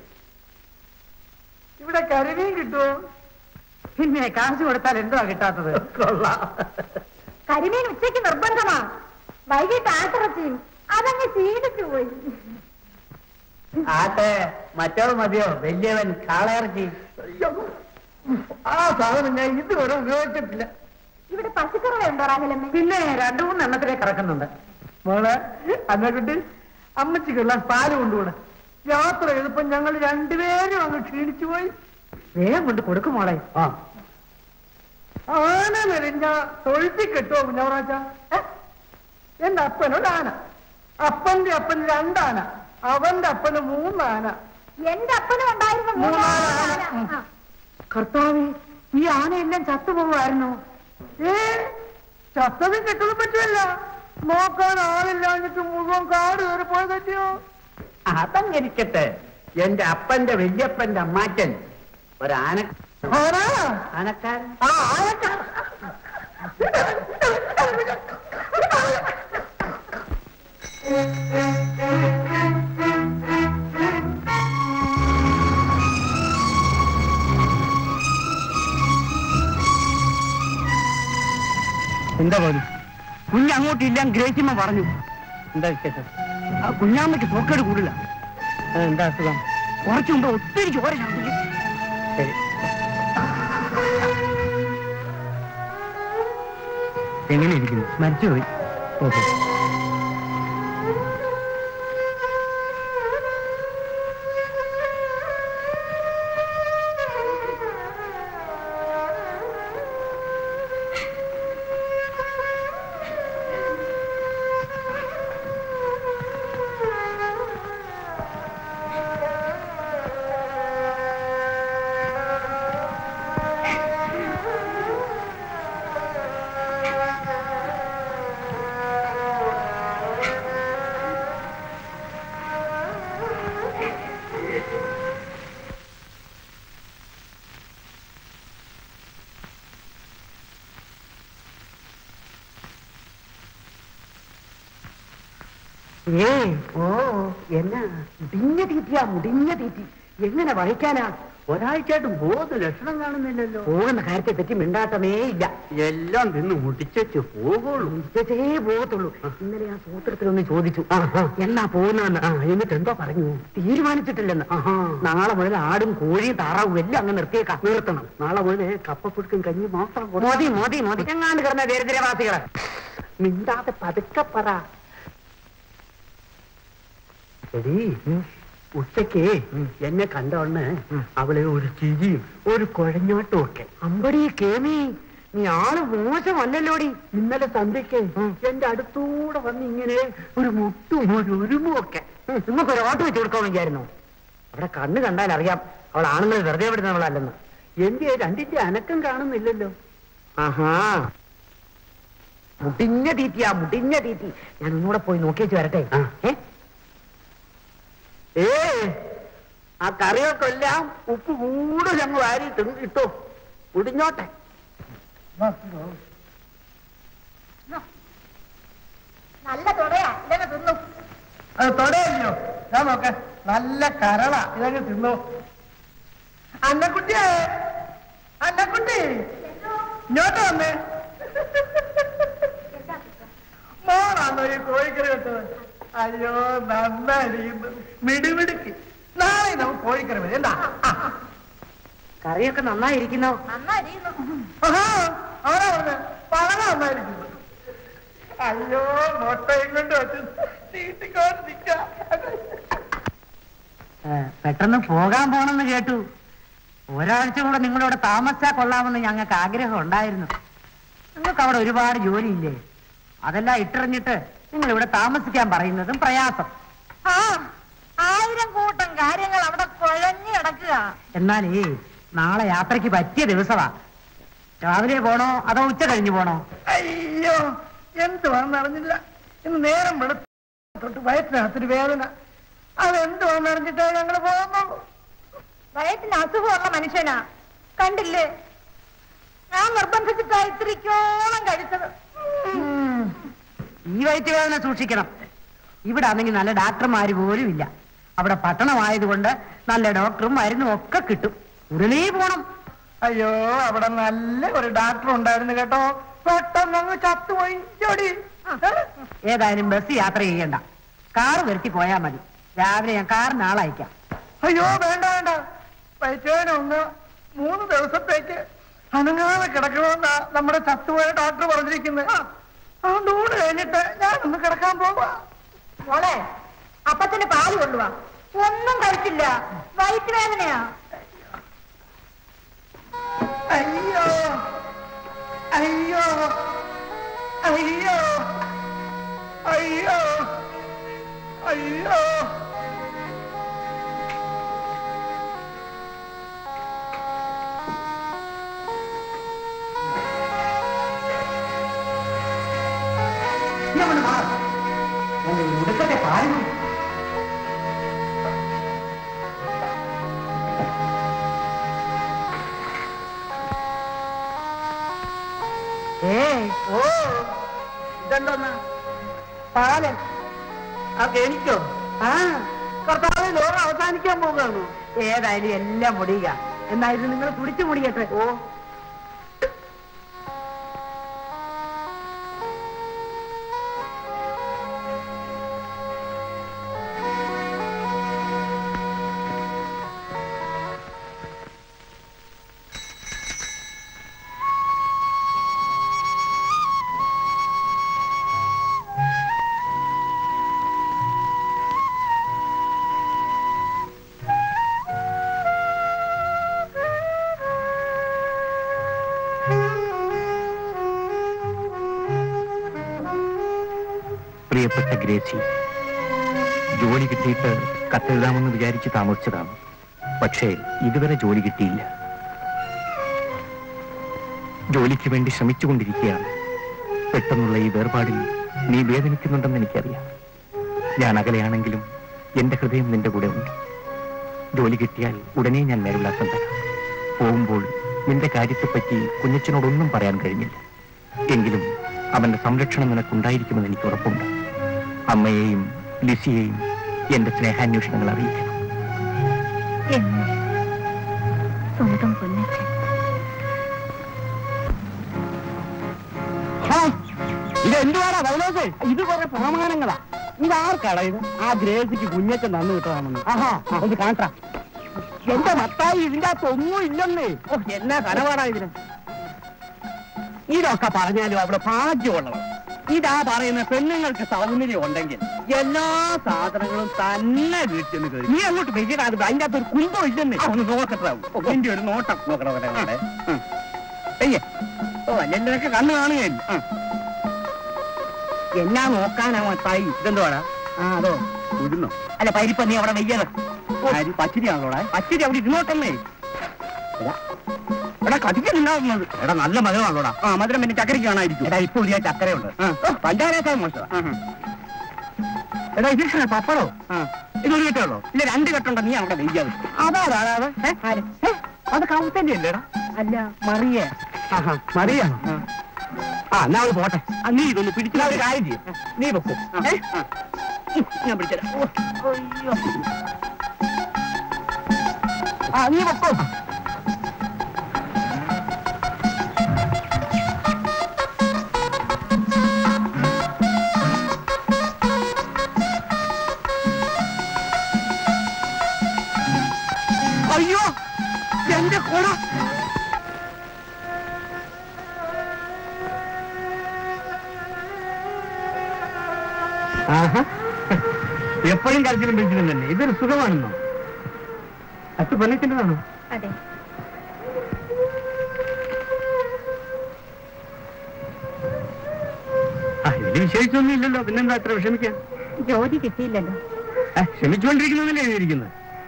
[SPEAKER 4] ഇവിടെ കരിമീൻ കിട്ടുമോ പിന്നെ കാശ് കൊടുത്താൽ എന്തുവാ കിട്ടാത്തത്
[SPEAKER 2] കൊള്ളാം
[SPEAKER 3] കരിമീൻ ഉച്ചയ്ക്ക് നിർബന്ധമാ വൈകിട്ട് ആട്ടിറച്ചിയും അതങ്ങ് ശീലിച്ചു പോയി
[SPEAKER 2] ആട്ടെ മറ്റോ മതിയോ വലിയവൻ കാളയിറച്ചി
[SPEAKER 4] അയ്യോ, ആ സാധനം ഞാൻ ഇതുവരെ ഉപയോഗിച്ചിട്ടില്ല
[SPEAKER 3] ഇവിടെ പച്ചക്കറി ഉണ്ടോ റാഹലമ്മ
[SPEAKER 4] പിന്നെ രണ്ടു മൂന്ന് എണ്ണത്തിലേക്ക് കിടക്കുന്നുണ്ട് മോളെ അന്നക്കുട്ടി അമ്മച്ചിക്കുള്ള പാല് കൊണ്ടുപോണേ യാത്ര ചെയ്തപ്പോ ഞങ്ങൾ രണ്ടുപേരും അങ്ങ് ക്ഷീണിച്ചു പോയി വേഗം കൊണ്ട് കൊടുക്കും മോളെ
[SPEAKER 2] ആ
[SPEAKER 4] ആന മെലിഞ്ഞ തൊഴുത്തി കെട്ടുവോ കുഞ്ഞവറാച്ച എന്റെ അപ്പനൊരു ആന അപ്പന്റെ അപ്പന് രണ്ടാന അവന്റെ അപ്പന് മൂന്നാന
[SPEAKER 3] എന്റെ അപ്പനും ഉണ്ടായിരുന്നു
[SPEAKER 4] മൂന്നാന
[SPEAKER 3] മൂന്നാന
[SPEAKER 4] ഉം.
[SPEAKER 3] ആ.
[SPEAKER 4] കർത്താവ് ഈ ആനയെല്ലാം ചത്തുപോകുമായിരുന്നു ഏ ചത്തതും കെട്ടതും പറ്റുമല്ല നോക്കാൻ ആളില്ലാഞ്ഞിട്ട് മുഴുവൻ കാട് കയറി പോയത് പറ്റിയോ
[SPEAKER 2] അതങ്ങിരിക്കട്ടെ എന്റെ അപ്പന്റെ വല്യപ്പന്റെ അമ്മാച്ചൻ ഒരാന
[SPEAKER 4] ആരാ
[SPEAKER 2] ആനക്കാരൻ
[SPEAKER 4] ആ ആനക്കാ
[SPEAKER 2] എന്താ പോലും കുഞ്ഞങ്ങോട്ടില്ല ഗ്രഹിക്കുമ്പോ പറഞ്ഞു എന്താ വിശേഷം ആ കുഞ്ഞാമ്മയ്ക്ക് പോക്കേട് കൂടില്ല എന്താ അസുഖം കുറച്ചു മുമ്പ് ഒത്തിരി ചോര ഛർദ്ദിച്ചു ശരി എങ്ങനെ ഇരിക്കുന്നു മരിച്ചുപോയി ഓഹോ
[SPEAKER 4] ഏ ഓ എന്നാ മുടിഞ്ഞ തീറ്റിയാ മുടിഞ്ഞ തീറ്റി എങ്ങനെ വഹിക്കാനാ
[SPEAKER 2] ഒരാഴ്ചയായിട്ട് ബോധ ലക്ഷണം കാണുന്നില്ലല്ലോ
[SPEAKER 4] പോകുന്ന കാര്യത്തെ പറ്റി മിണ്ടാട്ടമേ ഇല്ല
[SPEAKER 2] എല്ലാം തിന്ന് മുട്ടിച്ചു പോകുള്ളൂ
[SPEAKER 4] ഇതേ പോകത്തുള്ളൂ ഇന്നലെ ആ സൂത്രത്തിലൊന്ന് ചോദിച്ചു എന്നാ പോകുന്നതെന്ന് ആ എന്നിട്ട് എന്തോ പറഞ്ഞു തീരുമാനിച്ചിട്ടില്ലെന്ന് നാളെ മുതൽ ആടും കോഴിയും താറാവും എല്ലാം അങ്ങ് നിർത്തിയേക്കാം നിർത്തണം നാളെ മുതൽ കപ്പപ്പുഴുക്കും കഞ്ഞി മാത്രം മതി മതി മതി എങ്ങാണ്ട് കിടന്ന ദരിദ്രവാസികളെ മിണ്ടാതെ പതുക്കെ പറ
[SPEAKER 2] എടീ ഉച്ചക്ക് എന്നെ കണ്ടോണ്ട് അവളെ ഒരു ചിരിയും ഒരു കുഴഞ്ഞോട്ടും ഒക്കെ
[SPEAKER 4] അമ്പടി കേമി നീ ആള് മോശമല്ലല്ലോടി
[SPEAKER 2] ഇന്നലെ സന്ധ്യക്ക് എന്റെ അടുത്തൂടെ വന്ന് ഇങ്ങനെ ഒരു മുട്ടും ഒരു ഉരുമും ഒക്കെ
[SPEAKER 4] നമുക്ക് ഒരു ഓട്ടോ വെച്ച് കൊടുക്കാൻ വിചായിരുന്നു അവിടെ കണ്ണ് കണ്ടാൽ അറിയാം അവൾ ആണുങ്ങൾ വെറുതെ വിടുന്നവളല്ലെന്ന്
[SPEAKER 2] എന്തിയെ രണ്ടിന്റെ അനക്കം കാണുന്നില്ലല്ലോ
[SPEAKER 4] ആഹാ മുടിഞ്ഞ തീറ്റിയാ മുടിഞ്ഞ തീറ്റി ഞാൻ ഒന്നുകൂടെ പോയി നോക്കിയേച്ച് വരട്ടെ
[SPEAKER 2] ആ.
[SPEAKER 4] ഏ
[SPEAKER 2] ഏ ആ കറിയൊക്കെ എല്ലാം ഉപ്പ് കൂടുതൽ അങ്ങ് വാരി തിന്ന് ഇട്ടോ ഉടിഞ്ഞോട്ടെ
[SPEAKER 3] നല്ല തുടയാ ഇതൊക്കെ തിന്നു
[SPEAKER 4] അത് തൊടയല്ലോ ഞാൻ നോക്കാം നല്ല കരള ഇതങ്ങ് തിന്നു അന്നക്കുട്ടിയെ അന്നക്കുട്ടി ഇങ്ങോട്ട് വന്നേ മോളാണോ ഈ കോഴിക്കറി വെച്ചത് അയ്യോ നന്നായിരിക്കുന്നു മിടിമിടുക്കി നാളെ നമുക്ക് കോഴിക്കറി വരും എന്താ
[SPEAKER 3] കറിയൊക്കെ നന്നായിരിക്കുന്നോ
[SPEAKER 4] ആഹാ, ആരാ പറഞ്ഞത് വളരെ നന്നായിരിക്കുന്നു അയ്യോ മുട്ടയും കൊണ്ട് വെച്ച് നീട്ടിക്കൊണ്ട് നിൽക്കാം
[SPEAKER 3] പെട്ടെന്ന് പോകാൻ പോണെന്ന് കേട്ടു ഒരാഴ്ച കൂടെ നിങ്ങളിവിടെ താമസിച്ചാൽ കൊള്ളാമെന്ന് ഞങ്ങൾക്ക് ആഗ്രഹം ഉണ്ടായിരുന്നു നിങ്ങൾക്ക് അവിടെ ഒരുപാട് ജോലിയില്ലേ അതെല്ലാം ഇട്ടെറിഞ്ഞിട്ട് നിങ്ങൾ ഇവിടെ താമസിക്കാൻ പറയുന്നതും പ്രയാസം
[SPEAKER 5] ആ ആയിരം കൂട്ടം കാര്യങ്ങൾ അവിടെ കുഴഞ്ഞു കിടക്കുക
[SPEAKER 3] എന്നാലേ നാളെ യാത്രയ്ക്ക് പറ്റിയ ദിവസമാ രാവിലെ പോണോ അതോ ഉച്ച കഴിഞ്ഞു പോണോ
[SPEAKER 4] അയ്യോ എന്തുവാന്ന് അറിഞ്ഞില്ല ഇന്ന് നേരം വെളുത്ത് തൊട്ട് വയറ്റിനകത്തൊരു വേദന അതെന്തുവാന്ന് അറിഞ്ഞിട്ടേ ഞങ്ങൾ പോകുന്നുള്ളൂ
[SPEAKER 5] വയറ്റിന് അസുഖമുള്ള മനുഷ്യനാ കണ്ടില്ലേ ഞാൻ നിർബന്ധിച്ചിട്ടാ ഇത്തിരിക്കോളം കഴിച്ചത്
[SPEAKER 3] ഈ വയറ്റ് വേദന സൂക്ഷിക്കണം ഇവിടെ ആണെങ്കിൽ നല്ല ഡാക്ടർമാര് പോലും ഇല്ല അവിടെ പട്ടണമായതുകൊണ്ട് നല്ല ഡോക്ടറും മരുന്നും ഒക്കെ കിട്ടും ഉടനെ പോണം
[SPEAKER 4] അയ്യോ അവിടെ നല്ല ഒരു ഡോക്ടർ ഉണ്ടായിരുന്നു കേട്ടോ പെട്ടെന്ന് അങ്ങ് ചത്തുപോയി ജോടി
[SPEAKER 3] ഏതായാലും ബസ് യാത്ര ചെയ്യണ്ട കാറ് വരുത്തി പോയാൽ മതി രാവിലെ ഞാൻ കാറിന് ആളയക്കാം
[SPEAKER 4] അയ്യോ വേണ്ട വേണ്ട വയറ്റുവേദന ഒന്ന് മൂന്ന് ദിവസത്തേക്ക് അനങ്ങാതെ കിടക്കണമെന്നാ നമ്മുടെ ചത്തുപോയ ഡോക്ടർ പറഞ്ഞിരിക്കുന്നത് അതുകൊണ്ട് ഊണ് കഴിഞ്ഞിട്ട് ഞാൻ ഒന്ന് കിടക്കാൻ പോവാ
[SPEAKER 5] മോളെ അപ്പത്തിന് പാല് കൊണ്ടുവാ ഒന്നും കഴിച്ചില്ല വയറ്റുവേദനയാ
[SPEAKER 4] അയ്യോ അയ്യോ അയ്യോ അയ്യോ അയ്യോ
[SPEAKER 3] ഉടുക്കത്തെ പാല് ഏ
[SPEAKER 4] ഓ ഇതെന്തോന്ന് പാല് അത് എനിക്കോ
[SPEAKER 3] ആ
[SPEAKER 4] കർത്താവ് ലോകം അവസാനിക്കാൻ പോകുകയാണോ
[SPEAKER 3] ഏതായാലും എല്ലാം മുടിയുക എന്നായിരുന്നു നിങ്ങൾ കുടിച്ചു മുടിയട്ടെ
[SPEAKER 4] ഓ
[SPEAKER 7] പ്രിയപ്പെട്ട ഗ്രേസി ജോലി കിട്ടിയിട്ട് കത്തെഴുതാമെന്ന് വിചാരിച്ച് താമസിച്ചതാണ് പക്ഷേ ഇതുവരെ ജോലി കിട്ടിയില്ല ജോലിക്ക് വേണ്ടി ശ്രമിച്ചുകൊണ്ടിരിക്കുകയാണ് പെട്ടെന്നുള്ള ഈ വേർപാടിൽ നീ വേദനിക്കുന്നുണ്ടെന്ന് എനിക്കറിയാം ഞാൻ അകലെയാണെങ്കിലും എന്റെ ഹൃദയം നിന്റെ കൂടെ ഉണ്ട് ജോലി കിട്ടിയാൽ ഉടനെ ഞാൻ മേൽവിലാസം തരാം പോകുമ്പോൾ നിന്റെ കാര്യത്തെപ്പറ്റി കുഞ്ഞച്ചനോടൊന്നും പറയാൻ കഴിഞ്ഞില്ല എങ്കിലും അവന്റെ സംരക്ഷണം നിനക്കുണ്ടായിരിക്കുമെന്ന് എനിക്ക് ഉറപ്പുണ്ട് അമ്മയെയും ലിസിയെയും എന്റെ സ്നേഹാന്വേഷണങ്ങൾ അറിയിക്കണം
[SPEAKER 6] എന്ന് സ്വന്തം പൊന്നച്ചൻ
[SPEAKER 2] ഇതെന്തുവാടാ പൗലോസേ ഇത് കുറെ പ്രമാണങ്ങളാ ഇത് ആർക്കാടാ ഇത് ആ ഗ്രേസിക്ക് കുഞ്ഞച്ചൻ തന്നു വിട്ടതാണെന്ന് ആഹാ ഒന്ന് കാണട്ടാ എന്റെ മത്തായി ഇതിന്റെ അകത്ത് ഒന്നും ഇല്ലെന്നേ ഓ, എന്നാ കനവാടാ ഇതിന് ഇതൊക്കെ പറഞ്ഞാലും അവിടെ ഭാഗ്യമുള്ളതാണ് ഇതാ പറയുന്ന പെണ്ണുങ്ങൾക്ക് സൗന്ദര്യം ഉണ്ടെങ്കിൽ എല്ലാ സാധനങ്ങളും തന്നെ വീട്ടിൽ നിന്ന് കയറി നീ അങ്ങോട്ട് വെച്ചിട്ട് അത് അതിന്റെ അകത്ത് ഒരു കുന്തം ഇല്ലെന്നേ ഒന്ന് നോക്കട്ടെ എന്റെ ഒരു നോട്ടം നോക്കട്ടെ അയ്യേ ഓ അല്ലെങ്കിലൊക്കെ കണ്ണ് കാണുകയില്ല ആ. എന്നാ നോക്കാനാ മത്തായി ഇതെന്തോടാ ആ അതോ ഉഴുന്നോ അല്ല പരിപ്പ് നീ അവിടെ വെയ്യത് പച്ചിരിയാണോടാ പച്ചിരി അവിടെ ഇരുന്നോട്ടല്ലേ എടാ, എടാ കതിക്കുന്നുണ്ടാവുന്നത് എടാ നല്ല മധുരമാണോടാ ആ മധുരം പിന്നെ ചക്കരയ്ക്ക് കാണായിരിക്കും എടാ ഇപ്പൊ പുതിയ ചക്കരയുണ്ട് പഞ്ചാരേക്കാൾ മോശം എടാ ഇത് പപ്പടോ ഇതൊരു കെട്ടുള്ളൂ ഇല്ല രണ്ട് കെട്ടുണ്ടോ നീ അവിടെ വെയ്യാതെ അതാ അതാ അതാ ഏ? ആര്? ഏ? അത് കൗത്തന്റെ അല്ലേടാ അല്ല മറിയ മറിയ ആ എന്നാ അവള് പോട്ടെ ആ, നീ ഇതൊന്ന് പിടിച്ചാ ഒരു കാര്യം ചെയ്യും നീ വെക്കും ഏ? ഉം, ഞാൻ പിടിച്ചരാം ഓ, അയ്യോ ആ നീ പൊക്കോ അയ്യോ എന്റെ കൊട ആഹാ എപ്പോഴും കരച്ചിലും പിടിച്ചിലും തന്നെ ഇതൊരു സുഖമാണെന്നോ അച്ഛൻ പെണ്ണിച്ചിൻ്റെതാണോ
[SPEAKER 6] അതെ
[SPEAKER 2] ആ ഇതിന് വിശേഷിച്ചൊന്നും ഇല്ലല്ലോ പിന്നെന്താ അത്ര വിഷമിക്കാൻ
[SPEAKER 6] ജോലി കിട്ടിയില്ലല്ലോ
[SPEAKER 2] ആ, ക്ഷമിച്ചുകൊണ്ടിരിക്കുന്നതല്ലേ എഴുതിയിരിക്കുന്നത്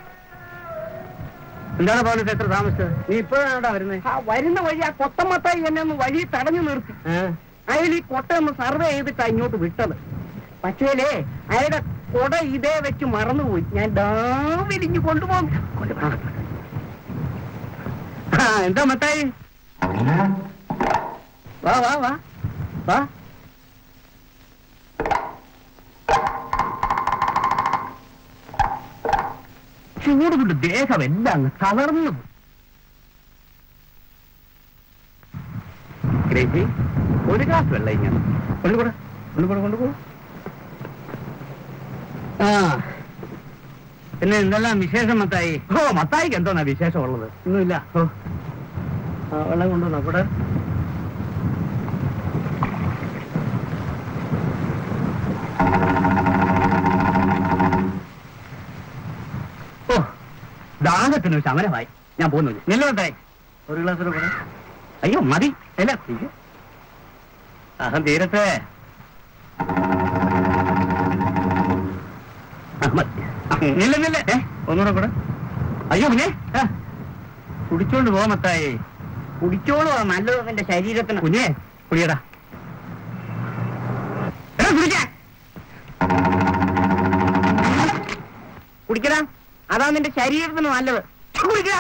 [SPEAKER 2] എന്താണ് പറഞ്ഞത് എത്ര താമസിച്ചത് നീ ഇപ്പോഴാണോ വരുന്നത്
[SPEAKER 4] ആ വരുന്ന വഴി ആ കൊത്തമത്തായി എന്നെ ഒന്ന് വഴി തടഞ്ഞു നിർത്തി അയാൾ ഈ കൊട്ട ഒന്ന് സർവേ ചെയ്തിട്ടാ ഇങ്ങോട്ട് വിട്ടത് പക്ഷേലേ അയാളുടെ കൊട ഇതേ വെച്ച് മറന്നുപോയി ഞാൻ ഡാ വിരിഞ്ഞു കൊണ്ടുപോകും
[SPEAKER 2] ആ എന്താ മത്തായി
[SPEAKER 4] വാ വാ വാ വാ
[SPEAKER 2] ചൂട് കൊണ്ട് ദേഹം എല്ലാം അങ്ങ് തളർന്നു പോയി. ഗ്രേസി ഒരു ഗ്ലാസ് വെള്ളം ഇങ്ങനെ കൊണ്ടുകൂടെ കൊണ്ടുകൂടെ കൊണ്ടുപോ ആ പിന്നെ എന്തെല്ലാം വിശേഷം മത്തായി ഓ മത്തായിക്ക് എന്തോന്നാ വിശേഷം ഉള്ളത് ഒന്നുമില്ല ഓ ആ വെള്ളം കൊണ്ടുവന്നോ കൂടെ ഓ ദാഹത്തിന് ശമനമായി ഞാൻ പോകുന്നു നില്ലോട്ടെ ഒരു ഗ്ലാസ് കൂടെ അയ്യോ മതി അല്ല കുടിക്ക്. ദാഹം തീരട്ടെ ആ, മതി. ആ, നില്ല നില്ല ഏ ഒന്നുകൂടെ കൂടെ അയ്യോ പിന്നെ ആ, കുടിച്ചോണ്ട് പോ മത്തായി
[SPEAKER 4] കുടിച്ചോളൂ നല്ലത് നിന്റെ ശരീരത്തിന്
[SPEAKER 2] കുഞ്ഞേ കുടിയടാ എടാ, കുടിക്കാൻ
[SPEAKER 4] കുടിക്കടാ അതാ നിന്റെ ശരീരത്തിന് നല്ലത് കുടിക്കടാ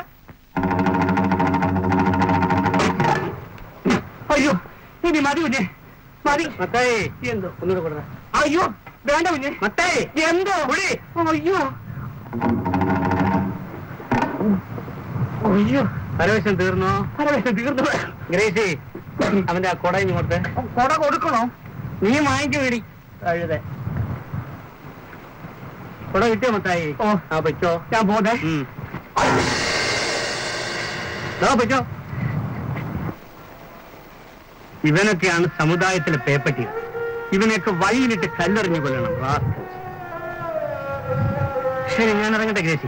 [SPEAKER 2] അയ്യോ ഇനി മതി കുഞ്ഞെ മതി മത്തായി എന്തോ ഒന്നുകൂടെ കൊടുക്ക
[SPEAKER 4] അയ്യോ വേണ്ട കുഞ്ഞെ
[SPEAKER 2] മത്തായി
[SPEAKER 4] എന്തോ
[SPEAKER 2] കുടി
[SPEAKER 4] അയ്യോ
[SPEAKER 2] അയ്യോ പരവേശം തീർന്നോ പരവേശം തീർന്നു ഗ്രേസി അവന്റെ ആ കൊട ഇങ്ങോട്ട്
[SPEAKER 4] കൊട കൊടുക്കണോ
[SPEAKER 2] നീ വാങ്ങിക്കു വേടി കഴുത കൊട കിട്ടിയോ മത്തായി ഓ ആ വെച്ചോ ഞാൻ പോട്ടെ വെച്ചോ ഇവനൊക്കെയാണ് സമുദായത്തിലെ പേപ്പറ്റികൾ ഇവനെയൊക്കെ വഴിയിലിട്ട് കല്ലെറിഞ്ഞു കൊല്ലണം rascals. ശരി ഞാൻ ഇറങ്ങട്ടെ ഗ്രേസി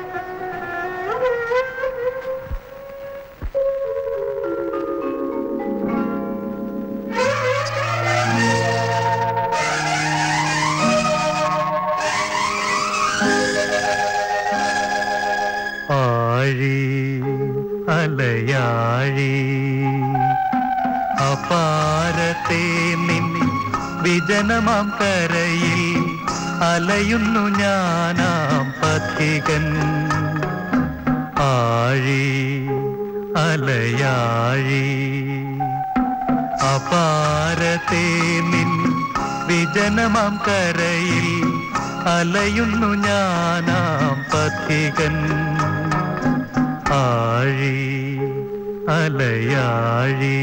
[SPEAKER 1] ആഴി അലയാഴി അപാരത്തെ നിന്നി വിജനമാം കരയിൽ അലയുന്നു ഞാനാം പഥികൻ ആഴി അലയാഴി അപാരത്തെ നിൻ വിജനമാം കരയിൽ അലയുന്നു ഞാനാം പഥികൻ ആഴി അലയാഴി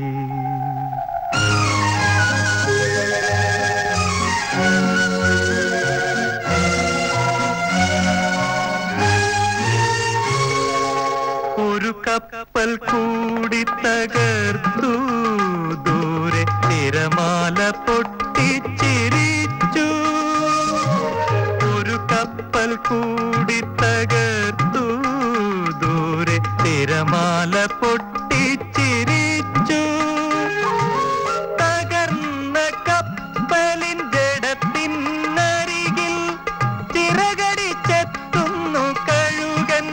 [SPEAKER 1] ഒരു കപ്പൽ കൂടി തകർത്തു ദൂരെ തിരമാല പൊട്ടിച്ചിരിച്ചു ഒരു കപ്പൽ കൂടി തകർത്തു ദൂരെ തിരമാല പൊട്ടിച്ചിരിച്ചു തകർന്ന കപ്പലിൻ ജഡത്തിനരികിൽ ചിറകടിച്ചെത്തുന്നു കഴുകൻ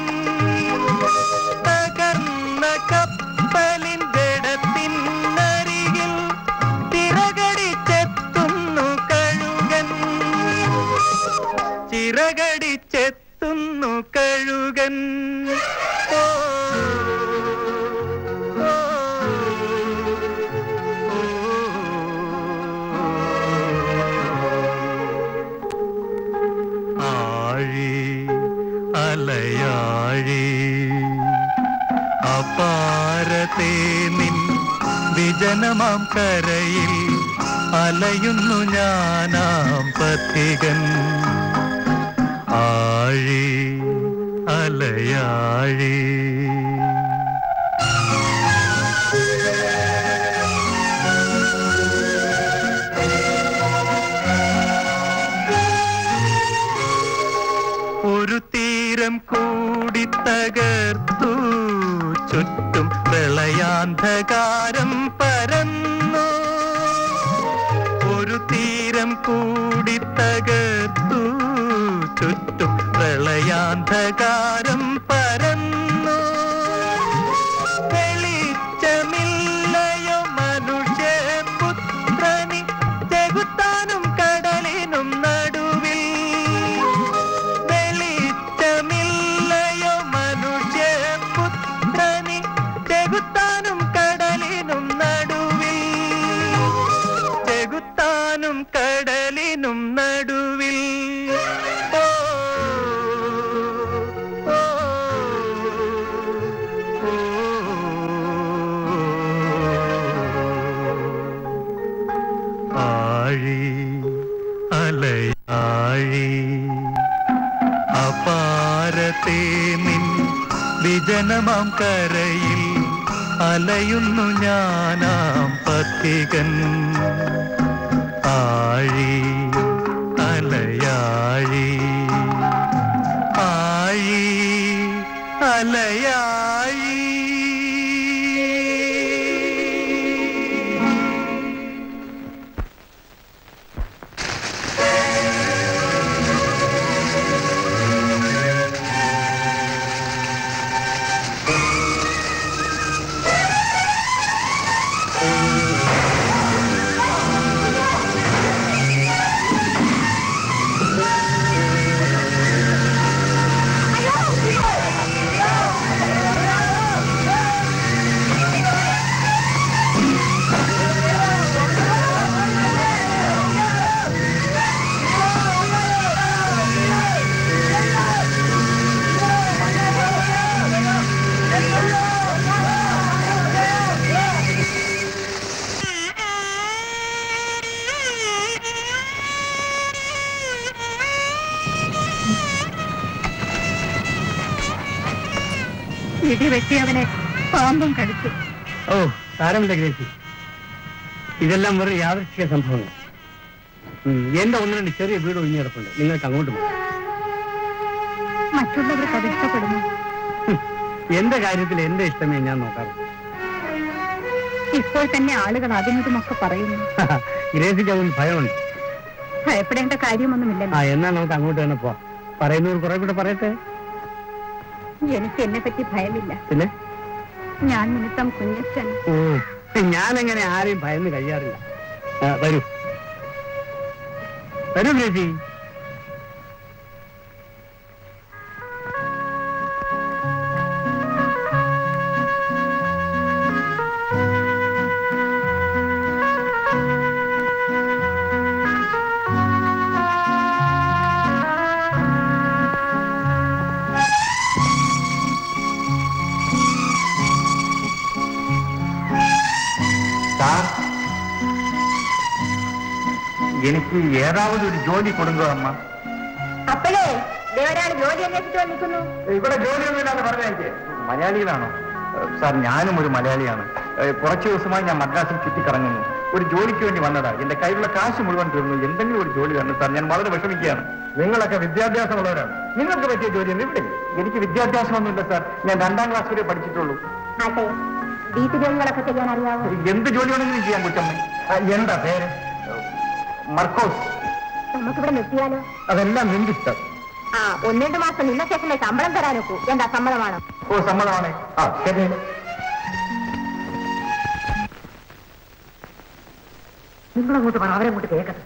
[SPEAKER 1] തകർന്ന കപ്പലിൻ ജഡത്തിനരികിൽ ചിറകടിച്ചെത്തുന്നു കഴുകൻ ചിറകടിച്ചെത്തുന്നു നിൻ വിജനമാം കരയിൽ അലയുന്നു ഞാനാം പഥികൻ ആഴി അലയാഴി ഒരു തീരം കൂടി തകർത്തു ചുറ്റും പ്രളയാന്ധകാരം പരന്നു ഒരു തീരം കൂടി തകർത്തു ചുറ്റും പ്രളയാന്ധകാരം പരന്നു വെളിച്ചമില്ലയോ മനുഷ്യപുത്രനി ചെകുത്താനും കടലിനും നടുവിൽ വെളിച്ചമില്ലയോ മനുഷ്യപുത്രനി ചെകുത്താനും കടലിനും നടുവിൽ ചെകുത്താനും കടലിനും നടുവിൽ ഓ, ഓ, ഓ. ആഴി അലയാഴി അപാരത്തെ നിൻ വിജനമാം കരയിൽ അലയുന്നു ഞാനാം പഥികൻ ആഴി അലയാഴി ആഴി അലയാഴി
[SPEAKER 3] ഇടി വെട്ടിയവനെ പാമ്പും കടിച്ചു
[SPEAKER 2] ഓ സാരമില്ല ഗ്രേസി ഇതെല്ലാം വെറും യാദൃശ്ചിക സംഭവങ്ങൾ ഉം, എന്റെ ഒന്ന് രണ്ട് ചെറിയ വീട് ഒഴിഞ്ഞു കിടപ്പുണ്ട് നിങ്ങൾക്ക് അങ്ങോട്ട് പോകാം
[SPEAKER 3] മറ്റുള്ളവർക്ക് അത് ഇഷ്ടപ്പെടുന്നു
[SPEAKER 2] ഹും, എന്റെ കാര്യത്തിൽ എന്റെ ഇഷ്ടമേ ഞാൻ നോക്കാറുള്ളൂ
[SPEAKER 3] ഇപ്പോൾ തന്നെ ആളുകൾ അതിനതുമൊക്കെ പറയുന്നു
[SPEAKER 2] ഗ്രേസിക്ക് അതിൽ ഭയമുണ്ട്
[SPEAKER 3] ഭയപ്പെടേണ്ട കാര്യമൊന്നുമില്ലല്ലോ
[SPEAKER 2] ആ എന്നാ നമുക്ക് അങ്ങോട്ട് തന്നെ പോവാം പറയുന്നവർ കുറെ കൂടെ പറയട്ടെ
[SPEAKER 3] എനിക്ക് എന്നെ പറ്റി ഭയമില്ല
[SPEAKER 2] പിന്നെ
[SPEAKER 3] ഞാൻ നിമിത്തം കുഞ്ഞച്ചൻ
[SPEAKER 2] ഓ ഞാനങ്ങനെ ആരെയും ഭയന്ന് കഴിയാറില്ല ആ, വരൂ വരൂ ഗ്രേസി
[SPEAKER 7] സാർ എനിക്ക് ഏതാവത് ഒരു ജോലി കൊടുക്കുക അമ്മ
[SPEAKER 6] അപ്പോഴേ ഒരാൾ ജോലി അന്വേഷിച്ചു വന്നിരിക്കുന്നു
[SPEAKER 7] ഇവിടെ ജോലിയൊന്നുമില്ലാന്ന് പറഞ്ഞ എനിക്ക് മലയാളികളാണോ ഏഹ് സാർ ഞാനും ഒരു മലയാളിയാണ് ഏഹ് കുറച്ച് ദിവസമായി ഞാൻ മദ്രാസിൽ ചുറ്റിക്കറങ്ങുന്നു ഒരു ജോലിക്ക് വേണ്ടി വന്നതാ എന്റെ കയ്യിലുള്ള കാശ് മുഴുവൻ തീർന്നു എന്തെങ്കിലും ഒരു ജോലി തന്നെ സാർ ഞാൻ വളരെ വിഷമിക്കുകയാണ് നിങ്ങളൊക്കെ വിദ്യാഭ്യാസമുള്ളവരാണ് നിങ്ങൾക്ക് പറ്റിയ ജോലിയൊന്നും ഇവിടെ എനിക്ക് വിദ്യാഭ്യാസമൊന്നുമില്ല സാർ ഞാൻ രണ്ടാം ക്ലാസ് വരെ പഠിച്ചിട്ടുള്ളൂ
[SPEAKER 6] ആട്ടെ വീട്ടുജോലികളൊക്കെ ചെയ്യാൻ അറിയാവോ
[SPEAKER 7] എന്ത് ജോലി വേണമെങ്കിലും ചെയ്യാൻ കുറ്റമ്മ ആ, എന്താ പേര് മർക്കോസ്
[SPEAKER 6] നമുക്കിവിടെ നിർത്തിയാലോ
[SPEAKER 7] അതെല്ലാം നിന്ദിഷ്ടം
[SPEAKER 6] ആ ഒന്ന് രണ്ട് മാസം നിന്ന ശേഷമേ ശമ്പളം തരാനൊക്കൂ എന്താ സമ്മതമാണോ
[SPEAKER 7] ഓ സമ്മതമാണ് ആ ശരി
[SPEAKER 4] നിങ്ങളങ്ങോട്ട് പറ അവരങ്ങോട്ട് കേൾക്കട്ടെ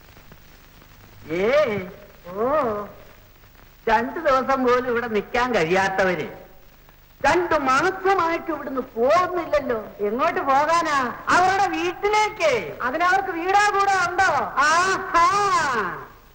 [SPEAKER 4] ഏ ഓ രണ്ടു ദിവസം പോലും ഇവിടെ നിൽക്കാൻ കഴിയാത്തവര് രണ്ടു മാസമായിട്ട് ഇവിടുന്ന് പോകുന്നില്ലല്ലോ എങ്ങോട്ട് പോകാനാ അവരുടെ വീട്ടിലേക്ക് അതിനവർക്ക് വീടാ കൂടെ ഉണ്ടോ ആഹാ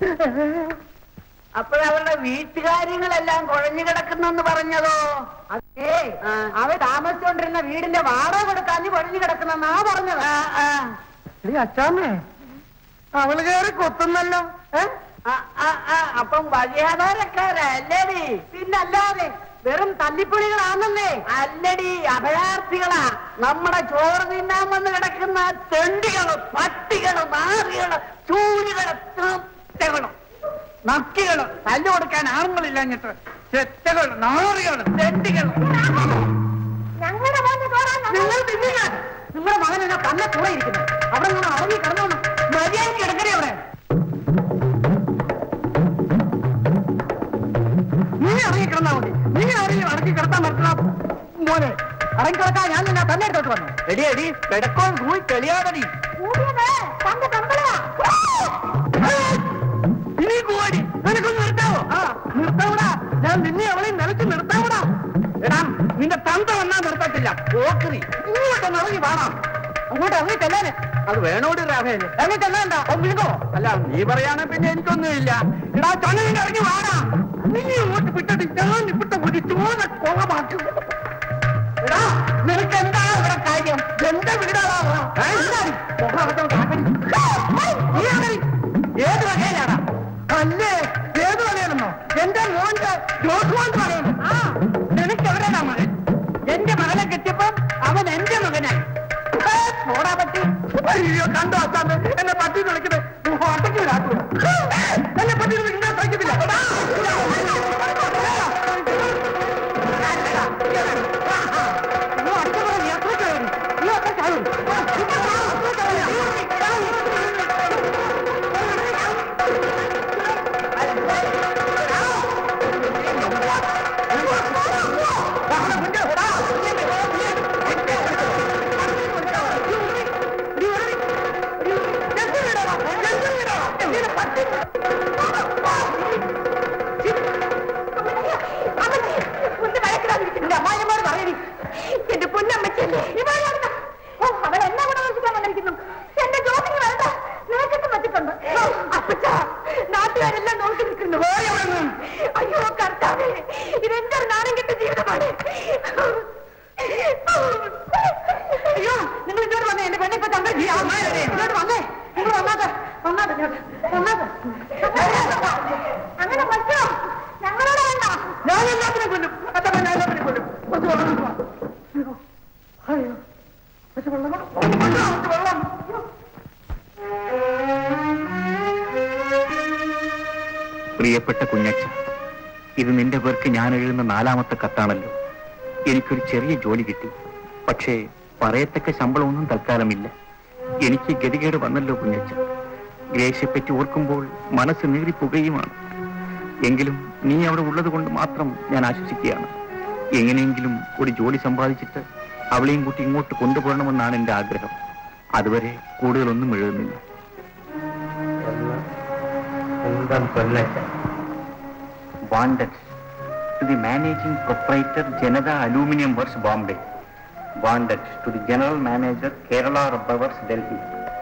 [SPEAKER 4] അപ്പോഴവരുടെ വീട്ടുകാര്യങ്ങളെല്ലാം കുഴഞ്ഞു കിടക്കുന്നെന്ന് പറഞ്ഞതോ അത് ഏയ് അവ താമസിച്ചോണ്ടിരുന്ന വീടിന്റെ വാടക കൊടുക്കാഞ്ഞ് പൊഴിഞ്ഞു കിടക്കുന്നെന്നാ പറഞ്ഞത്
[SPEAKER 2] അച്ചാമ്മേ അവള് കയറി കൊത്തുന്നല്ലോ
[SPEAKER 4] അപ്പം വഴിയാധാരക്കാരല്ലേടി പിന്നല്ലാതെ വെറും തല്ലിപ്പൊളികളാണെന്നേ അല്ലടി അഭയാർത്ഥികളാ നമ്മുടെ ചോറ് തിന്നാൻ വന്ന് കിടക്കുന്ന തെണ്ടികള് പട്ടികള് നാറികള് ചൂലുകള് തീർച്ചകളും നക്കികള് തല്ലു കൊടുക്കാൻ ആണുങ്ങളില്ലാഞ്ഞിട്ട് ചെറ്റകൾ നാറികള് തെണ്ടികള്
[SPEAKER 6] ഞങ്ങളുടെ മോന്റെ ചോറാണ്
[SPEAKER 4] നിങ്ങൾ തിന്നില്ല നിങ്ങളുടെ മകൻ എന്നെ തന്നെ കൂടെ ഇരിക്കുന്നു അവിടെ നിന്ന് അടങ്ങി കിടന്നോണം മര്യാദയ്ക്ക് കിടക്കണേ അവിടെ നീ ഇറങ്ങി കിടന്നാ മതി നീ ആരെങ്കിലും അടക്കി കിടത്താൻ പറ്റണം മോനെ ഇറങ്ങി കിടക്കാൻ ഞാൻ നിന്നെ തന്നെ എടുത്തോട്ട് വന്നു എടി എടി കിടക്കോ പോയി തെളിയാതടി
[SPEAKER 6] കൂടിയത് തന്റെ കമ്പളയാ
[SPEAKER 4] ഇനി പോടി നിനക്കൊന്ന് നിർത്താവോ ആ നിർത്താവൂടാ ഞാൻ നിന്നെ അവളെ നിലച്ച് നിർത്താവൂടാ എടാ നിന്റെ തന്ത വന്നാ നിർത്തത്തില്ല പോക്കറി ഇങ്ങോട്ടൊന്ന് ഇറങ്ങി വേണം അങ്ങോട്ട് ഇറങ്ങി ചെല്ലാന് അത് വേണോടി രാഘവന് ഇറങ്ങി ചെല്ലാണ്ട വിളിക്കോ അല്ല നീ പറയാണെ പിന്നെ എനിക്കൊന്നുമില്ല എടാ ചൊല്ലിന് ഇറങ്ങി വാടാ നീ ഇങ്ങോട്ട് വിട്ടിട്ട് ഞാൻ ഇവിടെ ഒരു ചോര കൊളമാക്കും എടാ നിനക്ക് എന്താ ഇവിടെ കാര്യം എന്റെ വീടാണോ എന്താടി മുഖം കാക്കടി നീ ആണടി ഏത് വകയിലാണ് അല്ലേ ഏത് വകയാണെന്നോ എന്റെ മോന്റെ ജോസുമോൻ പറയുന്നു ആ നിനക്ക് എവിടെയാ മകൻ എന്റെ മകനെ കിട്ടിയപ്പോ അവൻ എന്റെ മകനായി ഏ, പോടാ പറ്റി അയ്യോ കണ്ടോ അസാന്ന് എന്നെ പട്ടി വിളിക്കുന്നത് ഒട്ടയ്ക്ക് വിടാത്തു എന്നെ പട്ടി വിളിക്കുന്ന സഹിക്കത്തില്ല എടാ. നീ ഒറ്റ പോലെ നീ അത്ര കയറി. നീ ഒറ്റ ചാടും.
[SPEAKER 6] ഒന്ന് വഴക്കിടാതിരിക്കുന്നില്ല അമ്മായിമാർ പറയണി എന്റെ പൊന്നമ്മച്ചല്ലേ ഓ അവൾ എന്നെ കൂടെ വിളിക്കാൻ വന്നിരിക്കുന്നു എന്റെ ജോബിന് വേണ്ട നിനക്കൊക്കെ പറ്റിട്ടുണ്ട് അപ്പച്ച നാട്ടുകാരെല്ലാം നോക്കി നിൽക്കുന്നു അയ്യോ കർത്താവേ ഇതെന്റെ ഒരു നാണം കെട്ട ജീവിതമാണ്
[SPEAKER 4] അയ്യോ നിങ്ങൾ ഇങ്ങോട്ട് വന്നേ എന്റെ പെണ്ണിപ്പോ തങ്ങൾ ഇങ്ങോട്ട് വന്നേ നിങ്ങൾ വന്നാട്ടെ വന്നാട്ടെ ഇങ്ങോട്ട് വന്നാട്ടെ
[SPEAKER 6] അങ്ങനെ പറ്റോ ഞങ്ങളോട് വേണ്ട
[SPEAKER 4] ഞാൻ എല്ലാത്തിനെ കൊല്ലും അച്ഛൻ ഞാൻ എല്ലാത്തിനെ കൊല്ലും കുറച്ച് വെള്ളം കൊണ്ടുവാ. അയ്യോ അയ്യോ കുറച്ച് വെള്ളം കൊണ്ട് കൊണ്ടുവാ, കുറച്ച് വെള്ളം
[SPEAKER 2] പ്രിയപ്പെട്ട കുഞ്ഞച്ച ഇത് നിന്റെ പേർക്ക് ഞാൻ എഴുതുന്ന നാലാമത്തെ കത്താണല്ലോ എനിക്കൊരു ചെറിയ ജോലി കിട്ടി പക്ഷേ പറയത്തക്ക ശമ്പളമൊന്നും തൽക്കാലമില്ല എനിക്ക് ഗതികേട് വന്നല്ലോ കുഞ്ഞച്ച ഗ്രേഷ്യപ്പറ്റി ഓർക്കുമ്പോൾ മനസ്സ് നീറിപ്പുകയുമാണ് എങ്കിലും നീ അവിടെ ഉള്ളത് കൊണ്ട് മാത്രം ഞാൻ ആശ്വസിക്കുകയാണ് എങ്ങനെയെങ്കിലും ഒരു ജോലി സമ്പാദിച്ചിട്ട് അവളെയും കൂട്ടി ഇങ്ങോട്ട് കൊണ്ടുപോകണമെന്നാണ് എന്റെ ആഗ്രഹം അതുവരെ കൂടുതലൊന്നും എഴുതുന്നില്ല wanted to the managing proprietor Janata Aluminium Works Bombay. Wanted to the general manager Kerala Rubber Works Delhi.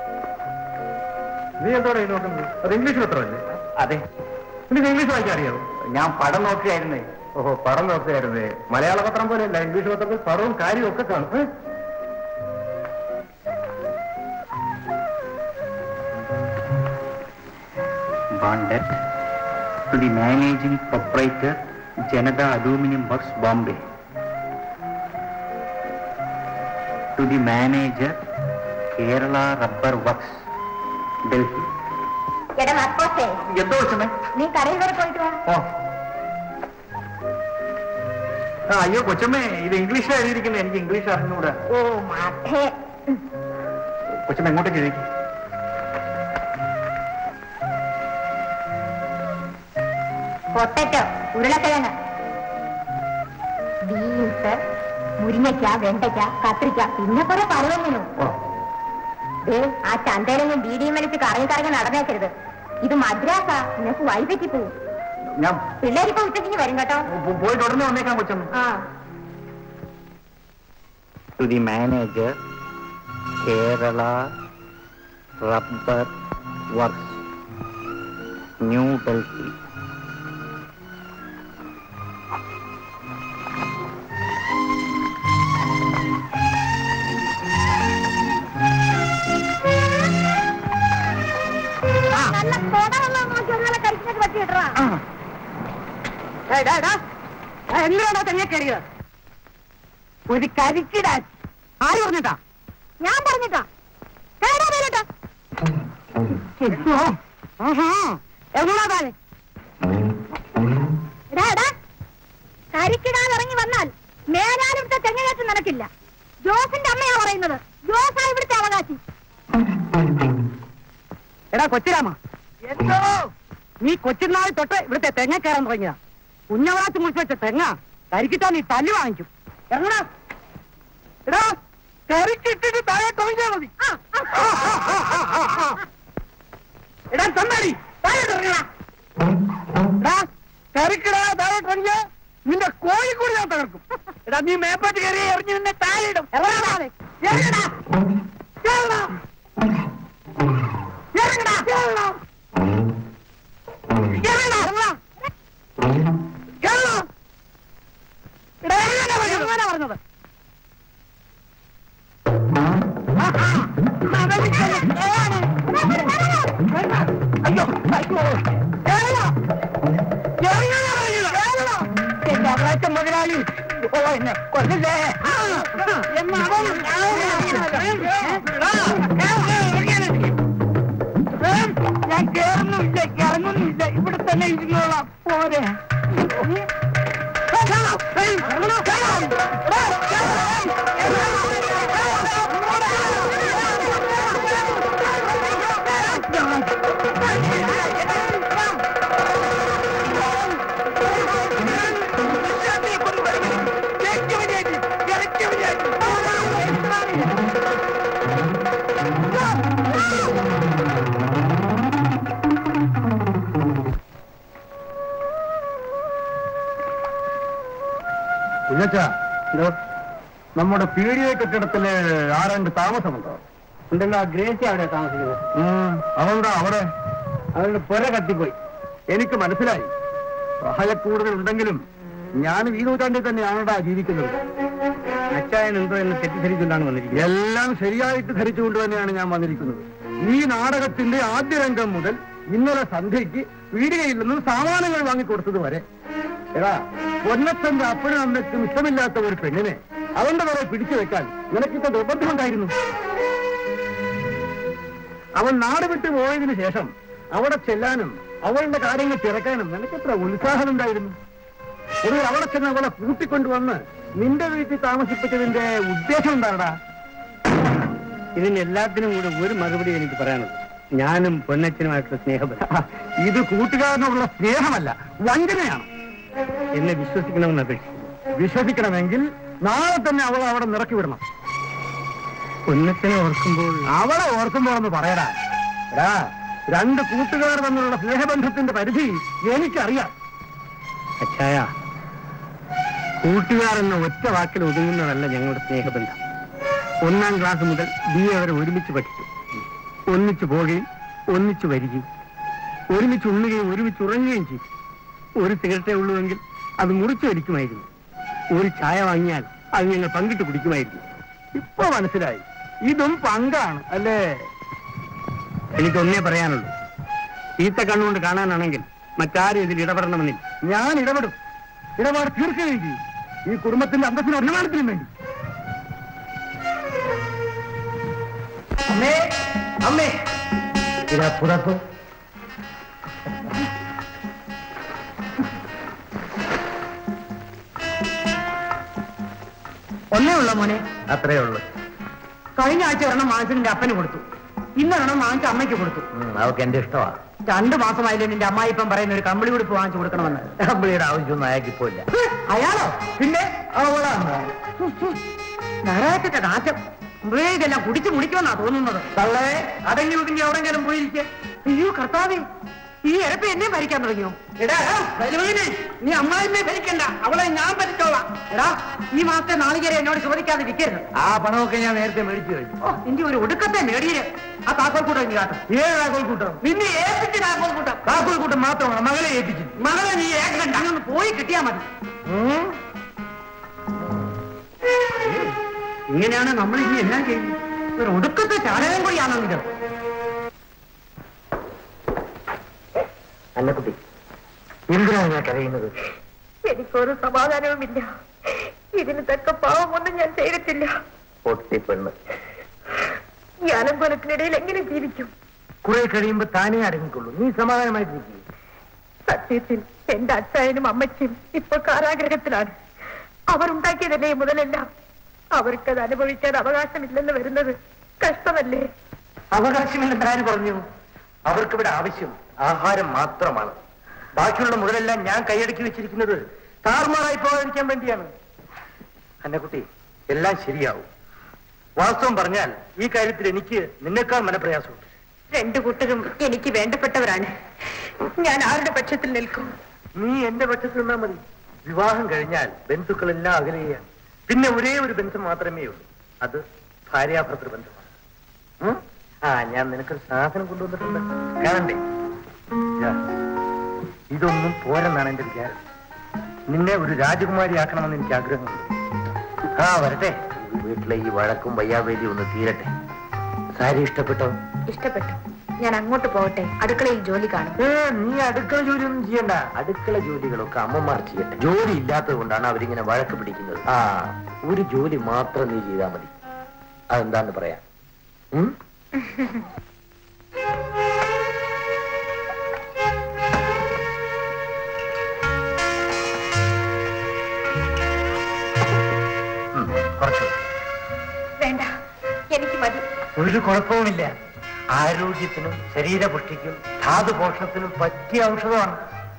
[SPEAKER 7] നീ എന്താ ഈ നോക്കുന്നത് അത് ഇംഗ്ലീഷ് പത്രമല്ലേ
[SPEAKER 2] അതെ
[SPEAKER 7] നിനക്ക് ഇംഗ്ലീഷ് വായിക്കാൻ അറിയാമോ
[SPEAKER 2] ഞാൻ പടം നോക്കുകയായിരുന്നേ
[SPEAKER 7] ഓഹോ പടം നോക്കുകയായിരുന്നേ മലയാള പത്രം പോലെയല്ല ഇംഗ്ലീഷ് പത്രത്തിൽ പടവും കാര്യവും ഒക്കെ കാണും ഏ?
[SPEAKER 2] Wanted to the managing proprietor Janata Aluminium Works Bombay. To the manager Kerala Rubber Works Delhi.
[SPEAKER 6] എടാ മക്കോസേ
[SPEAKER 2] എന്തോ വെച്ചമേ
[SPEAKER 6] നീ കടയിൽ വരെ പോയിട്ട് വാ
[SPEAKER 2] ഓ ആ അയ്യോ കൊച്ചമ്മേ ഇത് ഇംഗ്ലീഷിലാണ് എഴുതിയിരിക്കുന്നത് എനിക്ക് ഇംഗ്ലീഷ് അറിഞ്ഞൂടാ
[SPEAKER 6] ഓ മാധേ
[SPEAKER 2] കൊച്ചമ്മ എങ്ങോട്ടേക്ക് എഴുതി
[SPEAKER 6] പൊട്ടറ്റോ ഉരുളക്കിഴങ്ങ് ബീൻസ് മുരിങ്ങയ്ക്ക വെണ്ടയ്ക്ക കത്രിക്ക പിന്നെ കുറെ പലവെങ്കിലും
[SPEAKER 2] ഓ
[SPEAKER 6] ഏ ആ ചന്തയിലൊന്നും ബീഡിയും വലിച്ച് കറങ്ങി കറങ്ങി നടന്നേക്കരുത് ഇത് മദ്രാസാ നിനക്ക് വൈപറ്റി പോവും
[SPEAKER 2] ഞാൻ
[SPEAKER 6] പിള്ളേരിപ്പോ ഉച്ചയ്ക്ക് വരും കേട്ടോ
[SPEAKER 2] പോ- പോയിട്ട് ഉടനെ വന്നേക്കാം കൊച്ചമ്മ
[SPEAKER 6] ആ
[SPEAKER 2] to the manager Kerala Rubber Works New Delhi
[SPEAKER 3] എന്തിനാണോ തെങ്ങ കയറിയത് ഒരു കരിക്കിടാൻ ആര് പറഞ്ഞിട്ടാ
[SPEAKER 6] ഞാൻ പറഞ്ഞിട്ടാ കേടാ മേലേട്ടാ
[SPEAKER 3] എങ്ങോട്ടാ താഴെ
[SPEAKER 6] എടാ എടാ കരിക്കിടാൻ ഇറങ്ങി വന്നാൽ മേലാൽ ഇവിടുത്തെ തെങ്ങേറ്റം നടക്കില്ല ജോസിന്റെ അമ്മയാ പറയുന്നത് ജോസാ ഇവിടുത്തെ അവകാശി
[SPEAKER 3] എടാ കൊച്ചിരാമ എന്തോ നീ കൊച്ചുനാൾ തൊട്ട് ഇവിടുത്തെ തെങ്ങ കയറാൻ തുടങ്ങിയതാ കുഞ്ഞവറാച്ച് മുറിച്ച് വെച്ച തെങ്ങ കരിക്കിട്ടാ നീ തല്ലു വാങ്ങിക്കും ഇറങ്ങടാ എടാ കരിക്കിട്ടിട്ട് താഴെ തുടങ്ങിയാ മതി എടാ തന്നാടി താഴെ തുടങ്ങടാ എടാ കരിക്കിടാ താഴെ തുടങ്ങിയ നിന്റെ കോഴിക്കൂടി ഞാൻ തകർക്കും എടാ നീ മേപ്പോട്ട് കയറി എറിഞ്ഞ് നിന്നെ താഴെ ഇടും ഇറങ്ങടാ ഇറങ്ങടാ കേറടാ ഇറങ്ങടാ കേറടാ ഇറങ്ങടാ ഇറങ്ങടാ കേറടാ എടാ ഇറങ്ങടാ പറഞ്ഞത് ഇറങ്ങടാ പറഞ്ഞത് അയ്യോ അയ്യോ കേറടാ ഇറങ്ങടാ പറഞ്ഞത് എന്റെ അവകാശം മുതലാളി ഓ എന്നെ കൊല്ലല്ലേ എന്നവൻ ഞാൻ കേറുന്നില്ല ഇറങ്ങുന്നില്ല ഇവിടെ തന്നെ ഇരുന്നോളാം പോരെ
[SPEAKER 7] കുഞ്ഞച്ച നമ്മുടെ പീഡിയ കെട്ടിടത്തില് ആരാണ്ട് താമസമുണ്ടോ
[SPEAKER 2] ഉണ്ടല്ലോ ആ ഗ്രേസി അവിടെ താമസിക്കുന്നത്
[SPEAKER 7] ഉം, അവളുടെ അവിടെ
[SPEAKER 2] അവരുടെ പുര കത്തിപ്പോയി
[SPEAKER 7] എനിക്ക് മനസ്സിലായി സഹായക്കൂടുതൽ ഉണ്ടെങ്കിലും ഞാൻ ഈ നൂറ്റാണ്ടിൽ തന്നെയാണടാ ജീവിക്കുന്നത്
[SPEAKER 2] അച്ചായൻ എന്തോ എന്ന് തെറ്റിദ്ധരിച്ചുകൊണ്ടാണ് വന്നിരിക്കുന്നത്
[SPEAKER 7] എല്ലാം ശരിയായിട്ട് ധരിച്ചുകൊണ്ട് തന്നെയാണ് ഞാൻ വന്നിരിക്കുന്നത് ഈ നാടകത്തിന്റെ ആദ്യ രംഗം മുതൽ ഇന്നലെ സന്ധ്യയ്ക്ക് പീടികയിൽ നിന്നും സാമാനങ്ങൾ വാങ്ങിക്കൊടുത്തത് വരെ എടാ പൊന്നച്ചന്റെ അപ്പനും അമ്മയ്ക്കും ഇഷ്ടമില്ലാത്ത ഒരു പെണ്ണിനെ അവന്റെ വരെ പിടിച്ചു വെക്കാൻ നിനക്കിപ്പോ നിർബന്ധമുണ്ടായിരുന്നു അവൻ നാട് വിട്ടു പോയതിനു ശേഷം അവിടെ ചെല്ലാനും അവളുടെ കാര്യങ്ങൾ തിരക്കാനും നിനക്കെത്ര ഉത്സാഹമുണ്ടായിരുന്നു ഒരു അവിടെ ചെന്ന് അവളെ കൂട്ടിക്കൊണ്ടുവന്ന് നിന്റെ വീട്ടിൽ താമസിപ്പിച്ചതിന്റെ ഉദ്ദേശം എന്താടാ
[SPEAKER 2] ഇതിന് എല്ലാത്തിനും കൂടെ ഒരു മറുപടി എനിക്ക് പറയാനുള്ളത് ഞാനും പൊന്നച്ചനുമായിട്ടുള്ള സ്നേഹബന്ധം
[SPEAKER 7] ഇത് കൂട്ടുകാരനോടുള്ള സ്നേഹമല്ല വഞ്ചനയാണ്
[SPEAKER 2] എന്നെ വിശ്വസിക്കണമെന്ന് അപേക്ഷിക്കുന്നു
[SPEAKER 7] വിശ്വസിക്കണമെങ്കിൽ നാളെ തന്നെ അവളെ അവിടെ നിറക്കി വിടണം
[SPEAKER 2] പൊന്നച്ചനെ ഓർക്കുമ്പോൾ
[SPEAKER 7] അവളെ ഓർക്കുമ്പോഴെന്ന് പറയടാ എടാ രണ്ട് കൂട്ടുകാർ തമ്മിലുള്ള സ്നേഹബന്ധത്തിന്റെ പരിധി എനിക്കറിയാം
[SPEAKER 2] അച്ചായ കൂട്ടുകാരെന്ന ഒറ്റ വാക്കിൽ ഒതുങ്ങുന്നതല്ല ഞങ്ങളുടെ സ്നേഹബന്ധം ഒന്നാം ക്ലാസ് മുതൽ ബി എ വരെ ഒരുമിച്ച് പഠിച്ചു ഒന്നിച്ചു പോവുകയും ഒന്നിച്ചു വരികയും ഒരുമിച്ച് ഉണ്ണുകയും ഒരുമിച്ച് ഉറങ്ങുകയും ചെയ്തു ഒരു സിഗരറ്റേ ഉള്ളുവെങ്കിൽ അത് മുറിച്ചു വലിക്കുമായിരുന്നു ഒരു ചായ വാങ്ങിയാൽ അത് ഞങ്ങൾ പങ്കിട്ട് കുടിക്കുമായിരുന്നു
[SPEAKER 7] ഇപ്പൊ മനസ്സിലായി ഇതും പങ്കാണ് അല്ലേ
[SPEAKER 2] എനിക്കൊന്നേ പറയാനുള്ളൂ ചീത്ത കണ്ണുകൊണ്ട് കാണാനാണെങ്കിൽ മറ്റാരും ഇതിൽ ഇടപെടണമെന്നില്ല
[SPEAKER 7] ഞാൻ ഇടപെടും ഇടപാട് തീർക്കുകയും ചെയ്യും ഈ കുടുംബത്തിന്റെ അന്തസ്സിനും അഭിമാനത്തിനും വേണ്ടി
[SPEAKER 2] അമ്മേ അമ്മേ
[SPEAKER 8] ഇതാ പുറത്തു
[SPEAKER 3] ഒന്നേ ഉള്ളോ മോനെ
[SPEAKER 8] അത്രേ ഉള്ളൂ
[SPEAKER 3] കഴിഞ്ഞ ആഴ്ച ഒരെണ്ണം വാങ്ങിച്ചതിന്റെ അപ്പന് കൊടുത്തു ഇന്നൊരെണ്ണം വാങ്ങിച്ച അമ്മയ്ക്ക് കൊടുത്തു
[SPEAKER 8] ഉം, അവൾക്ക് എന്റെ ഇഷ്ടമാ
[SPEAKER 3] രണ്ടു മാസമായില്ലേ നിന്റെ അമ്മായി ഇപ്പം പറയുന്ന ഒരു കമ്പിളി ഉടുപ്പ് വാങ്ങിച്ചു കൊടുക്കണമെന്ന്
[SPEAKER 8] കമ്പിളിയുടെ ആവശ്യമൊന്നും അയാൾക്ക് ഇപ്പോ ഇല്ല
[SPEAKER 3] അയാളോ
[SPEAKER 7] പിന്നെ അവളാണ്
[SPEAKER 3] ഞായറാഴ്ചത്തെ നാശം മുമ്പേ ഇതെല്ലാം കുടിച്ചു മുടിക്കുമെന്നാ തോന്നുന്നത്
[SPEAKER 7] തള്ളേ അടങ്ങി ഒതുങ്ങി എവിടെങ്കിലും പോയിരിക്കെ
[SPEAKER 3] അയ്യോ കർത്താവേ ഈ ഇരപ്പ് എന്നെ ഭരിക്കാൻ തുടങ്ങിയോ
[SPEAKER 7] എടാ ബലവീനെ, നീ അമ്മായിമ്മെ ഭരിക്കണ്ട അവളെ ഞാൻ ഭരിച്ചോളാം
[SPEAKER 3] എടാ ഈ മാസത്തെ നാളികേരെ എന്നോട് ചോദിക്കാതെ വിൽക്കരുത്
[SPEAKER 8] ആ പണമൊക്കെ ഞാൻ നേരത്തെ മേടിച്ചു കഴിഞ്ഞു
[SPEAKER 3] ഓ നിന്റെ ഒരു ഒടുക്കത്തെ നേടിയത് ആ താക്കോൽ കൂട്ടം ഇനി കാട്ടും
[SPEAKER 7] ഏത് രാഘവൽ കൂട്ടം
[SPEAKER 3] നിന്നെ ഏൽപ്പിച്ച് താക്കോൽ കൂട്ടം
[SPEAKER 7] രാഘവൽ കൂട്ടം മാത്രമാണ് മകളെ ഏൽപ്പിച്ചു
[SPEAKER 3] മകളെ നീ ഏക്കണ്ട അങ്ങ് പോയി കിട്ടിയാ മതി ഇങ്ങനെയാണ് നമ്മൾ ഇനി എല്ലാം ചെയ്യുന്നത് ഒരു ഒടുക്കത്തെ ചാണകം കൂടിയാണോ ഇത്
[SPEAKER 8] അന്നക്കുട്ടി എന്തിനാണ് ഞാൻ കരയുന്നത്
[SPEAKER 6] എനിക്കൊരു സമാധാനവുമില്ല ഇതിന് തക്ക പാവമൊന്നും ഞാൻ ചെയ്തിട്ടില്ല
[SPEAKER 8] പൊട്ടി പെണ്ണ്
[SPEAKER 6] ഈ അലങ്കോലത്തിനിടയിൽ എങ്ങനെ ജീവിക്കും
[SPEAKER 8] കുറെ കഴിയുമ്പോ താനേ അടങ്ങിക്കൊള്ളൂ നീ സമാധാനമായിട്ടിരിക്കും
[SPEAKER 6] സത്യത്തിൽ എന്റെ അച്ചായനും അമ്മച്ചിയും ഇപ്പൊ കാരാഗ്രഹത്തിലാണ് അവർ ഉണ്ടാക്കിയതല്ലേ ഈ മുതലെല്ലാം അവർക്കത് അനുഭവിക്കാൻ അവകാശമില്ലെന്ന് വരുന്നത് കഷ്ടമല്ലേ
[SPEAKER 8] അവകാശമില്ലെന്ന് ആര് പറഞ്ഞു അവർക്കിവിടെ ആവശ്യം ആഹാരം മാത്രമാണ് ബാക്കിയുള്ള മുതലെല്ലാം ഞാൻ കൈയടക്കി വെച്ചിരിക്കുന്നത് താറുമാറായി പോകാതിരിക്കാൻ വേണ്ടിയാണ് അന്നക്കുട്ടി എല്ലാം ശരിയാവും വാസ്തവം പറഞ്ഞാൽ ഈ കാര്യത്തിൽ എനിക്ക് നിന്നേക്കാൾ മനപ്രയാസമുണ്ട്
[SPEAKER 6] രണ്ടു കൂട്ടരും എനിക്ക് വേണ്ടപ്പെട്ടവരാണ് ഞാൻ ആരുടെ പക്ഷത്തിൽ നിൽക്കും
[SPEAKER 8] നീ എന്റെ പക്ഷത്ത് നിന്നാ മതി വിവാഹം കഴിഞ്ഞാൽ ബന്ധുക്കളെല്ലാം അകലെയാണ് പിന്നെ ഒരേ ഒരു ബന്ധം മാത്രമേ ഉള്ളൂ അത് ഭാര്യാഭർത്തൃ ബന്ധമാണ് ഉം? ആ ഞാൻ നിനക്കൊരു സാധനം കൊണ്ടുവന്നിട്ടുണ്ട് കാണണ്ടേ ഇതാ. ഇതൊന്നും പോരെന്നാണ് എന്റെ വിചാരം നിന്നെ ഒരു രാജകുമാരിയാക്കണമെന്ന് എനിക്ക് ആഗ്രഹമുണ്ട് ആ വരട്ടെ വീട്ടിലെ ഈ വഴക്കും വയ്യാവേലി ഒന്ന് തീരട്ടെ സാരി ഇഷ്ടപ്പെട്ടോ
[SPEAKER 6] ഇഷ്ടപ്പെട്ടു ഞാൻ അങ്ങോട്ട് പോകട്ടെ അടുക്കളയിൽ ജോലി കാണും
[SPEAKER 8] ഏ, നീ അടുക്കള ജോലി ഒന്നും ചെയ്യണ്ട അടുക്കള ജോലികളൊക്കെ അമ്മമാർ ചെയ്യട്ടെ ജോലി ഇല്ലാത്തത് കൊണ്ടാണ് അവരിങ്ങനെ വഴക്ക് പിടിക്കുന്നത് ആ ഒരു ജോലി മാത്രം നീ ചെയ്താൽ മതി അതെന്താന്ന് പറയാം ഉം? ഉം, കുറച്ച്
[SPEAKER 6] വേണ്ട എനിക്ക് മതി
[SPEAKER 8] ഒരു കുഴപ്പവുമില്ല ആരോഗ്യത്തിനും ശരീരപുഷ്ടിക്കും ധാതുപോഷണത്തിനും പറ്റിയ ഔഷധമാണ്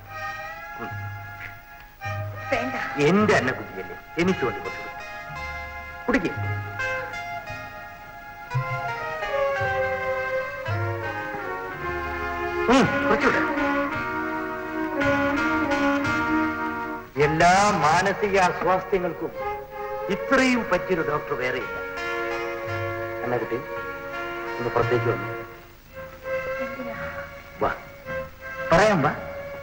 [SPEAKER 6] വേണ്ട
[SPEAKER 8] എന്റെ അന്ന കുട്ടിയല്ലേ എനിക്ക് വേണ്ടി കൊടുത്തു കുടിക്കേ കുറച്ചുകൂടെ എല്ലാ മാനസിക അസ്വാസ്ഥ്യങ്ങൾക്കും ഇത്രയും പറ്റിയൊരു ഡോക്ടർ വേറെയില്ല അന്ന കുട്ടി ഒന്ന് പുറത്തേക്ക് വന്നു വാ പറയാം വാ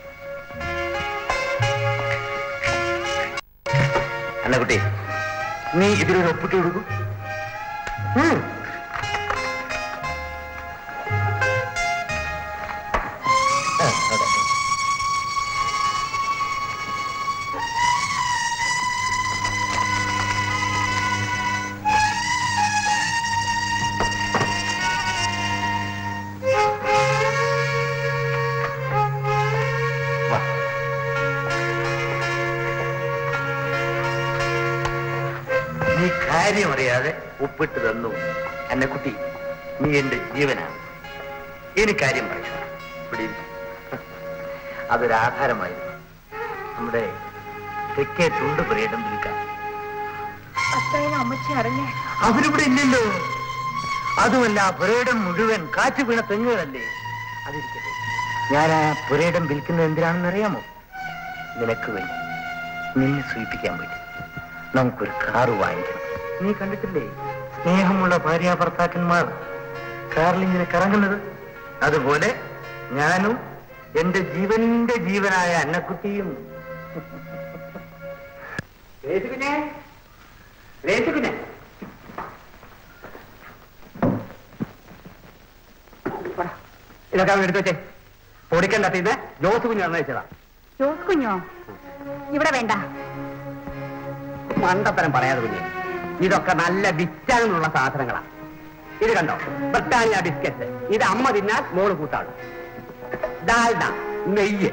[SPEAKER 8] അന്നക്കുട്ടി നീ ഇതിലൊരു ഒപ്പിട്ട് കൊടുക്കും ഉം. ആ, അതെ. വാ നീ കാര്യം അറിയാതെ ഒപ്പിട്ട് തന്നു അന്നക്കുട്ടി നീ എന്റെ ജീവനാണ് ഇനി കാര്യം പറയാം ഇവിടെ ഇരിക്ക്. അതൊരാധാരമായിരുന്നു നമ്മുടെ തെക്കേ തുണ്ട് പുരയിടം വിൽക്കാൻ
[SPEAKER 6] അച്ചായനും അമ്മച്ചി അറിഞ്ഞേ
[SPEAKER 8] അവരിവിടെ ഇല്ലല്ലോ അതുമല്ല ആ പുരയിടം മുഴുവൻ കാറ്റ് വീണ തെങ്ങുകളല്ലേ അതിരിക്കട്ടെ ഞാൻ ആ പുരയിടം വിൽക്കുന്നത് എന്തിനാണെന്ന് അറിയാമോ നിനക്ക് വേണ്ടി നിന്നെ സൂചിപ്പിക്കാൻ വേണ്ടി നമുക്കൊരു കാറ് വാങ്ങിക്കണം നീ കണ്ടിട്ടില്ലേ സ്നേഹമുള്ള ഭാര്യ ഭർത്താക്കന്മാർ കാറിൽ ഇങ്ങനെ കറങ്ങുന്നത് അതുപോലെ ഞാനും എന്റെ ജീവന്റെ ജീവനായ അന്നക്കുട്ടിയും രേസുകുഞ്ഞേ രേസുകുഞ്ഞേ ഇതൊക്കെ അവിടെ എടുത്തു വെച്ചേ പൊടിക്കണ്ട ഇത് ജോസ് കുഞ്ഞ് അന്നയച്ചതാ
[SPEAKER 3] ജോസ് കുഞ്ഞോ ഇവിടെ വേണ്ട
[SPEAKER 2] മണ്ടത്തരം പറയാതെ കുഞ്ഞെ ഇതൊക്കെ നല്ല വിറ്റാനുള്ള സാധനങ്ങളാ ഇത് കണ്ടോ ബ്രിട്ടാനിയ ബിസ്ക്കറ്റ് ഇത് അമ്മ തിന്നാൽ മോള് കൂട്ടാണ് ഡാൽഡ നെയ്യ്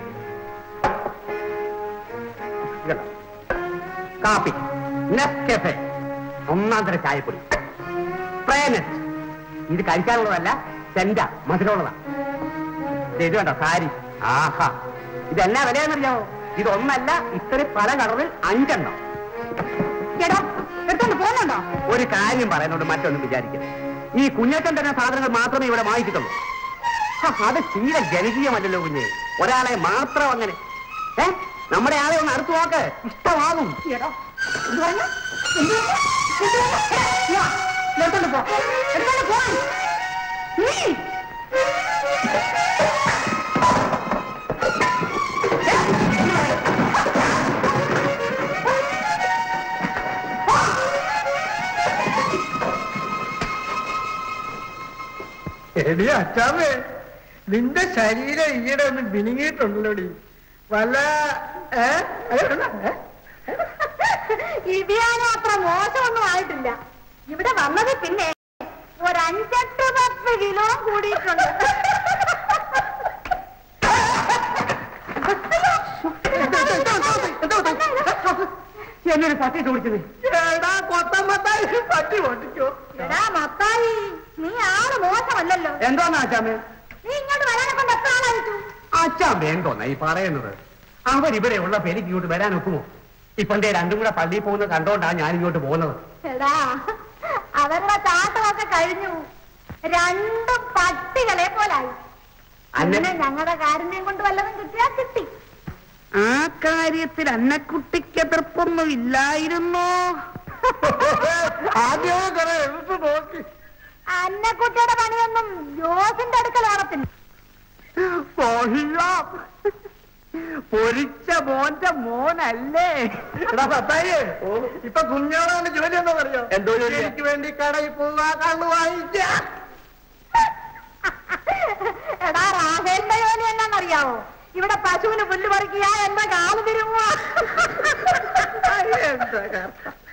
[SPEAKER 2] ഇത് കണ്ടോ കാപ്പി നെസ്കെഫെ ഒന്നാം തരം ചായപ്പൊടി പ്രേനറ്റ് ഇത് കഴിക്കാനുള്ളതല്ല ചെണ്ട മധുരമുള്ളതാ ദേ ഇത് കണ്ടോ സാരി ആഹാ ഇതെന്നാ വിലയെന്നറിയാമോ ഇതൊന്നല്ല ഇത്ര പല കളറിൽ അഞ്ചെണ്ണം
[SPEAKER 3] ചേട്ടാ എടുത്തോണ്ട് പോകുന്നുണ്ടോ
[SPEAKER 2] ഒരു കാര്യം പറയുന്നോണ്ട് മറ്റൊന്നും വിചാരിക്കരുത് ഈ കുഞ്ഞേറ്റൻ തന്നെ സാധനങ്ങൾ മാത്രമേ ഇവിടെ വാങ്ങിച്ചിട്ടുള്ളൂ ഹ, അത് തീരെ ജനകീയമല്ലല്ലോ കുഞ്ഞ് ഒരാളെ മാത്രം അങ്ങനെ ഏ നമ്മുടെ ആളെ ഒന്ന് അടുത്ത് നോക്ക് ഇഷ്ടമാകും
[SPEAKER 3] ചേട്ടാ എന്ത് പറഞ്ഞു എന്ത് പറഞ്ഞു? എന്ത് പറഞ്ഞു? ഏ, ഇങ്ങ് വാ. എടുത്തോണ്ട് പോ എടുത്തോണ്ട് പോവാൻ നീ
[SPEAKER 4] എടി അച്ചാമേ നിന്റെ ശരീരം ഈയിടെ ഒന്ന് വിനുങ്ങിയിട്ടുണ്ടല്ലോടി
[SPEAKER 8] വല്ല ഏ? ഏ?
[SPEAKER 6] ഇടിയാനും അത്ര മോശമൊന്നും ആയിട്ടില്ല ഇവിടെ വന്നത് പിന്നെ ഒരു അഞ്ചെട്ട് പത്ത് കിലോ കൂടിയിട്ടുണ്ട്
[SPEAKER 2] എന്നൊരു പട്ടി ചോദിച്ചത്
[SPEAKER 8] എടാ കൊത്തമ്മത്തായി പട്ടി പൊട്ടിക്കോ
[SPEAKER 6] എടാ മത്തായി നീ ആള് മോശമല്ലല്ലോ
[SPEAKER 2] എന്തോന്നാ അച്ചാമ്മേ
[SPEAKER 6] നീ ഇങ്ങോട്ട് വരാനെ കൊണ്ട് എത്ര ആളായിട്ടു
[SPEAKER 2] അച്ചാമ്മ എന്തോന്നാ ഈ പറയുന്നത് അവരിവിടെ ഉള്ളപ്പോ എനിക്ക് ഇങ്ങോട്ട് വരാൻ ഒക്കുമോ ഇപ്പൊ എന്തേ രണ്ടും കൂടെ പള്ളിയിൽ പോകുന്നത് കണ്ടോണ്ടാ ഞാൻ ഇങ്ങോട്ട് പോകുന്നത്
[SPEAKER 6] എടാ അവരുടെ ചാട്ടമൊക്കെ കഴിഞ്ഞു രണ്ടും പട്ടികളെ പോലായി
[SPEAKER 2] അന്ന-
[SPEAKER 6] പിന്നെ ഞങ്ങളുടെ കാരുണ്യം കൊണ്ട് വല്ലതും കിട്ടിയാ കിട്ടി
[SPEAKER 4] ആ കാര്യത്തിൽ അന്നക്കുട്ടിക്ക് എതിർപ്പൊന്നും ഇല്ലായിരുന്നോ
[SPEAKER 8] ആദ്യമേ കുറെ എടുത്ത് നോക്കി
[SPEAKER 6] അന്നക്കുട്ടിയുടെ പണിയൊന്നും ജോസിന്റെ അടുക്കൽ ഓടത്തില്ല
[SPEAKER 2] പോഹിയോ. പൊരിച്ച മോന്റെ മോനല്ലേ
[SPEAKER 8] എടാ പത്തായി ഇപ്പൊ കുഞ്ഞോളാണ് ജോലി എന്താ പറയോ
[SPEAKER 2] എന്തോ ജോലിയാ?
[SPEAKER 8] എനിക്ക് വേണ്ടി കടയിൽ പോവാ കള്ളു വാങ്ങിക്കാം
[SPEAKER 6] എടാ റാഹേലിന്റെ ജോലി എന്നാന്നറിയാവോ ഇവിടെ പശുവിന് പുല്ല് പറിക്കുക എന്ന കാല് തിരുമുക
[SPEAKER 8] എന്താ കാര്യം?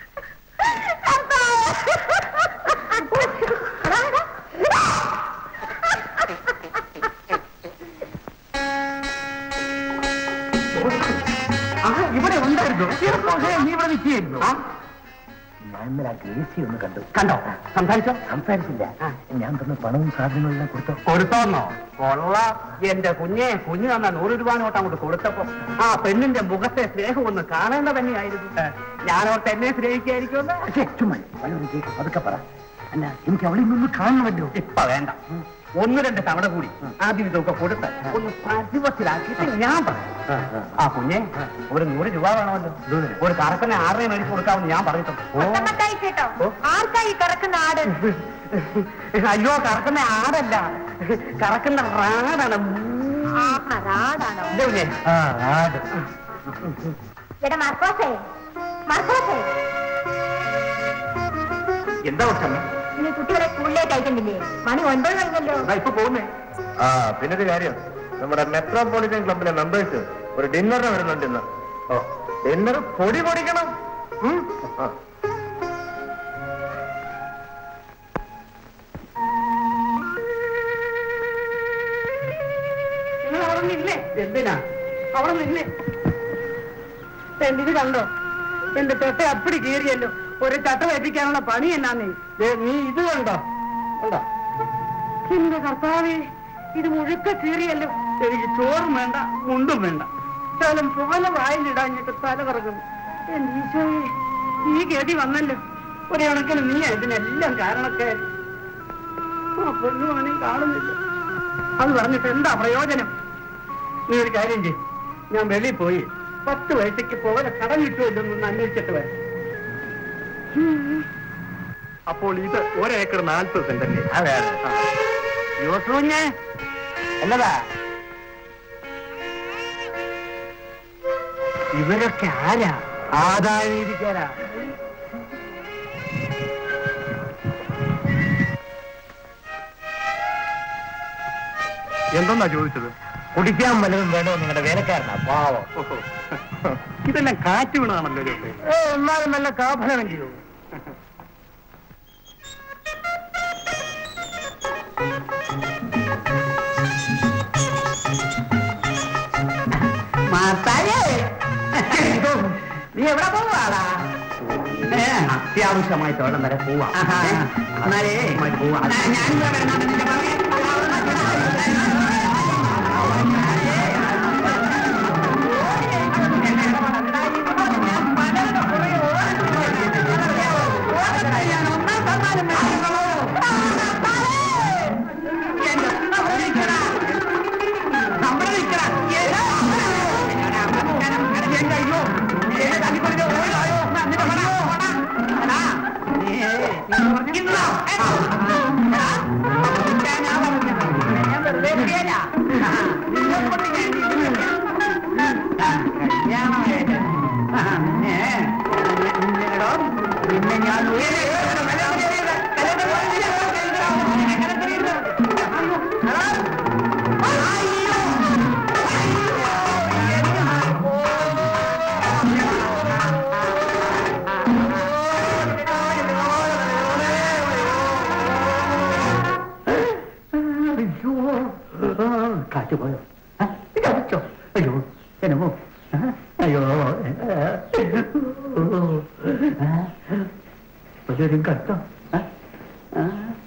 [SPEAKER 2] ആ ഇവിടെ ഉണ്ടായിരുന്നു പക്ഷേ നീ ഇവിടെ നിൽക്കുകയായിരുന്നു
[SPEAKER 8] ഞാൻ ഇന്നലെ ആ ഗ്രേസി ഒന്ന് കണ്ടു
[SPEAKER 2] കണ്ടോ സംസാരിച്ചോ
[SPEAKER 8] സംസാരിച്ചില്ല ഞാൻ തന്ന പണവും സാധനങ്ങളെല്ലാം കൊടുത്തോ
[SPEAKER 2] കൊടുത്തോന്നോ കൊള്ള എന്റെ കുഞ്ഞെ കുഞ്ഞു തന്ന നൂറ് രൂപ നോട്ട് അങ്ങോട്ട് കൊടുത്തപ്പോ ആ പെണ്ണിന്റെ മുഖത്തെ സ്നേഹം ഒന്ന് കാണേണ്ട തന്നെയായിരുന്നു ഞാനോർത്ത് എന്നെ സ്നേഹിക്കായിരിക്കുമല്ലോ
[SPEAKER 8] പക്ഷേ ചുമ്മാ വല്ലവരും കേൾക്കും അതൊക്കെ പറ അല്ല എനിക്ക് അവളെ നിന്ന് കാണണമല്ലോ
[SPEAKER 2] ഇപ്പൊ വേണ്ട ഒന്ന് രണ്ട് തവണ കൂടി ആദ്യം ഇതൊക്കെ കൊടുത്ത് ഒന്ന് പതിവത്തിലാക്കിയിട്ട് ഞാൻ പറയാം ആ കുഞ്ഞെ ഒരു നൂറ് രൂപ വേണമല്ലോ ഒരു കറക്കനെ ആറിനെ മേടിച്ചു കൊടുക്കാമെന്ന് ഞാൻ പറഞ്ഞിട്ടുണ്ട്
[SPEAKER 6] മൊത്തമത്തായി കേട്ടോ ആർക്കായി കിടക്കുന്ന ആട്
[SPEAKER 2] അയ്യോ കറക്കുന്ന ആടല്ല കറക്കുന്ന റാടാണ്
[SPEAKER 6] ആഹാ, റാടാണോ
[SPEAKER 2] ഇല്ലേ കുഞ്ഞെ
[SPEAKER 8] ആ ആട്
[SPEAKER 6] എടാ മർക്കോസേ മർക്കോസേ
[SPEAKER 2] എന്താ പ്രശ്നം
[SPEAKER 6] നീ കുട്ടികളെ സ്കൂളിലേക്ക് അയക്കുന്നില്ലേ മണി ഒൻപത് കഴിഞ്ഞല്ലോ
[SPEAKER 2] ഇപ്പൊ പോകുന്നേ
[SPEAKER 8] ആ പിന്നൊരു കാര്യം നമ്മുടെ മെട്രോപൊളിറ്റൻ ക്ലബിലെ മെമ്പേഴ്സ് ഒരു ഡിന്നറിന് വരുന്നുണ്ട് ഇന്ന് ഓ ഡിന്നർ പൊടി പൊടിക്കണം ഉം? ആ.
[SPEAKER 4] നിങ്ങൾ അവിടെ നിന്നേ
[SPEAKER 2] എന്തിനാ
[SPEAKER 4] അവിടെ നിന്നേ ഇത് കണ്ടോ എന്റെ തൊട്ട അപ്പടി കീറിയല്ലോ ഒരു ചട്ട വെപ്പിക്കാനുള്ള പണി എന്നാന്നേ
[SPEAKER 2] ദേ, നീ ഇത് കണ്ടോ കണ്ടോ
[SPEAKER 4] എന്റെ കർത്താവേ ഇത് മുഴുക്ക കീറിയല്ലോ
[SPEAKER 2] എനിക്ക് ചോറും വേണ്ട മുണ്ടും വേണ്ട
[SPEAKER 4] ശകലം പോലെ വായിലിടാഞ്ഞിട്ട് തല കറങ്ങുന്നു എന്റെ ഈശോയെ ഈ ഗതി വന്നല്ലോ ഒരു കണക്കിന് നീ ഇതിനെല്ലാം കാരണക്കാരി ആ പൊന്നുവാണെ കാണുന്നില്ല അത് പറഞ്ഞിട്ട് എന്താ പ്രയോജനം
[SPEAKER 2] നീ ഒരു കാര്യം ചെയ്യും ഞാൻ വെളിയിൽ പോയി പത്ത് വയസ്സേക്ക് പോലെ കടം കിട്ടുമല്ലോ അന്വേഷിച്ചിട്ട് വരാം
[SPEAKER 7] അപ്പോൾ ഇത് ഒരേക്കർ നാൽപ്പത് സെന്റ് അല്ലേ
[SPEAKER 8] അതെ അതെ
[SPEAKER 2] യോസുഞ്ഞേ എന്നതാ ഇവരൊക്കെ ആരാ ആദായ രീതിക്കാരാ
[SPEAKER 7] എന്തെന്നാ ചോദിച്ചത്
[SPEAKER 8] കുടിക്കാൻ വല്ലതും വേണോ നിങ്ങളുടെ വേലക്കാരനാ പാവം
[SPEAKER 7] ഓഹോ. ഇതെല്ലാം കാറ്റ് വീണതാണല്ലോ ജോസേ
[SPEAKER 8] ഏ, എന്നാലും നല്ല കാഫലമെങ്കിലും
[SPEAKER 2] മാത്തായേ നീ എവിടെ പോവാടാ അത്യാവശ്യമായിട്ട് അവിടെ വരെ പോവാ എന്നാലേ പോവാ കാറ്റ് പോയോ ആ, ഇത് അടിച്ചോ അയ്യോ എന്നോ ആ, അയ്യോ ഓ, ആ, വല്ലവരും കത്തോ ആ, ആ.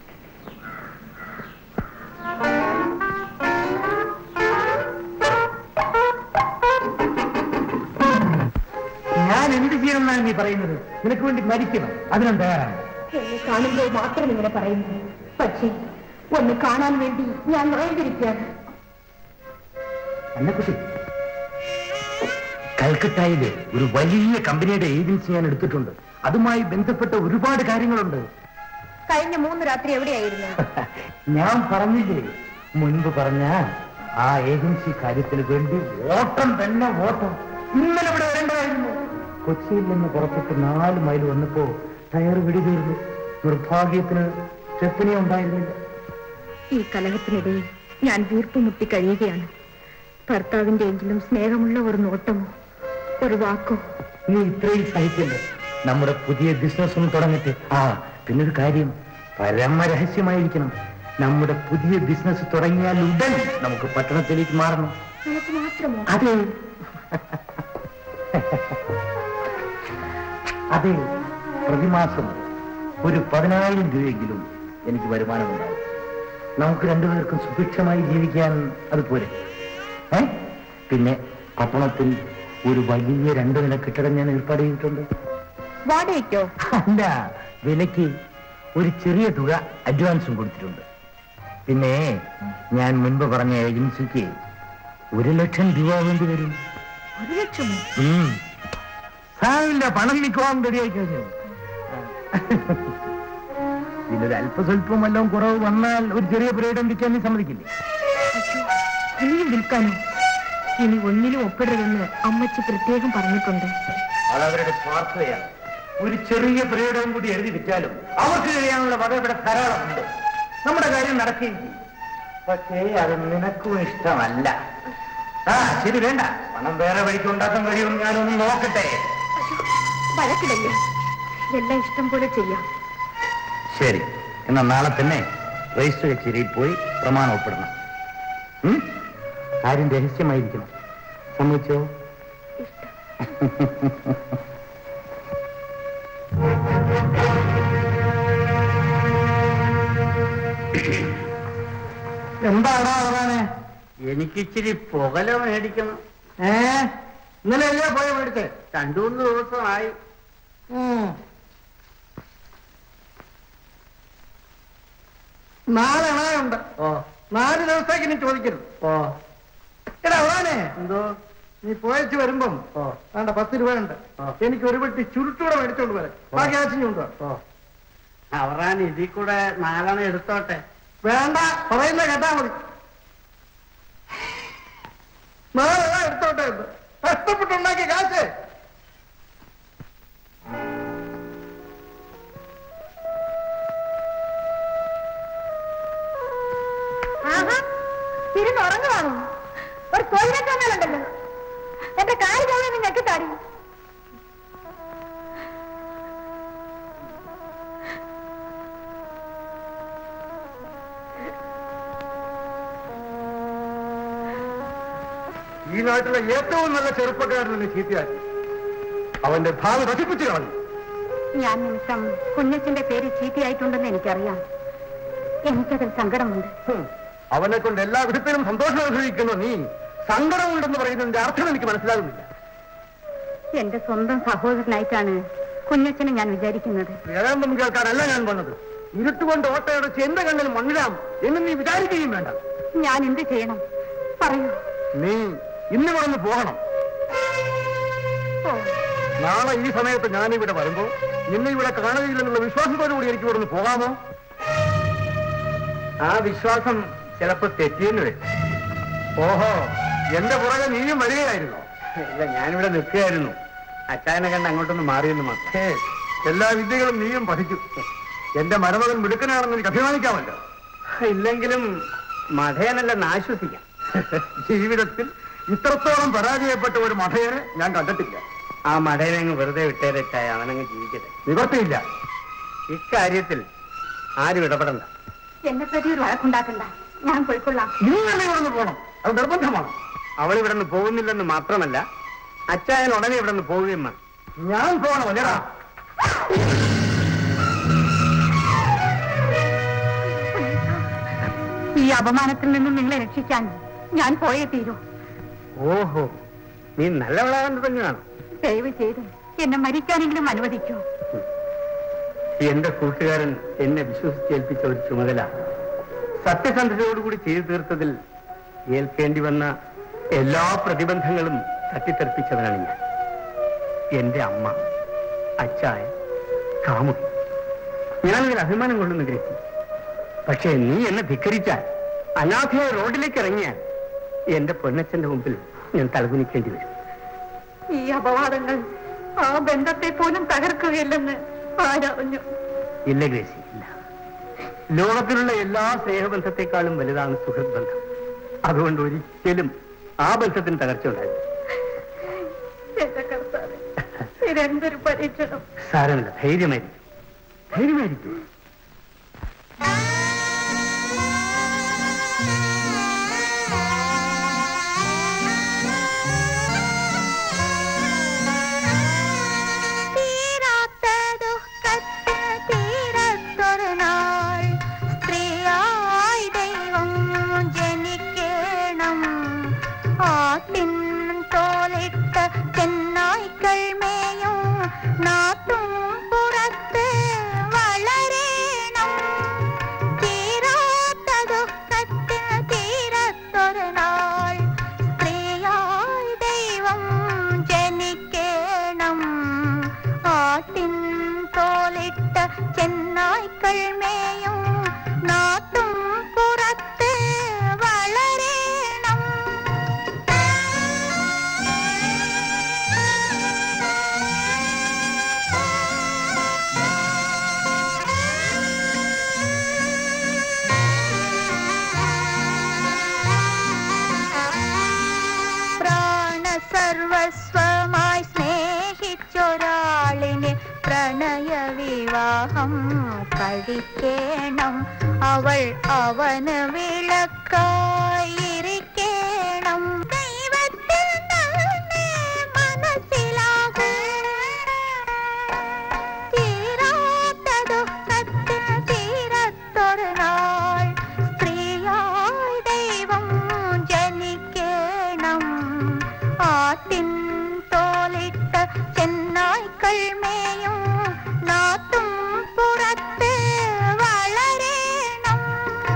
[SPEAKER 2] ഞാൻ എന്ത് ചെയ്യണമെന്നാണ് നീ പറയുന്നത് നിനക്ക് വേണ്ടി മരിക്കണം അതിനും തയ്യാറാണ്
[SPEAKER 6] എന്നെ കാണുമ്പോൾ മാത്രം ഇങ്ങനെ പറയുന്നു പക്ഷേ ഒന്ന് കാണാൻ വേണ്ടി ഞാൻ നോയതിരിക്കുകയാണ്
[SPEAKER 2] അന്നക്കുട്ടി കൽക്കട്ടയിലെ ഒരു വലിയ കമ്പനിയുടെ ഏജൻസി ഞാൻ എടുത്തിട്ടുണ്ട് അതുമായി ബന്ധപ്പെട്ട ഒരുപാട് കാര്യങ്ങളുണ്ട്
[SPEAKER 6] കഴിഞ്ഞ മൂന്ന് രാത്രി എവിടെയായിരുന്നു
[SPEAKER 2] ഞാൻ പറഞ്ഞില്ലേ മുൻപ് പറഞ്ഞ ആ ഏജൻസി കാര്യത്തിന് വേണ്ടി ഓട്ടം തന്നെ ഓട്ടം ഇന്നലെ ഇവിടെ വരേണ്ടതായിരുന്നു കൊച്ചിയിൽ നിന്ന് പുറപ്പെട്ട് നാല് മൈൽ വന്നപ്പോ ടയർ വെടിതീർന്നു നിർഭാഗ്യത്തിന് സ്റ്റെപ്പിനെ ഉണ്ടായിരുന്നില്ല
[SPEAKER 6] ഈ കലഹത്തിനിടയിൽ ഞാൻ വീർപ്പുമുട്ടി കഴിയുകയാണ് ഭർത്താവിന്റെയെങ്കിലും സ്നേഹമുള്ള ഒരു നോട്ടമോ ഒരു വാക്കോ
[SPEAKER 2] നീ ഇത്രയും സഹിക്കല്ലേ നമ്മുടെ പുതിയ ബിസിനസ് ഒന്ന് തുടങ്ങട്ടെ ആ പിന്നൊരു കാര്യം പരമരഹസ്യമായിരിക്കണം നമ്മുടെ പുതിയ ബിസിനസ് തുടങ്ങിയാൽ ഉടൻ നമുക്ക് പട്ടണത്തിലേക്ക് മാറണം
[SPEAKER 6] നമുക്ക് മാത്രമോ
[SPEAKER 2] അതെ അതെ പ്രതിമാസം ഒരു പതിനായിരം രൂപയെങ്കിലും എനിക്ക് വരുമാനമുണ്ടാവും നമുക്ക് രണ്ടുപേർക്കും സുഭിക്ഷമായി ജീവിക്കാൻ അത് പോരെ ഏ പിന്നെ പട്ടണത്തിൽ ഒരു വലിയ രണ്ടു നില കെട്ടിടം ഞാൻ ഏർപ്പാട് ചെയ്തിട്ടുണ്ട്
[SPEAKER 6] വാടകയ്ക്കോ
[SPEAKER 2] അല്ല വിലയ്ക്ക് ഒരു ചെറിയ തുക അഡ്വാൻസും കൊടുത്തിട്ടുണ്ട് പിന്നെ ഞാൻ മുൻപ് പറഞ്ഞ ഏജൻസിക്ക് ഒരു ലക്ഷം രൂപ വേണ്ടി വരും
[SPEAKER 6] ഒരു ലക്ഷമോ
[SPEAKER 2] ഉം. സാരമില്ല പണം മിക്കവാറും റെഡിയായി കഴിഞ്ഞു ഇതിലൊരു അല്പസ്വല്പം വല്ലതും കുറവ് വന്നാൽ ഒരു ചെറിയ പുരയിടം വിൽക്കാൻ നീ സമ്മതിക്കില്ലേ
[SPEAKER 6] ഇനിയും വിൽക്കാനോ ഇനി ഒന്നിലും ഒപ്പിടരുതെന്ന് അമ്മച്ചി പ്രത്യേകം പറഞ്ഞിട്ടുണ്ട്
[SPEAKER 2] അതവരുടെ സ്വാർത്ഥതയാണ് ഒരു ചെറിയ പുരയിടവും കൂടി എഴുതി വിറ്റാലും അവർക്ക് കഴിയാനുള്ള വക ഇവിടെ ധാരാളമുണ്ട് നമ്മുടെ കാര്യം നടക്കുകയും ചെയ്യും പക്ഷേ അത് നിനക്കും ഇഷ്ടമല്ല ആ ശരി വേണ്ട പണം വേറെ വഴിക്ക് ഉണ്ടാക്കാൻ കഴിയുമെന്ന് ഞാനൊന്ന് നോക്കട്ടെ
[SPEAKER 6] വഴക്കിടല്ലേ എല്ലാം ഇഷ്ടം പോലെ ചെയ്യാം
[SPEAKER 2] ശരി എന്നാൽ നാളെ തന്നെ രജിസ്റ്റർ കച്ചേരിയിൽ പോയി പ്രമാണം ഒപ്പിടണം ഉം? കാര്യം രഹസ്യമായിരിക്കണം സമ്മതിച്ചോ എന്താടാ അതാണ്
[SPEAKER 9] എനിക്കിച്ചിരി പുകല മേടിക്കണം
[SPEAKER 2] ഏ ഇന്നലെ അല്ലേ പോയ മേടിച്ചേ
[SPEAKER 9] രണ്ടു മൂന്ന് ദിവസമായി
[SPEAKER 2] നാല് അണയുണ്ട്
[SPEAKER 9] ഓ
[SPEAKER 2] നാല് ദിവസത്തേക്ക് നീ ചോദിക്കരുത്
[SPEAKER 9] ഓ
[SPEAKER 2] എടാ അതാണേ
[SPEAKER 9] എന്തോ
[SPEAKER 2] നീ പോയച്ച് വരുമ്പം
[SPEAKER 9] ഓ
[SPEAKER 2] വേണ്ട പത്ത് രൂപയുണ്ട്
[SPEAKER 9] ആ.
[SPEAKER 2] എനിക്ക് ഒരു വെട്ടി ചുരുട്ടൂടെ മേടിച്ചോണ്ട് വരാം ബാക്കി ആച്ചിങ് കൊണ്ടുവാ
[SPEAKER 9] ഓ അവറാൻ ഇതിൽ കൂടെ നാലെണ്ണം എടുത്തോട്ടെ
[SPEAKER 2] വേണ്ട പറയുന്ന കേട്ടാ മതി നാളെ എടുത്തോട്ടെ എന്ന് കഷ്ടപ്പെട്ടുണ്ടാക്കിയ കാശ്
[SPEAKER 6] തിരുന്നുറങ്ങുവാണോ ഒരു തൊഴിലൊക്കെ വന്നാലുണ്ടല്ലോ എന്റെ കാല് കവി നിങ്ങൾക്ക് താടി
[SPEAKER 2] ഈ നാട്ടിലെ ഏറ്റവും നല്ല ചെറുപ്പക്കാരനെ ചീത്തയാക്കി അവന്റെ ഭാവി നശിപ്പിച്ചു കളഞ്ഞു
[SPEAKER 6] ഞാൻ നിമിഷം കുഞ്ഞച്ചന്റെ പേര് ചീത്തയായിട്ടുണ്ടെന്ന് എനിക്കറിയാം എനിക്കതിൽ സങ്കടമുണ്ട്
[SPEAKER 2] ഹും. അവനെ കൊണ്ട് എല്ലാ വിധത്തിലും സന്തോഷം അനുഭവിക്കുന്ന നീ സങ്കടമുണ്ടെന്ന് പറയുന്നതിന്റെ അർത്ഥം എനിക്ക് മനസ്സിലാകുന്നില്ല
[SPEAKER 6] എന്റെ സ്വന്തം സഹോദരനായിട്ടാണ് കുഞ്ഞച്ചനെ ഞാൻ വിചാരിക്കുന്നത്
[SPEAKER 2] വേദാന്തം കേൾക്കാനല്ല ഞാൻ വന്നത് ഇരുട്ടുകൊണ്ട് ഓട്ടയടച്ച് എന്റെ കണ്ണിൽ മണ്ണിടാം എന്ന് നീ വിചാരിക്കുകയും വേണ്ട
[SPEAKER 6] ഞാൻ എന്ത് ചെയ്യണം പറയൂ
[SPEAKER 2] നീ ഇന്ന് ഇവിടെ പോകണം
[SPEAKER 6] ഓ
[SPEAKER 2] നാളെ ഈ സമയത്ത് ഞാനിവിടെ വരുമ്പോ നിന്നെ ഇവിടെ കാണുകയില്ലെന്നുള്ള വിശ്വാസത്തോടു കൂടി എനിക്ക് ഇവിടുന്ന് പോകാമോ
[SPEAKER 9] ആ വിശ്വാസം ചിലപ്പോ തെറ്റിയെന്ന് വരും
[SPEAKER 2] ഓഹോ എന്റെ പുറകെ നീയും വരികയായിരുന്നു
[SPEAKER 9] ഇല്ല ഞാനിവിടെ നിൽക്കുകയായിരുന്നു അച്ചായനെ കണ്ട് അങ്ങോട്ടൊന്ന് മാറിയെന്ന് മാത്രം
[SPEAKER 2] ഹേ, എല്ലാ വിദ്യകളും നീയും പഠിക്കും എന്റെ മരുമകൻ മിടുക്കനാണെന്ന് എനിക്ക് അഭിമാനിക്കാമല്ലോ
[SPEAKER 9] ഇല്ലെങ്കിലും മഠയനല്ലെന്ന് ആശ്വസിക്കാം
[SPEAKER 2] ജീവിതത്തിൽ ഇത്രത്തോളം പരാജയപ്പെട്ട ഒരു മഠയനെ ഞാൻ കണ്ടിട്ടില്ല
[SPEAKER 9] ആ മഠയനെ അങ്ങ് വെറുതെ വിട്ടേരച്ചായ അവനങ്ങ് ജീവിക്കട്ടെ
[SPEAKER 2] നിവർത്തിയില്ല
[SPEAKER 9] ഇക്കാര്യത്തിൽ ആരും ഇടപെടണ്ട
[SPEAKER 6] എന്നെ പ്രതി ഒരു വഴക്കുണ്ടാക്കണ്ട ഞാൻ പോയിക്കൊള്ളാം
[SPEAKER 2] ഇന്ന് തന്നെ ഇവിടുന്ന് പോണം അത് നിർബന്ധമാണ് അവൾ ഇവിടെ നിന്ന് പോകുന്നില്ലെന്ന് മാത്രമല്ല അച്ചായൻ ഉടനെ ഇവിടെ നിന്ന് പോവുകയും വേണം ഞാൻ പോകണം അല്ലേടാ
[SPEAKER 3] ഈ അപമാനത്തിൽ നിന്നും നിങ്ങളെ രക്ഷിക്കാൻ ഞാൻ പോയേ തീരൂ
[SPEAKER 2] ഓഹോ നീ നല്ലവളാകാൻ തുടങ്ങിയാണ്
[SPEAKER 3] ദയവ് ചെയ്ത് എന്നെ മരിക്കാനെങ്കിലും അനുവദിക്കൂ
[SPEAKER 2] എന്റെ കൂട്ടുകാരൻ എന്നെ വിശ്വസിച്ചേൽപ്പിച്ച ഒരു ചുമതല സത്യസന്ധതയോടുകൂടി ചെയ്തു തീർത്തതിൽ ഏൽക്കേണ്ടി വന്ന എല്ലാ പ്രതിബന്ധങ്ങളും തട്ടിത്തെറിപ്പിച്ചവനാണ് ഞാൻ എന്റെ അമ്മ അച്ചായ കാമുകി ഞാനതിൽ അഭിമാനം കൊള്ളുന്ന ഗ്രഹിക്കും പക്ഷേ നീ എന്നെ ധിക്കരിച്ചാൽ അനാഥയായ റോഡിലേക്ക് ഇറങ്ങിയാൽ എന്റെ പൊന്നച്ഛന്റെ മുമ്പിൽ ഞാൻ തലകുനിക്കേണ്ടി വരും
[SPEAKER 3] ഈ അപവാദങ്ങൾ ആ ബന്ധത്തെ പോലും തകർക്കുകയില്ലെന്ന് ആരറിഞ്ഞു
[SPEAKER 2] ഇല്ല ഗ്രേസി ഇല്ല ലോകത്തിലുള്ള എല്ലാ സ്നേഹബന്ധത്തെക്കാളും വലുതാണ് സുഹൃത് ബന്ധം അതുകൊണ്ട് ഒരിക്കലും ആ ബന്ധത്തിന് തകർച്ച ഉണ്ടായില്ല
[SPEAKER 3] എന്റെ കർത്താവ് ഇതെന്തൊരു പരീക്ഷണം
[SPEAKER 2] സാരമില്ല ധൈര്യമായിരിക്കും ധൈര്യമായിരിക്കും
[SPEAKER 6] തീരാത്ത ദുഃഖത്തിൽ തീരത്തൊരു നാൾ സ്ത്രീയായി ദൈവം ജനിക്കണം ആട്ടിൻ തോലിട്ട ചെന്നായ്ക്കൾ മേയും നാട്ടും പുറത്ത് വളരണം തീരാത്ത ദുഃഖത്തിൽ തീരത്തൊരു നാൾ സ്ത്രീയായി ദൈവം ജനിക്കണം ആട്ടിൻ തോലിട്ട ചെന്നായ്ക്കൾ മേയും നാട്ടും പുറത്ത് വളരണം പ്രാണസർവസ്വമായി സ്നേഹിച്ചൊരാളിനെ പ്രണയ വിവാഹം കഴിക്കേണം അവൾ അവന് വിളക്കായിരിക്കണം ദൈവത്തിൽ നന്നേ മനസ്സിലാകൂ തീരാത്ത ദുഃഖത്തിൽ തീരത്തൊരു നാൾ സ്ത്രീയായി ദൈവം ജനിക്കണം ആട്ടിൻ തോലിട്ട ചെന്നായ്ക്കൾ മേയും നാട്ടും പുറത്ത് വളരണം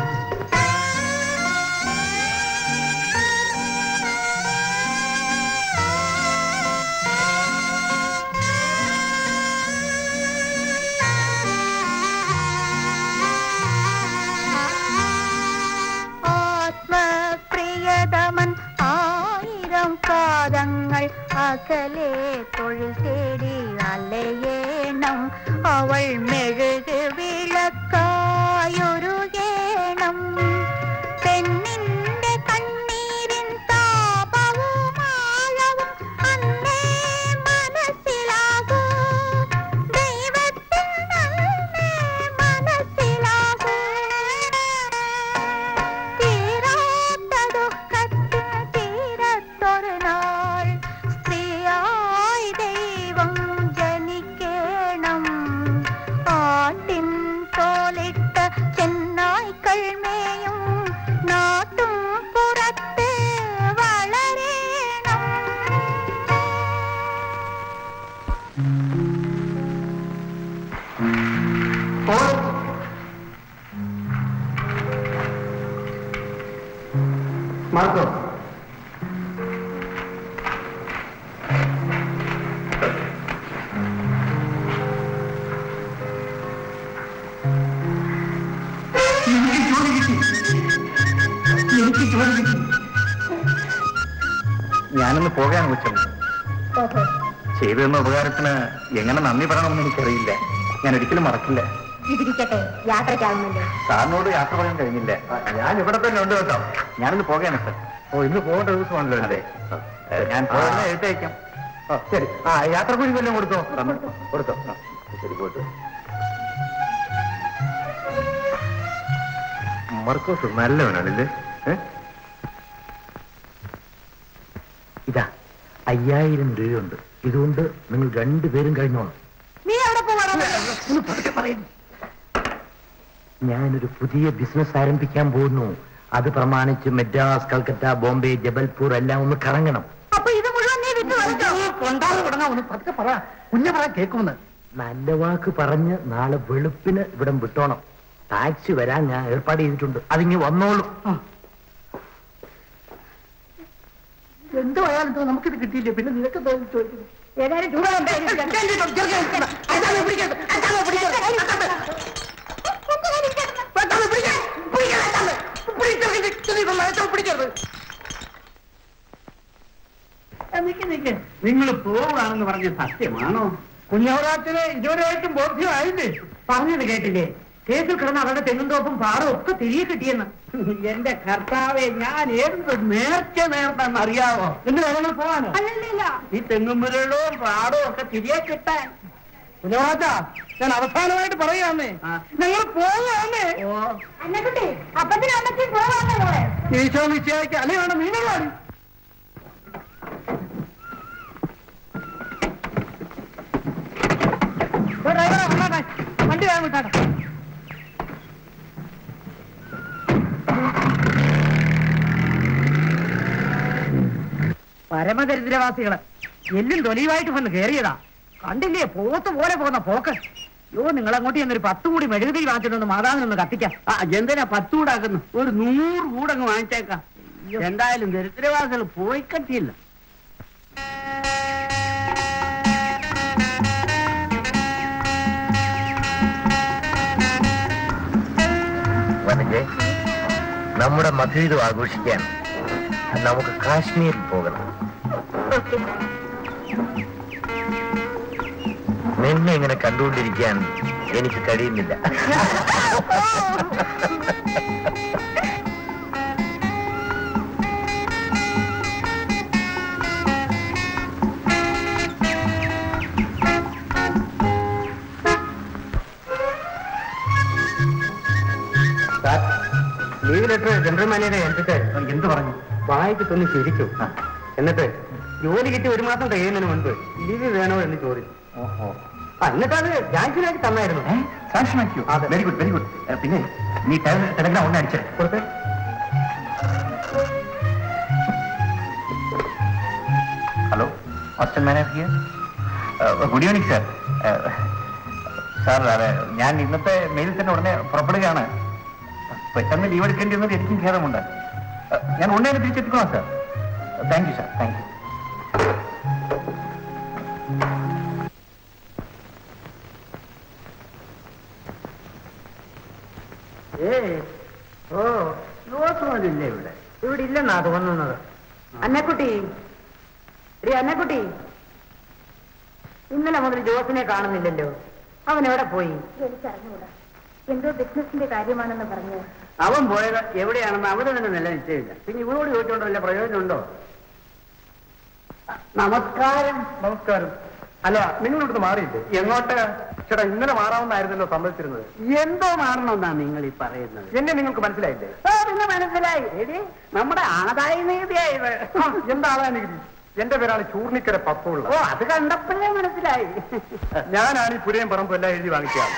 [SPEAKER 6] ആത്മപ്രിയതമൻ ആയിരം കാതങ്ങൾ അകലെ തൊഴിൽ തേടി അലയേണം അവൾ മെഴുക് വിളക്കായൊരുകേണം പെണ്ണിന്റെ കണ്ണീരിൻ താപവും ആഴവും അന്നേ മനസ്സിലാകൂ ദൈവത്തിൽ നന്നേ മനസ്സിലാകൂ തീരാത്ത ദുഃഖത്തിൽ തീരത്തൊരു നാൾ സ്ത്രീയായി ദൈവം ജനിക്കണം ആട്ടിൻ തോലിട്ട ചെന്നായ്ക്കൾ മേയും നാട്ടും പുറത്ത് വളരണം
[SPEAKER 2] മാർക്കോ
[SPEAKER 7] എനിക്ക് ജോലി കിട്ടി എനിക്ക് ജോലി കിട്ടി ഞാനൊന്ന് പോകാൻ വെച്ചത് ചെയ്തു തന്ന ഉപകാരത്തിന് എങ്ങനെ നന്ദി പറയണമെന്ന് എനിക്കറിയില്ല ഞാൻ ഒരിക്കലും മറക്കില്ല
[SPEAKER 6] ഇതിരിക്കട്ടെ യാത്രയ്ക്കാവുന്നല്ലോ
[SPEAKER 7] സാറിനോട് യാത്ര പറയാൻ കഴിഞ്ഞില്ല ഞാൻ ഇവിടെ തന്നെ ഉണ്ട് കേട്ടോ ഞാനിന്ന് പോകാണ് സർ ഓ ഇന്ന് പോകേണ്ട ദിവസമാണല്ലോ അതെ ഞാൻ പോകാൻ എഴുത്തയക്കാം ഓ ശരി ആ യാത്ര കൂലി വല്ലതും കൊടുത്തോ കൊടുത്തോ ആ, ശരി പോയിട്ട് മർക്കോസ് നല്ലവനാണല്ലേ ഏ?
[SPEAKER 8] അയ്യായിരം രൂപയുണ്ട് ഇതുകൊണ്ട് നിങ്ങൾ രണ്ടുപേരും കഴിഞ്ഞോണം
[SPEAKER 6] നീ എവിടെ പോവാണോ
[SPEAKER 8] ഞാനൊരു പുതിയ ബിസിനസ് ആരംഭിക്കാൻ പോകുന്നു അത് പ്രമാണിച്ച് മദ്രാസ് കൽക്കത്ത ബോംബെ ജബൽപൂർ എല്ലാം ഒന്ന് കറങ്ങണം
[SPEAKER 6] അപ്പൊ ഇത് മുഴുവൻ നീ വിറ്റ് കളഞ്ഞോ
[SPEAKER 2] കൊണ്ടാതെ തുടങ്ങാൻ ഒന്ന് പതുക്കെ പറ കുഞ്ഞു പറ കേൾക്കുമെന്ന്
[SPEAKER 8] നല്ല വാക്ക് പറഞ്ഞ് നാളെ വെളുപ്പിന് ഇവിടം വിട്ടോണം ടാക്സി വരാൻ ഞാൻ ഏർപ്പാട് ചെയ്തിട്ടുണ്ട് അതിങ്ങ് വന്നോളൂ
[SPEAKER 2] എന്തോ ആയാലും നമുക്കിത് കിട്ടിയില്ല പിന്നെ നിനക്ക് എന്താ ചോദിക്കുന്നത്
[SPEAKER 6] ഏതായാലും രൂപ ഉണ്ടായിരുന്നു
[SPEAKER 2] നിങ്ങൾ പോവുകയാണെന്ന് പറഞ്ഞ സത്യമാണോ കുഞ്ഞവറാച്ചന് ഇതുവരെയായിട്ടും ബോധ്യമായില്ലേ പറഞ്ഞത് കേട്ടില്ലേ കേസിൽ കിടന്ന അവരുടെ തെങ്ങുന്തോപ്പും പാറും ഒക്കെ തിരികെ കിട്ടിയെന്ന് എന്റെ കർത്താവെ ഞാൻ എന്ത് നേർച്ച നേർന്നെന്ന് അറിയാവോ നിങ്ങൾ ഞങ്ങൾ പോവാനോ
[SPEAKER 6] അല്ലല്ല
[SPEAKER 2] ഈ തെങ്ങുമുരളും പാടും ഒക്കെ തിരികെ കിട്ടാൻ കുഞ്ഞവറാച്ച ഞാൻ അവസാനമായിട്ട് പറയാന്നേ ഞങ്ങൾ പോവാന്നേ
[SPEAKER 6] അന്നക്കുട്ടി അപ്പത്തിന് അമ്മച്ചി പോവാണല്ലോ
[SPEAKER 2] ഈശോ നിശ്ചയിക്ക് അല്ലേ വേണം മീനുകളാണ് വണ്ടി വേഗം വിട്ടാട്ടെ പരമദരിദ്രവാസികള് എല്ലും തൊലിയുമായിട്ട് വന്ന് കയറിയതാ കണ്ടില്ലേ പോത്ത് പോലെ പോകുന്ന പോക്ക് യോ നിങ്ങൾ അങ്ങോട്ട് ചെന്നൊരു പത്ത് കൂടി മെഴുകുതിരി വാങ്ങിച്ചിട്ടൊന്ന് മാതാവിനൊന്ന് കത്തിക്കാം എന്തിനാ പത്ത് കൂടാക്കുന്നു ഒരു നൂറ് കൂടങ്ങ് വാങ്ങിച്ചേക്കാം എന്തായാലും ദരിദ്രവാസികൾ പോയി കത്തിയില്ല
[SPEAKER 8] വനജെ നമ്മുടെ മധുരം ആഘോഷിക്കാൻ നമുക്ക് കാശ്മീരിൽ പോകണം നിന്നെ ഇങ്ങനെ കണ്ടുകൊണ്ടിരിക്കാൻ എനിക്ക് കഴിയുന്നില്ല
[SPEAKER 2] ലീവ് ലെറ്റർ ജനറൽ മാനേജറെ ഏൽപ്പിച്ച് എന്ത് പറഞ്ഞു വായിച്ചിട്ടൊന്ന് ചിരിച്ചു എന്നിട്ട് ജോലി കിട്ടി ഒരു മാസം കഴിയുന്നതിന് മുൻപ് ലീവ് വേണോ എന്ന് ചോദിച്ചു ആ, എന്നിട്ട് അത് ജാൻസിനാക്കി തന്നായിരുന്നു സാങ്ഷനാക്കിയോ വെരി ഗുഡ് വെരി ഗുഡ് പിന്നെ നീ ടെലഗ്രാം ഒന്ന് അടിച്ചേ കൊടുത്തേ hello hostel manager here good evening sir sir അതെ ഞാൻ ഇന്നത്തെ മെയിൽ തന്നെ ഉടനെ പുറപ്പെടുകയാണ് പെട്ടെന്ന് ലീവ് എടുക്കേണ്ടി വന്നത് എനിക്കും ഖേദമുണ്ട് അഹ് ഞാൻ ഉടനെ തിരിച്ചെത്തിക്കോളാം sir thank you sir thank you ഓ യുവത്വമില്ലേ ഇവിടെ ഇവിടെ ഇല്ലെന്നാ തോന്നുന്നത്
[SPEAKER 3] അന്നക്കുട്ടി എടി അന്നക്കുട്ടി ഇന്നലെ മുതൽ ജോസിനെ കാണുന്നില്ലല്ലോ അവൻ എവിടെ പോയി
[SPEAKER 6] എനിക്കറിഞ്ഞൂടാ എന്തോ ബിസിനസിന്റെ കാര്യമാണെന്ന് പറഞ്ഞു
[SPEAKER 2] അവൻ പോയത് എവിടെയാണെന്ന് അവിടെ തന്നെ നല്ല നിശ്ചയമില്ല പിന്നെ ഇവളോട് ചോദിച്ചോണ്ട് വല്ല പ്രയോജനമുണ്ടോ നമസ്കാരം
[SPEAKER 7] നമസ്കാരം അല്ല നിങ്ങൾ ഇവിടുന്ന് മാറിയില്ലേ എങ്ങോട്ട് ചേട്ടാ ഇന്നലെ മാറാമെന്നായിരുന്നല്ലോ സമ്മതിച്ചിരുന്നത്
[SPEAKER 2] എന്തോ മാറണമെന്നാ നിങ്ങൾ ഈ പറയുന്നത്
[SPEAKER 7] എന്നെ നിങ്ങൾക്ക് മനസ്സിലായില്ലേ
[SPEAKER 2] ആ, പിന്നെ മനസ്സിലായി എടി നമ്മുടെ ആദായ നികുതിയായത്
[SPEAKER 7] ആ, എന്താണ് നികുതി എന്റെ പേരാണ് ചൂർണിക്കര പപ്പുള്ള
[SPEAKER 2] ഓ അത് കണ്ടപ്പോഴേ മനസ്സിലായി
[SPEAKER 7] ഞാനാണ് ഈ പുരയും പറമ്പും എല്ലാം എഴുതി വാങ്ങിച്ചത്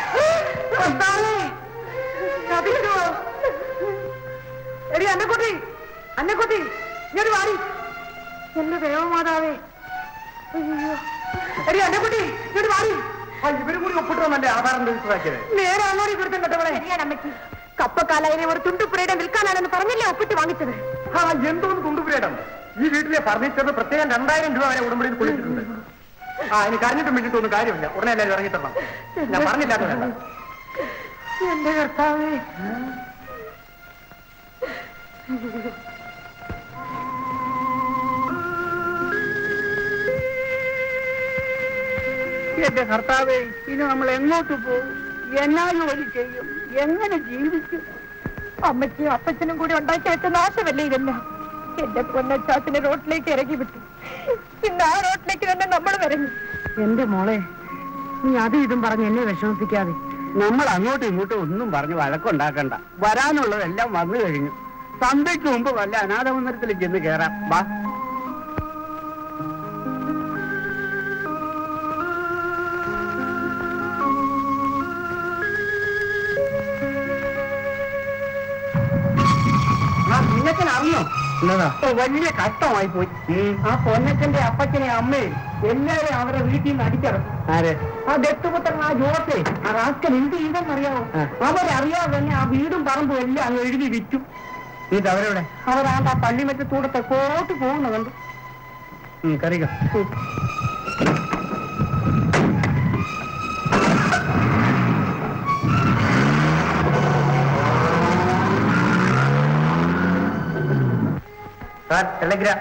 [SPEAKER 3] എടി അന്നക്കുട്ടി അന്നക്കുട്ടി ഇങ്ങോട്ട് വാടി എന്റെ ദേവമാതാവേ അയ്യോ എടി അന്നക്കുട്ടി ഇങ്ങോട്ട് വാടി
[SPEAKER 7] ഇവരും കൂടി ഒപ്പിട്ടോന്നല്ലേ ആധാരം രജിസ്റ്ററാക്കിയത്
[SPEAKER 3] നേരെ അങ്ങോട്ട് ഇവിടുത്തെ കെട്ടവളെ
[SPEAKER 6] ശരിയാണ് അമ്മച്ചി കപ്പക്കാലയിലെ ഒരു തുണ്ടുപുരയുടെ വിൽക്കാനാണെന്ന് പറഞ്ഞില്ലേ ഒപ്പിട്ട് വാങ്ങിച്ചത്
[SPEAKER 7] ആ എന്തോന്ന് കൊണ്ടുപോയിടം ഈ വീട്ടിലെ ഫർണിച്ചറിന് പ്രത്യേകം രണ്ടായിരം രൂപ വരെ ഉടമ്പടിയിൽ കൊടുത്തിട്ടുണ്ട് ആ ഇനി കരഞ്ഞിട്ടും വേണ്ടിട്ടൊന്നും കാര്യമില്ല ഉടനെ എല്ലാവരും ഇറങ്ങിത്തരണം ഞാൻ പറഞ്ഞില്ലാത്ത വേണ്ട
[SPEAKER 3] എന്റെ കർത്താവേ
[SPEAKER 2] എന്റെ കർത്താവേ ഇനി നമ്മൾ എങ്ങോട്ട് പോകും എന്നാ ജോലി ചെയ്യും എങ്ങനെ ജീവിക്കും
[SPEAKER 6] അമ്മച്ചിയും അപ്പച്ചനും കൂടി ഉണ്ടാക്കി വെച്ച നാശമല്ലേ ഇതെല്ലാം എന്റെ പൊന്നച്ചാത്തിനെ റോട്ടിലേക്ക് ഇറങ്ങി വിട്ടു ഇന്ന് ആ റോട്ടിലേക്ക് തന്നെ നമ്മൾ വരഞ്ഞു
[SPEAKER 3] എന്റെ മോളെ നീ അതും ഇതും പറഞ്ഞ് എന്നെ വിഷമിപ്പിക്കാതെ
[SPEAKER 2] നമ്മൾ അങ്ങോട്ടും ഇങ്ങോട്ടും ഒന്നും പറഞ്ഞ് വഴക്കുണ്ടാക്കണ്ട വരാനുള്ളതെല്ലാം വന്നു കഴിഞ്ഞു സന്ധ്യയ്ക്ക് മുമ്പ് വല്ല അനാഥ മന്ദിരത്തിൽ ചെന്ന് കയറാം വാ അറിയോ
[SPEAKER 7] എന്നതാ
[SPEAKER 2] ഓ, വലിയ കഷ്ടമായി പോയി ആ പൊന്നച്ചന്റെ അപ്പച്ചനെ അമ്മയും എല്ലാവരും അവരുടെ വീട്ടിൽ നിന്ന് അടിച്ചിറക്കും
[SPEAKER 7] ആരെ
[SPEAKER 2] ആ ദത്തുപുത്രൻ ആ ജോസേ ആ റാസ്കൽ എന്ത് ചെയ്തെന്നറിയാമോ
[SPEAKER 7] ആ.
[SPEAKER 2] അവരറിയാതെ തന്നെ ആ വീടും പറമ്പും എല്ലാം അങ്ങ് എഴുതി വിറ്റു
[SPEAKER 7] എന്നിട്ട് അവരെവിടെ
[SPEAKER 2] അവരാണ്ട് ആ പള്ളിമറ്റത്തൂടെ തെക്കോട്ട് പോകുന്ന കണ്ടു
[SPEAKER 7] കറിക
[SPEAKER 8] sir telegram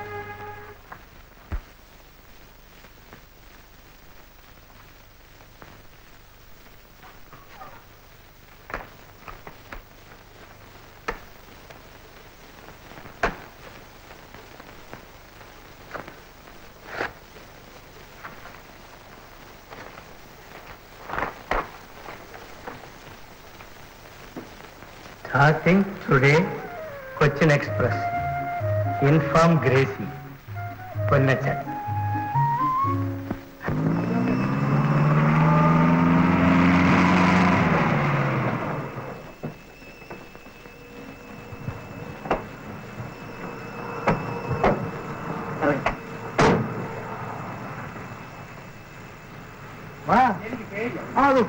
[SPEAKER 8] Starting today, Cochin Express. Inform Gracie. Ponnachan.
[SPEAKER 2] വാ ആ ദോ.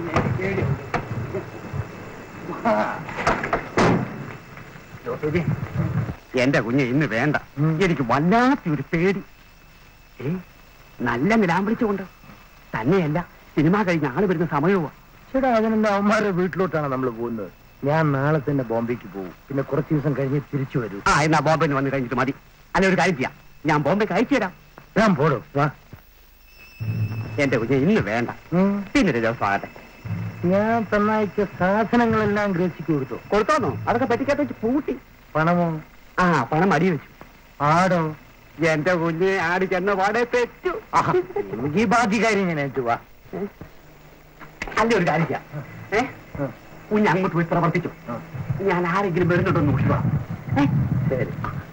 [SPEAKER 7] ജോസൂജി എന്റെ കുഞ്ഞ് ഇന്ന് വേണ്ട എനിക്ക് വല്ലാത്തൊരു പേടി ഏ നല്ല നിലാം വിളിച്ചുകൊണ്ട് തന്നെയല്ല സിനിമ കഴിഞ്ഞ ആള് വരുന്ന സമയവും
[SPEAKER 8] ചേട്ടാ അതിനെന്താ അവന്മാരുടെ വീട്ടിലോട്ടാണ് നമ്മൾ പോകുന്നത് ഞാൻ നാളെ തന്നെ ബോംബെക്ക് പോകും പിന്നെ കുറച്ച് ദിവസം കഴിഞ്ഞ് തിരിച്ചു വരൂ
[SPEAKER 7] ആ എന്നാ ബോംബെന്ന് വന്ന് കഴിഞ്ഞിട്ട് മതി അല്ല ഒരു കാര്യം ചെയ്യാം ഞാൻ ബോംബെക്ക് അയച്ചു തരാം
[SPEAKER 8] ഞാൻ പോടും വാ
[SPEAKER 7] എന്റെ കുഞ്ഞ് ഇന്ന് വേണ്ട പിന്നൊരു ദിവസം ആകട്ടെ
[SPEAKER 8] ഞാൻ തന്നയച്ച സാധനങ്ങളെല്ലാം ഗ്രസിക്ക് കൊടുത്തു
[SPEAKER 7] കൊടുത്തോന്നോ അതൊക്കെ പറ്റിക്കാത്ത വെച്ച് പൂട്ടി
[SPEAKER 8] പണമോ
[SPEAKER 7] ആ പണം അടി വെച്ചു
[SPEAKER 8] ആടോ
[SPEAKER 7] എന്റെ കുഞ്ഞ് ആടി ചെന്ന പാടെ തെറ്റു
[SPEAKER 8] ഈ ബാക്കി കാര്യം ഞാൻ ഏറ്റു വാ
[SPEAKER 7] അല്ല ഒരു കാര്യം ചെയ്യാം ഏ കുഞ്ഞ് അങ്ങോട്ട് പോയി പ്രവർത്തിച്ചു ഞാൻ ആരെങ്കിലും വരുന്നുണ്ടോ എന്ന് നോക്കുക
[SPEAKER 8] ശരി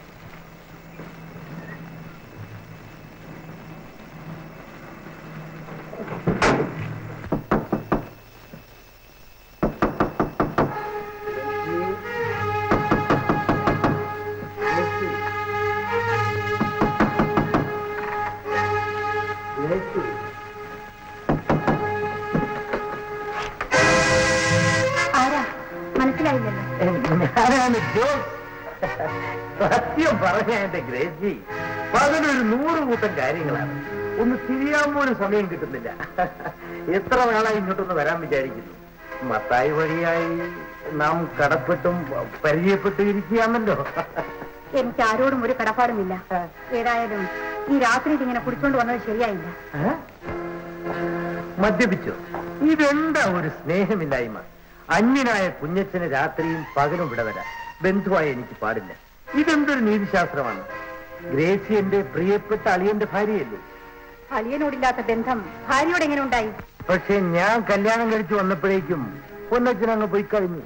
[SPEAKER 3] ആരാ മനസ്സിലായില്ലല്ലോ
[SPEAKER 8] ഞാനാണ് ജോസ് സത്യം പറഞ്ഞ എന്റെ ഗ്രേസി പകലൊരു നൂറ് കൂട്ടം കാര്യങ്ങളാണ് ഒന്ന് തിരിയാൻ പോലും സമയം കിട്ടുന്നില്ല എത്ര നാളായി ഇങ്ങോട്ടൊന്ന് വരാൻ വിചാരിക്കുന്നു മത്തായി വഴിയായി നാം കടപ്പെട്ടും പരിചയപ്പെട്ടും ഇരിക്കുകയാണല്ലോ
[SPEAKER 3] എനിക്ക് ആരോടും ഒരു കടപ്പാടുമില്ല ഏതായാലും ഈ രാത്രിയിൽ ഇങ്ങനെ കുടിച്ചോണ്ട് വന്നത് ശരിയായില്ല
[SPEAKER 8] ഏ? മദ്യപിച്ചോ ഇതെന്താ ഒരു സ്നേഹമില്ലായ്മ അന്യനായ കുഞ്ഞച്ചന് രാത്രിയും പകലും ഇവിടെ വരാൻ ബന്ധുവായ എനിക്ക് പാടില്ല ഇതെന്തൊരു നീതിശാസ്ത്രമാണ് ഗ്രേസി എന്റെ പ്രിയപ്പെട്ട അളിയന്റെ ഭാര്യയല്ലേ
[SPEAKER 3] അളിയനോടില്ലാത്ത ബന്ധം ഭാര്യയോട് എങ്ങനെ ഉണ്ടായി
[SPEAKER 8] പക്ഷെ ഞാൻ കല്യാണം കഴിച്ചു വന്നപ്പോഴേക്കും പൊന്നച്ചൻ അങ്ങ് പോയി കഴിഞ്ഞു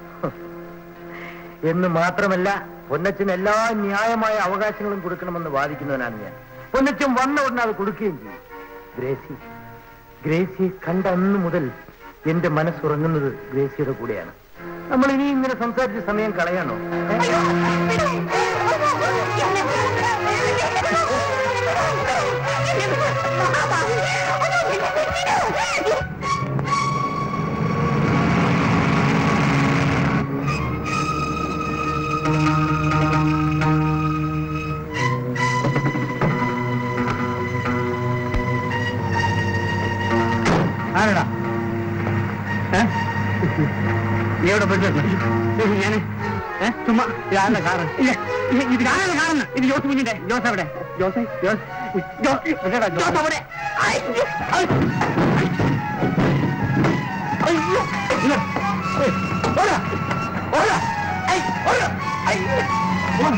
[SPEAKER 8] എന്ന് മാത്രമല്ല പൊന്നച്ചൻ എല്ലാ ന്യായമായ അവകാശങ്ങളും കൊടുക്കണമെന്ന് വാദിക്കുന്നവനാണ് ഞാൻ പൊന്നച്ചൻ വന്ന ഉടനെ അത് കൊടുക്കുകയും ചെയ്യും ഗ്രേസി ഗ്രേസിയെ കണ്ട അന്ന് മുതൽ എന്റെ മനസ്സുറങ്ങുന്നത് ഗ്രേസിയുടെ കൂടെയാണ് നമ്മൾ ഇനി ഇങ്ങനെ സംസാരിച്ച സമയം കളയാണോ
[SPEAKER 7] ആരടാ ഏ? നീ എവിടെ പോയിട്ട് ഞാൻ ചുമ്മാ ഇതാരുടെ കാറ് ഇല്ല ഇത് ഇത് ഞാനാണ് കാറെന്ന് ഇത് ജോസ് കുഞ്ഞിന്റെ ജോസ് എവിടെ ജോസ് ജോസ് ജോസ് എവിടെടാ ജോസ് അവിടെ അയ്യോ. അയ്യോ ഇല്ല. ഏയ്, ഓടാ. ഓടാ. ഏയ്, ഓടാ. അയ്യോ. ഓടാ.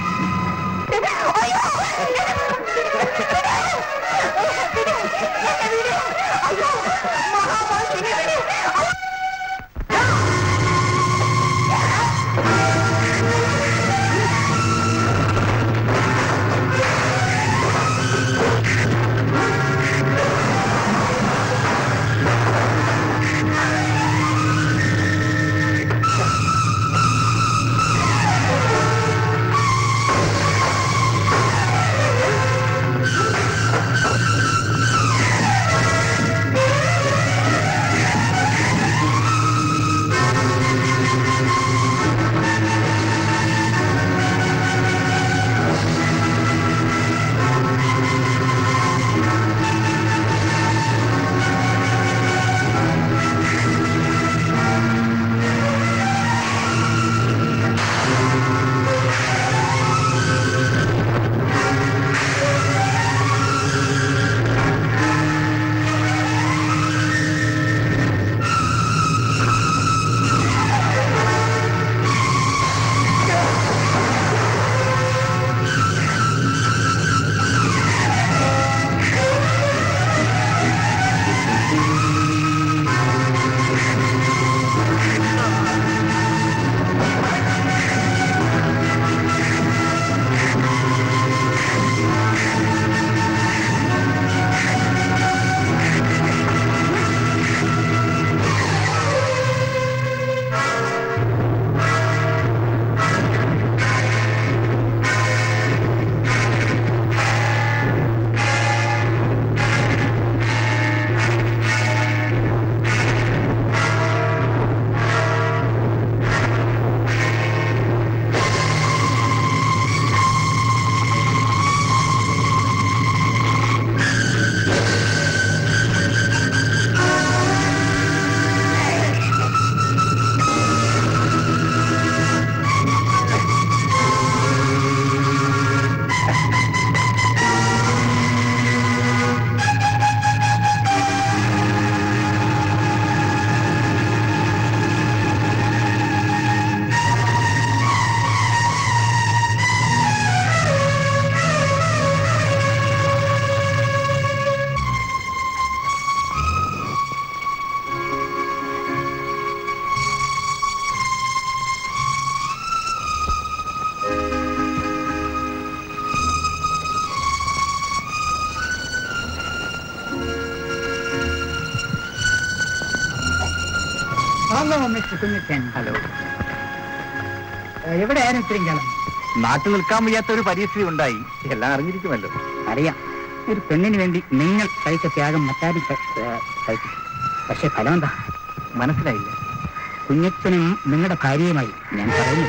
[SPEAKER 2] ഹലോ മിസ്റ്റർ കുഞ്ഞച്ചൻ ഹലോ എവിടെയായിരുന്നു ഇത്രയും കാലം
[SPEAKER 7] നാട്ടിൽ നിൽക്കാൻ വയ്യാത്ത ഒരു പരിസ്ഥിതി ഉണ്ടായി എല്ലാം അറിഞ്ഞിരിക്കുമല്ലോ
[SPEAKER 2] അറിയാം ഒരു പെണ്ണിന് വേണ്ടി നിങ്ങൾ കഴിച്ച ത്യാഗം മറ്റാരും ക- ഏ, കഴിച്ചിട്ടില്ല പക്ഷെ ഫലം എന്താ
[SPEAKER 7] മനസ്സിലായില്ല
[SPEAKER 2] കുഞ്ഞച്ചനും നിങ്ങളുടെ ഭാര്യയുമായി ഞാൻ പറയുന്നു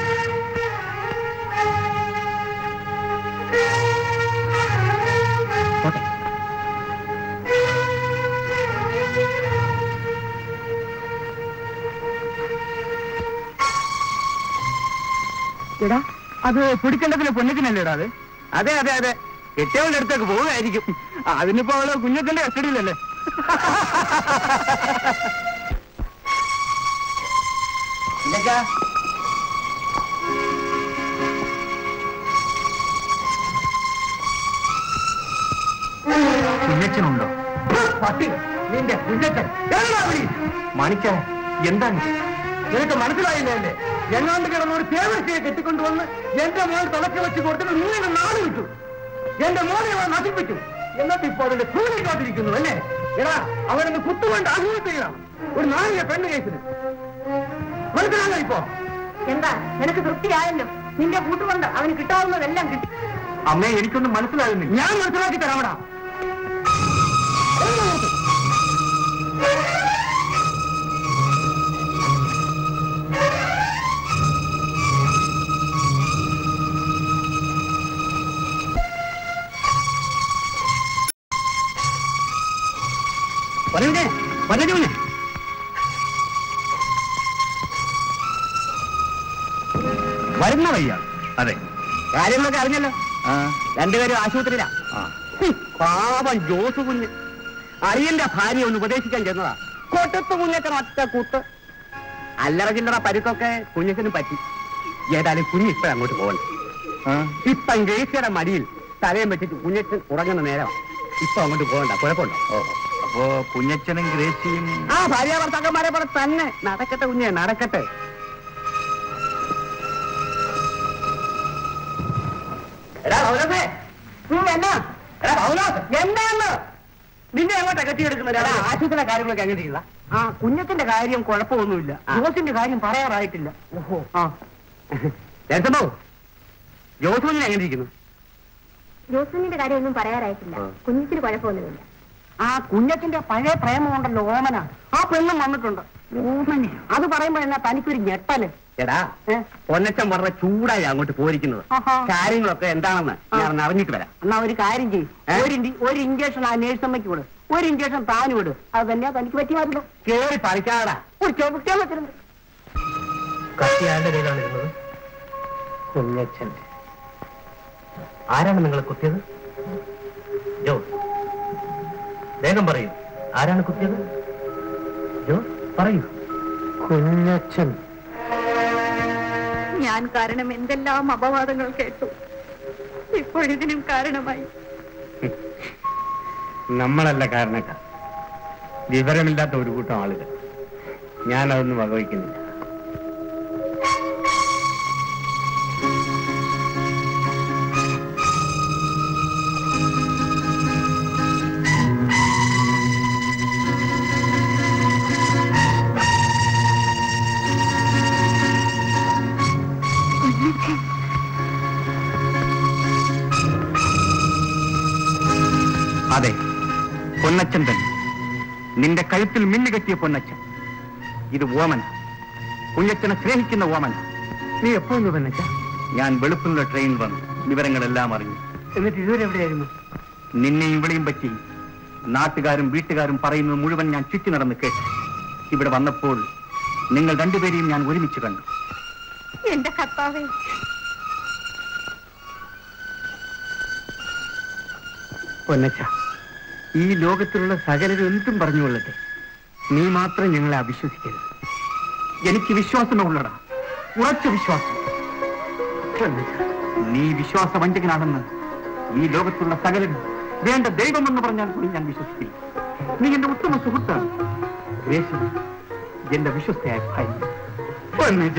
[SPEAKER 2] പോട്ടെ
[SPEAKER 7] എടാ അത് കുടിക്കേണ്ടതിന് പൊന്നത്തിനല്ലേടാ അത് അതെ അതെ അതെ കെട്ടിയവളുടെ അടുത്തേക്ക് പോവുകയായിരിക്കും അതിനിപ്പോ അവള് കുഞ്ഞത്തിന്റെ കസ്റ്റഡിയിലല്ലേ കുഞ്ഞച്ചനുണ്ടോ പട്ടി നിന്റെ കുഞ്ഞച്ചൻ മാണിക്ക എന്താണ് നിനക്ക് മനസ്സിലായില്ലേ എങ്ങാണ്ട് കിടന്ന ഒരു തേവൃത്തിയെ കെട്ടിക്കൊണ്ടുവന്ന് എന്റെ മോൻ തുളക്കി വെച്ച് കൊടുത്തിട്ട് നിങ്ങളുടെ നാട് വിട്ടു എന്റെ മോനെ അവൻ നശിപ്പിച്ചു എന്നിട്ട് ഇപ്പൊ അതിന്റെ കൂലി കാത്തിരിക്കുന്നു അല്ലേ എടാ അവനൊന്ന് കുത്തുകൊണ്ട് ആത്മഹത്യ ചെയ്യണം ഒരു നാളിക പെണ്ണ് കേസിന് മനസ്സിലായോ ഇപ്പോ
[SPEAKER 6] എന്താ നിനക്ക് തൃപ്തിയായല്ലോ നിന്റെ കൂട്ടുകൊണ്ട് അവന് കിട്ടാവുന്നതെല്ലാം കിട്ടി
[SPEAKER 7] അമ്മേ എനിക്കൊന്നും മനസ്സിലാകുന്നില്ല ഞാൻ മനസ്സിലാക്കി തരാമടാ
[SPEAKER 2] വരൂനെ വരൂനെ
[SPEAKER 7] വരുന്ന വയ്യ അതെ
[SPEAKER 2] കാര്യങ്ങളൊക്കെ അറിഞ്ഞല്ലോ
[SPEAKER 7] ആ
[SPEAKER 2] രണ്ടുപേരും ആശുപത്രിയിലാ
[SPEAKER 7] ആ
[SPEAKER 2] ഹും, പാവം ജോസ് കുഞ്ഞ് അരിയന്റെ ഭാര്യ ഒന്ന് ഉപദേശിക്കാൻ ചെന്നതാ കൊട്ടത്ത് കുഞ്ഞച്ചൻ ഒറ്റ കൂത്ത് അല്ലറ ചില്ലറ പരുക്കൊക്കെ കുഞ്ഞച്ചനും പറ്റി ഏതായാലും കുഞ്ഞ് ഇപ്പൊ അങ്ങോട്ട് പോകണം
[SPEAKER 7] ആ
[SPEAKER 2] ഇപ്പം ഗ്രേസിയുടെ മടിയിൽ തലയും വെച്ചിട്ട് കുഞ്ഞച്ചൻ ഉറങ്ങുന്ന നേരം ഇപ്പൊ അങ്ങോട്ട് പോകണ്ട കുഴപ്പമുണ്ടോ
[SPEAKER 7] ഓ അപ്പോ കുഞ്ഞച്ചനും ഗ്രേസിയും
[SPEAKER 2] ആ ഭാര്യ ഭർത്താക്കന്മാരെ പോലെ തന്നെ നടക്കട്ടെ കുഞ്ഞെ നടക്കട്ടെ എടാ പൗലോസേ, നീ എന്നാ? എടാ പൗലോസ്, എന്താന്ന്? നിന്നെ എങ്ങോട്ടാ കെട്ടിയെടുക്കുന്നത് എടാ ആശുപത്രിയിലെ കാര്യങ്ങളൊക്കെ എങ്ങനെ ഇരിക്കുന്ന ആ കുഞ്ഞത്തിന്റെ കാര്യം കുഴപ്പമൊന്നുമില്ല ജോസിന്റെ കാര്യം പറയാറായിട്ടില്ല ഓഹോ ആ രസമോ ജോസ് കുഞ്ഞിന് എങ്ങനെ ഇരിക്കുന്നു
[SPEAKER 6] ജോസുവിന്റെ കാര്യമൊന്നും പറയാറായിട്ടില്ല കുഞ്ഞിച്ചിന് കുഴപ്പമൊന്നുമില്ല
[SPEAKER 2] ആ കുഞ്ഞത്തിന്റെ പഴയ പ്രേമമുണ്ടല്ലോ ഓമന ആ പെണ്ണും വന്നിട്ടുണ്ട് ഓമന അത് പറയുമ്പോ എന്നാ തനിക്കൊരു ഞെട്ടല് എടാ പൊന്നച്ചൻ വളരെ ചൂടായി അങ്ങോട്ട് പോയിരിക്കുന്നത് കാര്യങ്ങളൊക്കെ എന്താണെന്ന് ഞാൻ അറിഞ്ഞിട്ട് വരാം എന്നാ ഒരു കാര്യം ചെയ്യും ഒരു ഇഞ്ചി- ഒരു ഇഞ്ചക്ഷൻ ആ നേഴ്സമ്മയ്ക്ക് വിട് ഒരു ഇഞ്ചക്ഷൻ താന് വിട് അത് തന്നെയാ തനിക്ക് പറ്റിയായിരുന്നു കേറി പറിക്കാടാ ഒരു ചോദിക്കാൻ പറ്റുന്നുണ്ട്
[SPEAKER 8] കത്തി ആരുടെ കയ്യിലാണ് ഇരുന്നത് കുഞ്ഞച്ഛന്റെ ആരാണ് നിങ്ങളെ കുത്തിയത് ജോ വേഗം പറയൂ ആരാണ് കുത്തിയത് ജോ പറയൂ കുഞ്ഞച്ഛൻ
[SPEAKER 3] ഞാൻ കാരണം എന്തെല്ലാം അപവാദങ്ങൾ കേട്ടു ഇപ്പോഴിതിനും കാരണമായി
[SPEAKER 2] നമ്മളല്ല കാരണക്കാർ വിവരമില്ലാത്ത ഒരു കൂട്ടം ആളുകൾ ഞാനതൊന്നും വകവയ്ക്കുന്നില്ല
[SPEAKER 7] അതെ പൊന്നച്ചൻ തന്നെ നിന്റെ കഴുത്തിൽ മിന്നുകെട്ടിയ പൊന്നച്ചൻ ഇത് ഓമന കുഞ്ഞച്ചനെ സ്നേഹിക്കുന്ന ഓമന
[SPEAKER 2] നീ എപ്പോ പൊന്നച്ച
[SPEAKER 7] ഞാൻ വെളുപ്പുള്ള ട്രെയിൻ വന്നു വിവരങ്ങളെല്ലാം അറിഞ്ഞു
[SPEAKER 2] എന്നിട്ട് ഇതുവരെ എവിടെയായിരുന്നു
[SPEAKER 7] നിന്നെയും ഇവിടെയും പറ്റി നാട്ടുകാരും വീട്ടുകാരും പറയുന്നത് മുഴുവൻ ഞാൻ ചുറ്റി നടന്ന് കേട്ടു ഇവിടെ വന്നപ്പോൾ നിങ്ങൾ രണ്ടുപേരെയും ഞാൻ ഒരുമിച്ച് കണ്ടു
[SPEAKER 3] എന്റെ കർത്താവേ
[SPEAKER 2] പൊന്നച്ച ഈ ലോകത്തിലുള്ള സകലരും എന്തും പറഞ്ഞുകൊള്ളട്ടെ നീ മാത്രം ഞങ്ങളെ അവിശ്വസിക്കരുത്
[SPEAKER 7] എനിക്ക് വിശ്വാസമേ ഉള്ളടാ ഉറച്ച വിശ്വാസം നീ വിശ്വാസവഞ്ചകനാണെന്ന് ഈ ലോകത്തുള്ള സകലരും വേണ്ട ദൈവമെന്ന് പറഞ്ഞാൽ കൂടി ഞാൻ വിശ്വസിക്കില്ല നീ എന്റെ ഉത്തമ സുഹൃത്താണ് ഗ്രേസി എന്റെ വിശ്വസ്തയായ ഭാര്യ
[SPEAKER 2] പൊന്നച്ച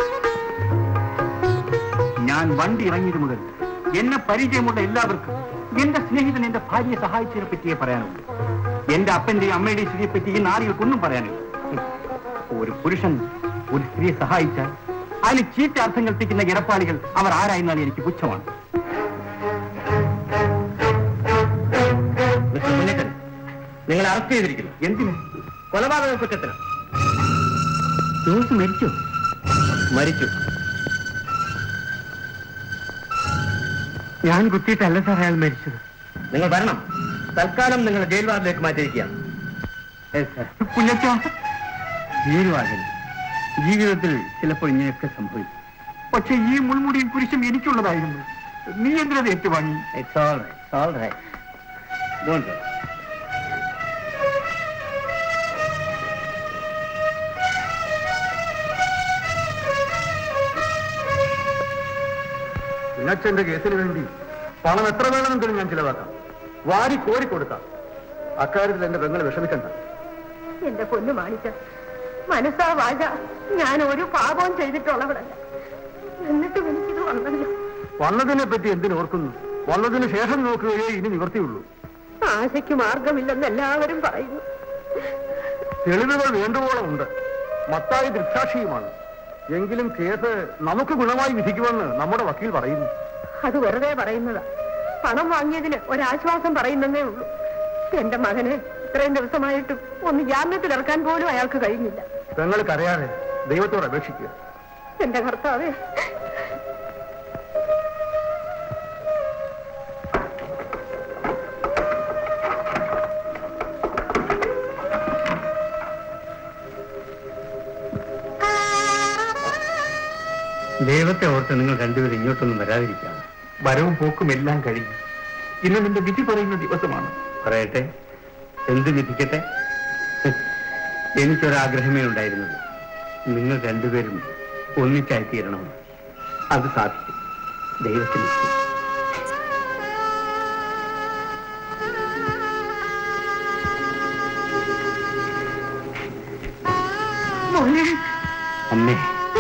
[SPEAKER 7] ഞാൻ വണ്ടി ഇറങ്ങിയത് മുതൽ എന്നെ പരിചയമുള്ള എല്ലാവർക്കും എന്റെ സ്നേഹിതൻ എന്റെ ഭാര്യയെ സഹായിച്ചതിനെ പറ്റിയേ പറയാനുള്ളൂ എന്റെ അപ്പന്റെയും അമ്മയുടെയും സ്ഥിതിയെ പറ്റി ഈ നാരികൾക്കൊന്നും പറയാനില്ല ഉം. ഒരു പുരുഷൻ ഒരു സ്ത്രീയെ സഹായിച്ചാൽ അതിന് ചീത്ത അർത്ഥം കൽപ്പിക്കുന്ന ഇടപ്പാളികൾ അവർ ആരായിരുന്നാൽ എനിക്ക് പുച്ഛമാണ് മിസ്റ്റർ മുന്നേറ്റൻ നിങ്ങൾ അറസ്റ്റ് ചെയ്തിരിക്കുന്നു എന്തിന് കൊലപാതക കുറ്റത്തിന് ജോസ് മരിച്ചു മരിച്ചു ഞാൻ കുത്തിയിട്ടല്ല സാർ അയാൾ മരിച്ചത് നിങ്ങൾ വരണം തൽക്കാലം നിങ്ങൾ ജയിൽ വാർഡിലേക്ക് മാറ്റിയിരിക്കുകയാണ് കുഞ്ഞച്ച ഭീരുവാകൽ ജീവിതത്തിൽ ചിലപ്പോൾ ഇങ്ങനെയൊക്കെ സംഭവിക്കും പക്ഷെ ഈ മുൾമുടിയും കുരിശും എനിക്കുള്ളതായിരുന്നു നീ എന്തിനത് ഏറ്റുവാങ്ങി it's all right all right don't
[SPEAKER 8] കുഞ്ഞച്ഛന്റെ കേസിന് വേണ്ടി പണം എത്ര വേണമെങ്കിലും ഞാൻ ചിലവാക്കാം വാരി കോരി കൊടുക്കാം അക്കാര്യത്തിൽ എന്റെ പെങ്ങൾ വിഷമിക്കണ്ട
[SPEAKER 3] എന്റെ പൊന്നു മാണിക്ക മനസ്സാ വാഴ ഞാൻ ഒരു പാപവും ചെയ്തിട്ടുള്ളവളല്ല എന്നിട്ടും എനിക്കിത് വന്നല്ലോ
[SPEAKER 8] വന്നതിനെ പറ്റി എന്തിനോർക്കുന്നു വന്നതിന് ശേഷം നോക്കുകയേ ഇനി നിവർത്തിയുള്ളൂ
[SPEAKER 3] ആശയ്ക്ക് മാർഗമില്ലെന്ന് എല്ലാവരും പറയുന്നു
[SPEAKER 8] തെളിവുകൾ വേണ്ടുവോളം ഉണ്ട് മത്തായി ദൃക്സാക്ഷിയുമാണ് എങ്കിലും കേസ് നമുക്ക് ഗുണമായി വിധിക്കുമെന്ന് നമ്മുടെ വക്കീൽ പറയുന്നു
[SPEAKER 3] അത് വെറുതെ പറയുന്നതാ പണം വാങ്ങിയതിന് ഒരാശ്വാസം പറയുന്നതേ ഉള്ളൂ എന്റെ മകന് ഇത്രയും ദിവസമായിട്ടും ഒന്ന് ജാമ്യത്തിൽ ഇറക്കാൻ പോലും അയാൾക്ക് കഴിഞ്ഞില്ല
[SPEAKER 8] പെങ്ങൾ കരയാതെ ദൈവത്തോട് അപേക്ഷിക്കുക
[SPEAKER 3] എന്റെ കർത്താവേ
[SPEAKER 7] ദൈവത്തെ ഓർത്ത് നിങ്ങൾ രണ്ടുപേരും ഇങ്ങോട്ടൊന്നും വരാതിരിക്കാം വരവും പോക്കും എല്ലാം കഴിഞ്ഞു ഇന്ന് നിന്റെ വിധി പറയുന്ന ദിവസമാണ് പറയട്ടെ എന്ത് വിധിക്കട്ടെ എനിക്കൊരാഗ്രഹമേ ഉണ്ടായിരുന്നത് നിങ്ങൾ രണ്ടുപേരും ഒന്നിച്ചായി തീരണമെന്ന് അത് സാധിക്കും ദൈവത്തിന് ഇഷ്ടം.
[SPEAKER 3] മോനെ
[SPEAKER 7] അമ്മേ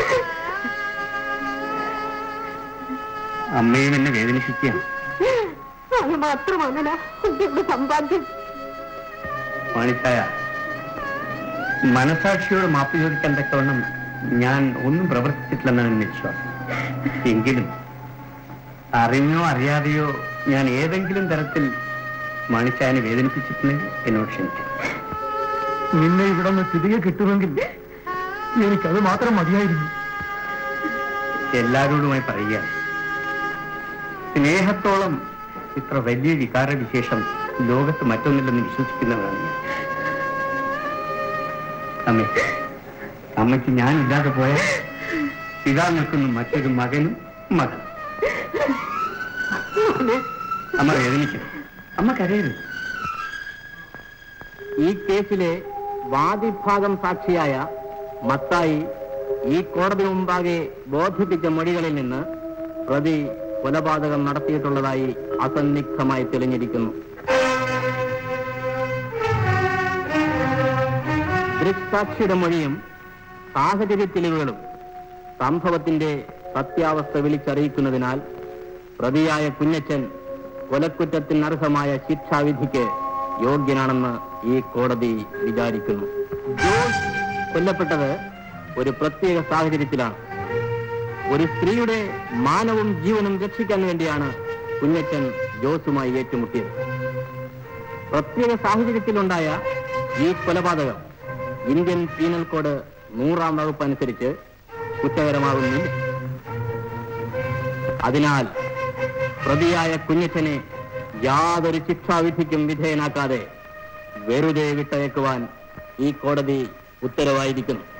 [SPEAKER 7] അമ്മയും എന്നെ വേദനിപ്പിക്കുകയാണ്
[SPEAKER 3] അത് മാത്രമാണല്ല എന്റെ സമ്പാദ്യം
[SPEAKER 7] മാണിച്ചായ മനസാക്ഷിയോട് മാപ്പ് ചോദിക്കാൻ തക്കവണ്ണം ഞാൻ ഒന്നും പ്രവർത്തിച്ചിട്ടില്ലെന്നാണ് എന്റെ വിശ്വാസം എങ്കിലും അറിഞ്ഞോ അറിയാതെയോ ഞാൻ ഏതെങ്കിലും തരത്തിൽ മാണിച്ചായനെ വേദനിപ്പിച്ചിട്ടുണ്ടെങ്കിൽ എന്നോട് ക്ഷമിക്കും
[SPEAKER 8] നിന്നെ ഇവിടെ നിന്ന് തിരികെ കിട്ടുമെങ്കിൽ എനിക്കത് മാത്രം മതിയായിരുന്നു
[SPEAKER 7] എല്ലാവരോടുമായി പറയുകയാണ് സ്നേഹത്തോളം ഇത്ര വലിയ വികാരവിശേഷം ലോകത്ത് മറ്റൊന്നില്ലെന്ന് വിശ്വസിക്കുന്നവരാണ് ഞാൻ അമ്മേ അമ്മയ്ക്ക് ഞാനില്ലാതെ പോയാൽ ഇതാ നിൽക്കുന്നു മറ്റൊരു മകനും മകൻ അമ്മ വേദനിക്കും അമ്മ കരയരുത്
[SPEAKER 2] ഈ കേസിലെ വാദിഭാഗം സാക്ഷിയായ മത്തായി ഈ കോടതി മുമ്പാകെ ബോധിപ്പിച്ച മൊഴികളിൽ നിന്ന് പ്രതി കൊലപാതകം നടത്തിയിട്ടുള്ളതായി അസന്നിഗ്ധമായി തെളിഞ്ഞിരിക്കുന്നു ദൃക്സാക്ഷിയുടെ മൊഴിയും സാഹചര്യ തെളിവുകളും സംഭവത്തിന്റെ സത്യാവസ്ഥ വിളിച്ചറിയിക്കുന്നതിനാൽ പ്രതിയായ കുഞ്ഞച്ചൻ കൊലക്കുറ്റത്തിന് അർഹമായ ശിക്ഷാവിധിക്ക് യോഗ്യനാണെന്ന് ഈ കോടതി വിചാരിക്കുന്നു ജോർജ് കൊല്ലപ്പെട്ടത് ഒരു പ്രത്യേക സാഹചര്യത്തിലാണ് ഒരു സ്ത്രീയുടെ മാനവും ജീവനും രക്ഷിക്കാൻ വേണ്ടിയാണ് കുഞ്ഞച്ചൻ ജോസുമായി ഏറ്റുമുട്ടിയത് പ്രത്യേക സാഹചര്യത്തിലുണ്ടായ ഈ കൊലപാതകം ഇന്ത്യൻ പീനൽ കോഡ് നൂറാം വകുപ്പ് അനുസരിച്ച് കുറ്റകരമാകുന്നില്ല അതിനാൽ പ്രതിയായ കുഞ്ഞച്ചനെ യാതൊരു ശിക്ഷാവിധിക്കും വിധേയനാക്കാതെ വെറുതെ വിട്ടയക്കുവാൻ ഈ കോടതി ഉത്തരവായിരിക്കുന്നു